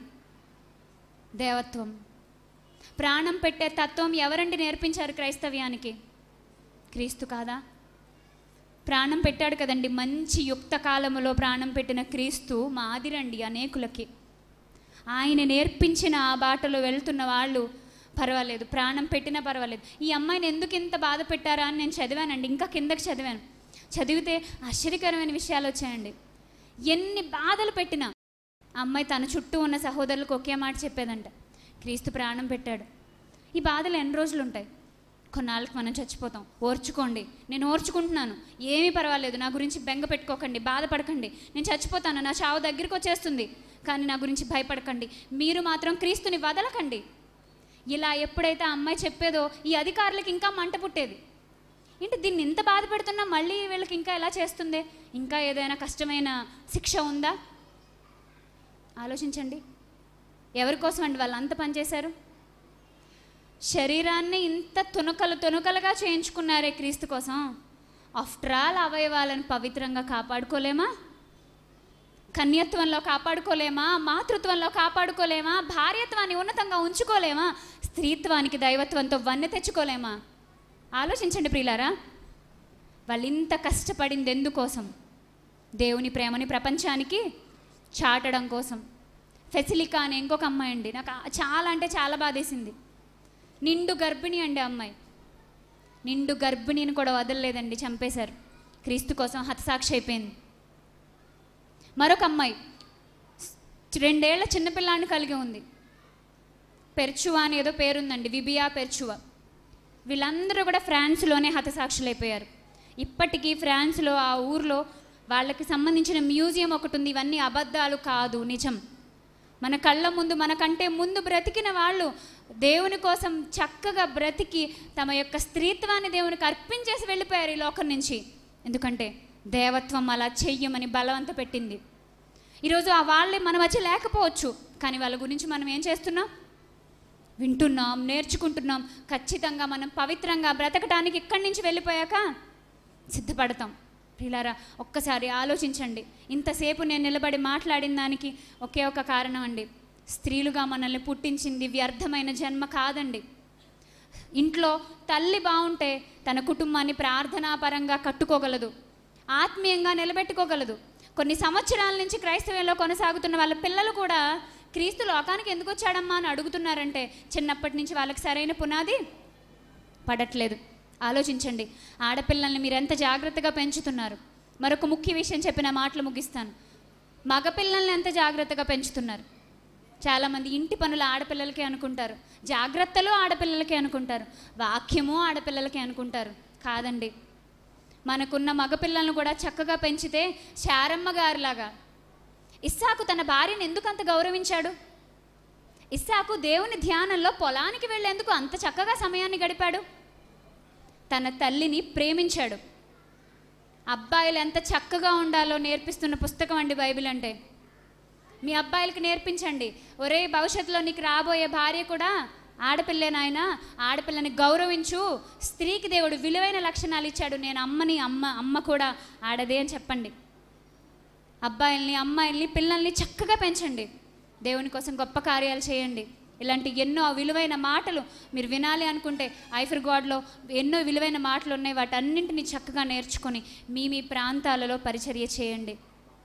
దేవత్వం ప్రాణం పెట్టే తత్వం ఎవరండి నేర్పించారు క్రైస్తవ్యానికి క్రీస్తు కాదా ప్రాణం పెట్టాడు కదండి మంచి యుక్త కాలములో ప్రాణం పెట్టిన క్రీస్తు మాదిరండి అనేకులకి ఆయన నేర్పించిన ఆ బాటలో వెళ్తున్న వాళ్ళు పర్వాలేదు ప్రాణం పెట్టినా పర్వాలేదు ఈ అమ్మాయిని ఎందుకు ఇంత బాధ పెట్టారా అని నేను చదివానండి ఇంకా కిందకి చదివాను చదివితే ఆశ్చర్యకరమైన విషయాలు వచ్చాయండి ఎన్ని బాధలు పెట్టినా ఆ అమ్మాయి తన చుట్టూ ఉన్న సహోదరులకు ఒకే మాట చెప్పేదంట క్రీస్తు ప్రాణం పెట్టాడు ఈ బాధలు ఎన్ని రోజులు ఉంటాయి కొన్నాళ్ళకి మనం చచ్చిపోతాం ఓర్చుకోండి నేను ఓర్చుకుంటున్నాను ఏమీ పర్వాలేదు నా గురించి బెంగ పెట్టుకోకండి బాధపడకండి నేను చచ్చిపోతాను నా చావు దగ్గరికి వచ్చేస్తుంది కానీ నా గురించి భయపడకండి మీరు మాత్రం క్రీస్తుని వదలకండి ఇలా ఎప్పుడైతే ఆ అమ్మాయి చెప్పేదో ఈ అధికారులకు ఇంకా మంట పుట్టేది ఏంటి దీన్ని ఇంత బాధ పెడుతున్నా మళ్ళీ వీళ్ళకి ఇంకా ఎలా చేస్తుంది ఇంకా ఏదైనా కష్టమైన శిక్ష ఉందా ఆలోచించండి ఎవరి కోసం అండి వాళ్ళు అంత పనిచేశారు శరీరాన్ని ఇంత తునకలు తునకలుగా చేయించుకున్నారే క్రీస్తు కోసం ఆఫ్టర్ ఆల్ అవయవాలను పవిత్రంగా కాపాడుకోలేమా కన్యత్వంలో కాపాడుకోలేమా మాతృత్వంలో కాపాడుకోలేమా భార్యత్వాన్ని ఉన్నతంగా ఉంచుకోలేమా స్త్రీత్వానికి దైవత్వంతో వన్నె తెచ్చుకోలేమా ఆలోచించండి ప్రియులారా వాళ్ళు ఇంత కష్టపడింది ఎందుకోసం దేవుని ప్రేమని ప్రపంచానికి చాటడం కోసం ఫెసిలికా అనే ఇంకొక అమ్మాయి అండి నాకు ఆ- చాలా అంటే చాలా బాధేసింది నిండు గర్భిణి అండి ఆ అమ్మాయి నిండు గర్భిణిని కూడా వదలలేదండి చంపేశారు క్రీస్తు కోసం హతసాక్షి అయిపోయింది మరొక అమ్మాయి రెండేళ్ల చిన్నపిల్లాన్ని కలిగి ఉంది పెర్చువా అని ఏదో పేరుందండి విబియా పెర్చువా వీళ్ళందరూ కూడా ఫ్రాన్స్లోనే హతసాక్షులైపోయారు ఇప్పటికీ ఫ్రాన్స్లో ఆ ఊర్లో వాళ్ళకి సంబంధించిన మ్యూజియం ఒకటి ఉంది ఇవన్నీ అబద్ధాలు కాదు నిజం మన కళ్ళ ముందు మనకంటే ముందు బ్రతికిన వాళ్ళు దేవుని కోసం చక్కగా బ్రతికి తమ యొక్క స్త్రీత్వాన్ని దేవునికి అర్పించేసి వెళ్ళిపోయారు ఈ లోకం నుంచి ఎందుకంటే దేవత్వం అలా చెయ్యమని బలవంత పెట్టింది ఈరోజు ఆ వాళ్ళే మన మధ్య లేకపోవచ్చు కానీ వాళ్ళ గురించి మనం ఏం చేస్తున్నాం వింటున్నాం నేర్చుకుంటున్నాం ఖచ్చితంగా మనం పవిత్రంగా బ్రతకడానికి ఇక్కడి నుంచి వెళ్ళిపోయాక సిద్ధపడతాం ప్రియులారా ఒక్కసారి ఆలోచించండి ఇంతసేపు నేను నిలబడి మాట్లాడిన దానికి ఒకే ఒక కారణం అండి స్త్రీలుగా మనల్ని పుట్టించింది వ్యర్థమైన జన్మ కాదండి ఇంట్లో తల్లి బాగుంటే తన కుటుంబాన్ని ప్రార్థనాపరంగా కట్టుకోగలదు ఆత్మీయంగా నిలబెట్టుకోగలదు కొన్ని సంవత్సరాల నుంచి క్రైస్తవ్యంలో కొనసాగుతున్న వాళ్ళ పిల్లలు కూడా క్రీస్తు లోకానికి ఎందుకు వచ్చాడమ్మా అని అడుగుతున్నారంటే చిన్నప్పటి నుంచి వాళ్ళకి సరైన పునాది పడట్లేదు ఆలోచించండి ఆడపిల్లల్ని మీరు ఎంత జాగ్రత్తగా పెంచుతున్నారు మరొక ముఖ్య విషయం చెప్పిన మాటలు ముగిస్తాను మగపిల్లల్ని ఎంత జాగ్రత్తగా పెంచుతున్నారు చాలామంది ఇంటి పనులు ఆడపిల్లలకే అనుకుంటారు జాగ్రత్తలు ఆడపిల్లలకే అనుకుంటారు వాక్యము ఆడపిల్లలకే అనుకుంటారు కాదండి మనకున్న మగపిల్లలను కూడా చక్కగా పెంచితే శారమ్మ గారిలాగా ఇస్సాకు తన భార్యను ఎందుకు అంత గౌరవించాడు ఇస్సాకు దేవుని ధ్యానంలో పొలానికి వెళ్ళేందుకు అంత చక్కగా సమయాన్ని గడిపాడు తన తల్లిని ప్రేమించాడు అబ్బాయిలు ఎంత చక్కగా ఉండాలో నేర్పిస్తున్న పుస్తకం అండి బైబిల్ అంటే మీ అబ్బాయిలకి నేర్పించండి ఒరే భవిష్యత్తులో నీకు రాబోయే భార్య కూడా ఆడపిల్లే నాయన ఆడపిల్లని గౌరవించు స్త్రీకి దేవుడు విలువైన లక్షణాలు ఇచ్చాడు నేను అమ్మని అమ్మ అమ్మ కూడా ఆడదే అని చెప్పండి అబ్బాయిల్ని అమ్మాయిల్ని పిల్లల్ని చక్కగా పెంచండి దేవుని కోసం గొప్ప కార్యాలు చేయండి ఇలాంటి ఎన్నో విలువైన మాటలు మీరు వినాలి అనుకుంటే ఐఫర్ గాడ్లో ఎన్నో విలువైన మాటలు ఉన్నాయి వాటన్నింటినీ చక్కగా నేర్చుకొని మీ మీ ప్రాంతాలలో పరిచర్య చేయండి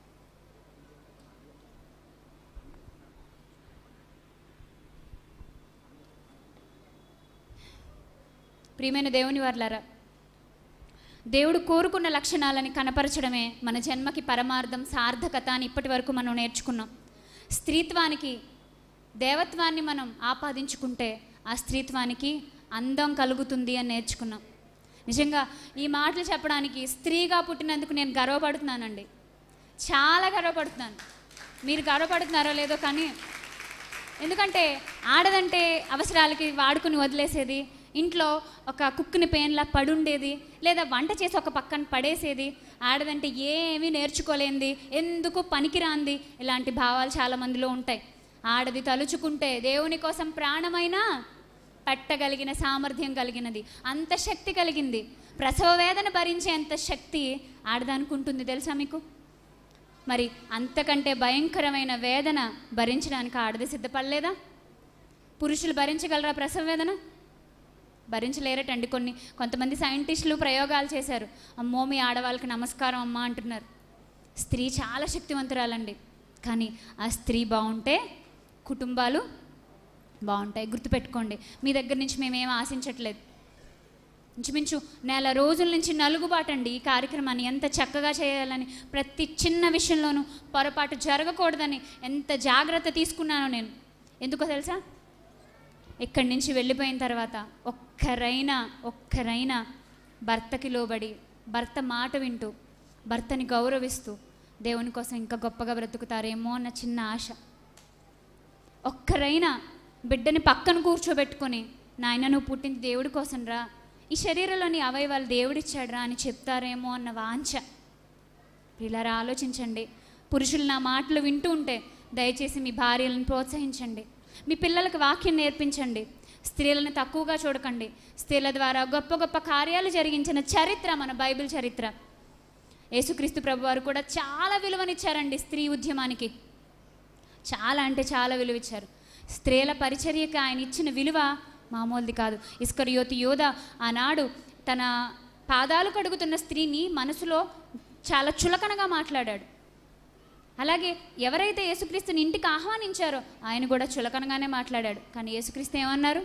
ప్రియమైన దేవుని వర్లారా దేవుడు కోరుకున్న లక్షణాలని కనపరచడమే మన జన్మకి పరమార్థం సార్థకత అని ఇప్పటి వరకు మనం నేర్చుకున్నాం స్త్రీత్వానికి దేవత్వాన్ని మనం ఆపాదించుకుంటే ఆ స్త్రీత్వానికి అందం కలుగుతుంది అని నేర్చుకున్నాం నిజంగా ఈ మాటలు చెప్పడానికి స్త్రీగా పుట్టినందుకు నేను గర్వపడుతున్నానండి చాలా గర్వపడుతున్నాను మీరు గర్వపడుతున్నారో లేదో కానీ ఎందుకంటే ఆడదంటే అవసరాలకి వాడుకుని వదిలేసేది ఇంట్లో ఒక కుక్కుని పేన్లా పడుండేది లేదా వంట చేసి ఒక పక్కన పడేసేది ఆడదంటే ఏమీ నేర్చుకోలేంది ఎందుకు పనికిరాంది ఇలాంటి భావాలు చాలా మందిలో ఉంటాయి ఆడది తలుచుకుంటే దేవుని కోసం ప్రాణమైనా పట్టగలిగిన సామర్థ్యం కలిగినది అంత శక్తి కలిగింది ప్రసవ వేదన భరించేంత శక్తి ఆడదానికి ఉంటుంది తెలుసా మీకు మరి అంతకంటే భయంకరమైన వేదన భరించడానికి ఆడది సిద్ధపడలేదా పురుషులు భరించగలరా ప్రసవ వేదన భరించలేరటండి కొన్ని కొంతమంది సైంటిస్టులు ప్రయోగాలు చేశారు అమ్మో మీ ఆడవాళ్ళకి నమస్కారం అమ్మా అంటున్నారు స్త్రీ చాలా శక్తివంతురాలండి కానీ ఆ స్త్రీ బాగుంటే కుటుంబాలు బాగుంటాయి గుర్తుపెట్టుకోండి మీ దగ్గర నుంచి మేమేం ఆశించట్లేదు ఇంచుమించు నెల రోజుల నుంచి నలుగుబాటండి ఈ కార్యక్రమాన్ని ఎంత చక్కగా చేయాలని ప్రతి చిన్న విషయంలోనూ పొరపాటు జరగకూడదని ఎంత జాగ్రత్త తీసుకున్నానో నేను ఎందుకో తెలుసా ఇక్కడి నుంచి వెళ్ళిపోయిన తర్వాత ఒక్కరైనా ఒక్కరైనా భర్తకి లోబడి భర్త మాట వింటూ భర్తని గౌరవిస్తూ దేవుని కోసం ఇంకా గొప్పగా బ్రతుకుతారేమో అన్న చిన్న ఆశ ఒక్కరైనా బిడ్డని పక్కన కూర్చోబెట్టుకొని నాయన నువ్వు పుట్టింది దేవుడి కోసం రా ఈ శరీరంలోని అవయవాలు దేవుడిచ్చాడు రా అని చెప్తారేమో అన్న వాంఛ ఇలా ఆలోచించండి పురుషులు నా మాటలు వింటూ ఉంటే దయచేసి మీ భార్యలను ప్రోత్సహించండి మీ పిల్లలకు వాక్యం నేర్పించండి స్త్రీలను తక్కువగా చూడకండి స్త్రీల ద్వారా గొప్ప గొప్ప కార్యాలు జరిగించిన చరిత్ర మన బైబిల్ చరిత్ర యేసుక్రీస్తు ప్రభు వారు కూడా చాలా విలువనిచ్చారండి స్త్రీ ఉద్యమానికి చాలా అంటే చాలా విలువ ఇచ్చారు స్త్రీల పరిచర్యకి ఆయన ఇచ్చిన విలువ మామూలుది కాదు ఇస్కరియోతి యోధ ఆనాడు తన పాదాలు కడుగుతున్న స్త్రీని మనసులో చాలా చులకనగా మాట్లాడాడు అలాగే ఎవరైతే యేసుక్రీస్తుని ఇంటికి ఆహ్వానించారో ఆయన కూడా చులకనగానే మాట్లాడాడు కానీ యేసుక్రీస్తు ఏమన్నారు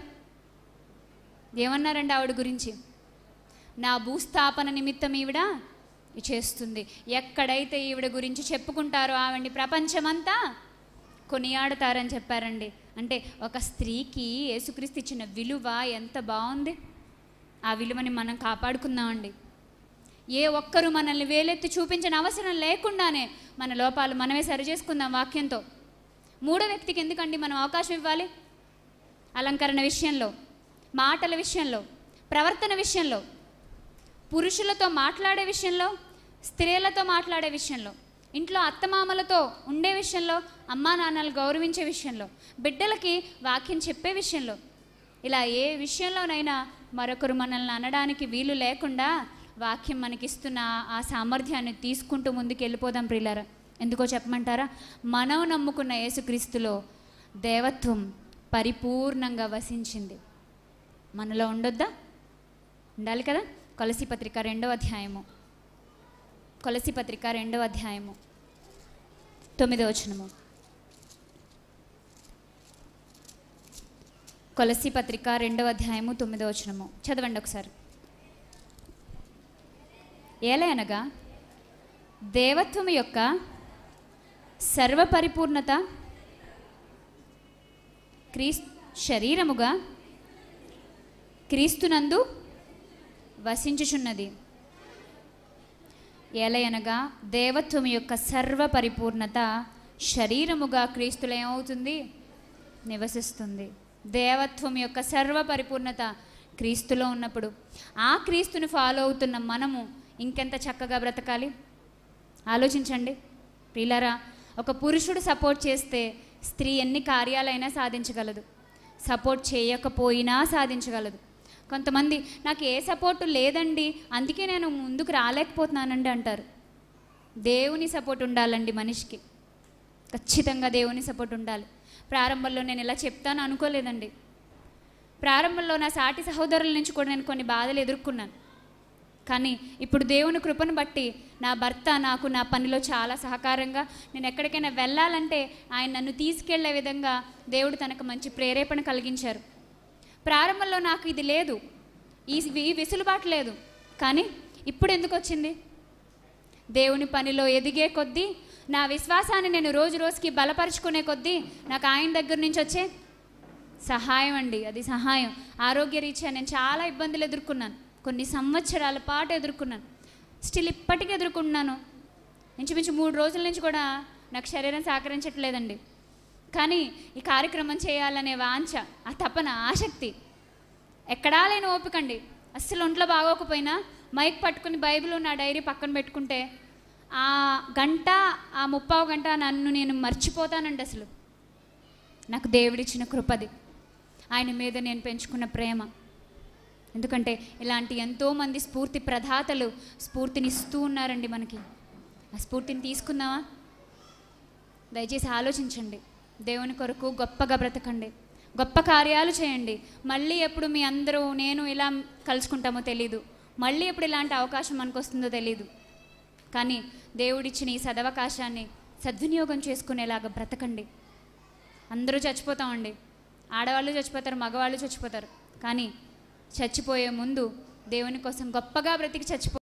ఏమన్నారండి ఆవిడ గురించి నా భూస్థాపన నిమిత్తం ఈవిడ చేస్తుంది ఎక్కడైతే ఈవిడ గురించి చెప్పుకుంటారో ఆవిడ్ని ప్రపంచమంతా కొనియాడతారని చెప్పారండి అంటే ఒక స్త్రీకి యేసుక్రీస్తు ఇచ్చిన విలువ ఎంత బాగుంది ఆ విలువని మనం కాపాడుకుందామండి ఏ ఒక్కరూ మనల్ని వేలెత్తి చూపించిన అవసరం లేకుండానే మన లోపాలు మనమే సరిచేసుకుందాం వాక్యంతో మూడో వ్యక్తికి ఎందుకండి మనం అవకాశం ఇవ్వాలి అలంకరణ విషయంలో మాటల విషయంలో ప్రవర్తన విషయంలో పురుషులతో మాట్లాడే విషయంలో స్త్రీలతో మాట్లాడే విషయంలో ఇంట్లో అత్తమామలతో ఉండే విషయంలో అమ్మా నాన్నలు గౌరవించే విషయంలో బిడ్డలకి వాక్యం చెప్పే విషయంలో ఇలా ఏ విషయంలోనైనా మరొకరు మనల్ని అనడానికి వీలు లేకుండా వాక్యం మనకిస్తున్న ఆ సామర్థ్యాన్ని తీసుకుంటూ ముందుకు వెళ్ళిపోదాం ప్రియులారా ఎందుకో చెప్పమంటారా మనం నమ్ముకున్న యేసుక్రీస్తులో దేవత్వం పరిపూర్ణంగా వసించింది మనలో ఉండొద్దా ఉండాలి కదా కొలసి పత్రిక రెండవ అధ్యాయము కొలసి పత్రిక రెండవ అధ్యాయము తొమ్మిదవ వచనము కొలసి పత్రిక రెండవ అధ్యాయము తొమ్మిదవ వచనము చదవండి ఒకసారి ఏలే అనగా దేవత్వము యొక్క సర్వపరిపూర్ణత క్రీస్ శరీరముగా క్రీస్తునందు వసించుచున్నది ఎలయనగా దేవత్వం యొక్క సర్వ పరిపూర్ణత శరీరముగా క్రీస్తులో ఏమవుతుంది నివసిస్తుంది దేవత్వం యొక్క సర్వ పరిపూర్ణత క్రీస్తులో ఉన్నప్పుడు ఆ క్రీస్తుని ఫాలో అవుతున్న మనము ఇంకెంత చక్కగా బ్రతకాలి ఆలోచించండి ప్రియులారా ఒక పురుషుడు సపోర్ట్ చేస్తే స్త్రీ ఎన్ని కార్యాలైనా సాధించగలదు సపోర్ట్ చేయకపోయినా సాధించగలదు కొంతమంది నాకు ఏ సపోర్టు లేదండి అందుకే నేను ముందుకు రాలేకపోతున్నానండి అంటారు దేవుని సపోర్ట్ ఉండాలండి మనిషికి ఖచ్చితంగా దేవుని సపోర్ట్ ఉండాలి ప్రారంభంలో నేను ఇలా చెప్తాను అనుకోలేదండి ప్రారంభంలో నా సాటి సహోదరుల నుంచి కూడా నేను కొన్ని బాధలు ఎదుర్కొన్నాను కానీ ఇప్పుడు దేవుని కృపను బట్టి నా భర్త నాకు నా పనిలో చాలా సహకారంగా నేను ఎక్కడికైనా వెళ్ళాలంటే ఆయన నన్ను తీసుకెళ్లే విధంగా దేవుడు తనకు మంచి ప్రేరేపణ కలిగించారు ప్రారంభంలో నాకు ఇది లేదు ఈ ఈ వెసులుబాటు లేదు కానీ ఇప్పుడు ఎందుకు వచ్చింది దేవుని పనిలో ఎదిగే కొద్దీ నా విశ్వాసాన్ని నేను రోజు రోజుకి బలపరుచుకునే కొద్దీ నాకు ఆయన దగ్గర నుంచి వచ్చే సహాయం అండి అది సహాయం ఆరోగ్యరీత్యా నేను చాలా ఇబ్బందులు ఎదుర్కొన్నాను కొన్ని సంవత్సరాల పాటు ఎదుర్కొన్నాను స్టిల్ ఇప్పటికీ ఎదుర్కొన్నాను ఇంచుమించు మూడు రోజుల నుంచి కూడా నాకు శరీరం సహకరించట్లేదండి కానీ ఈ కార్యక్రమం చేయాలనే వాంఛ ఆ తపన ఆసక్తి ఎక్కడా లేని ఓపికండి అస్సలు ఒంట్లో బాగోకపోయినా మైక్ పట్టుకుని బైబిల్ నా డైరీ పక్కన పెట్టుకుంటే ఆ గంట ఆ ముప్పావు గంట నన్ను నేను మర్చిపోతానండి అసలు నాకు దేవుడిచ్చిన కృపది ఆయన మీద నేను పెంచుకున్న ప్రేమ ఎందుకంటే ఇలాంటి ఎంతోమంది స్ఫూర్తి ప్రదాతలు స్ఫూర్తిని ఇస్తూ ఉన్నారండి మనకి ఆ స్ఫూర్తిని తీసుకుందామా దయచేసి ఆలోచించండి దేవుని కొరకు గొప్పగా బ్రతకండి గొప్ప కార్యాలు చేయండి మళ్ళీ ఎప్పుడు మీ అందరూ నేను ఇలా కలుసుకుంటామో తెలీదు మళ్ళీ ఎప్పుడు ఇలాంటి అవకాశం మనకు వస్తుందో తెలీదు కానీ దేవుడిచ్చిన ఈ సదవకాశాన్ని సద్వినియోగం చేసుకునేలాగా బ్రతకండి అందరూ చచ్చిపోతామండి ఆడవాళ్ళు చచ్చిపోతారు మగవాళ్ళు చచ్చిపోతారు కానీ చచ్చిపోయే ముందు దేవుని కోసం గొప్పగా బ్రతికి చచ్చిపో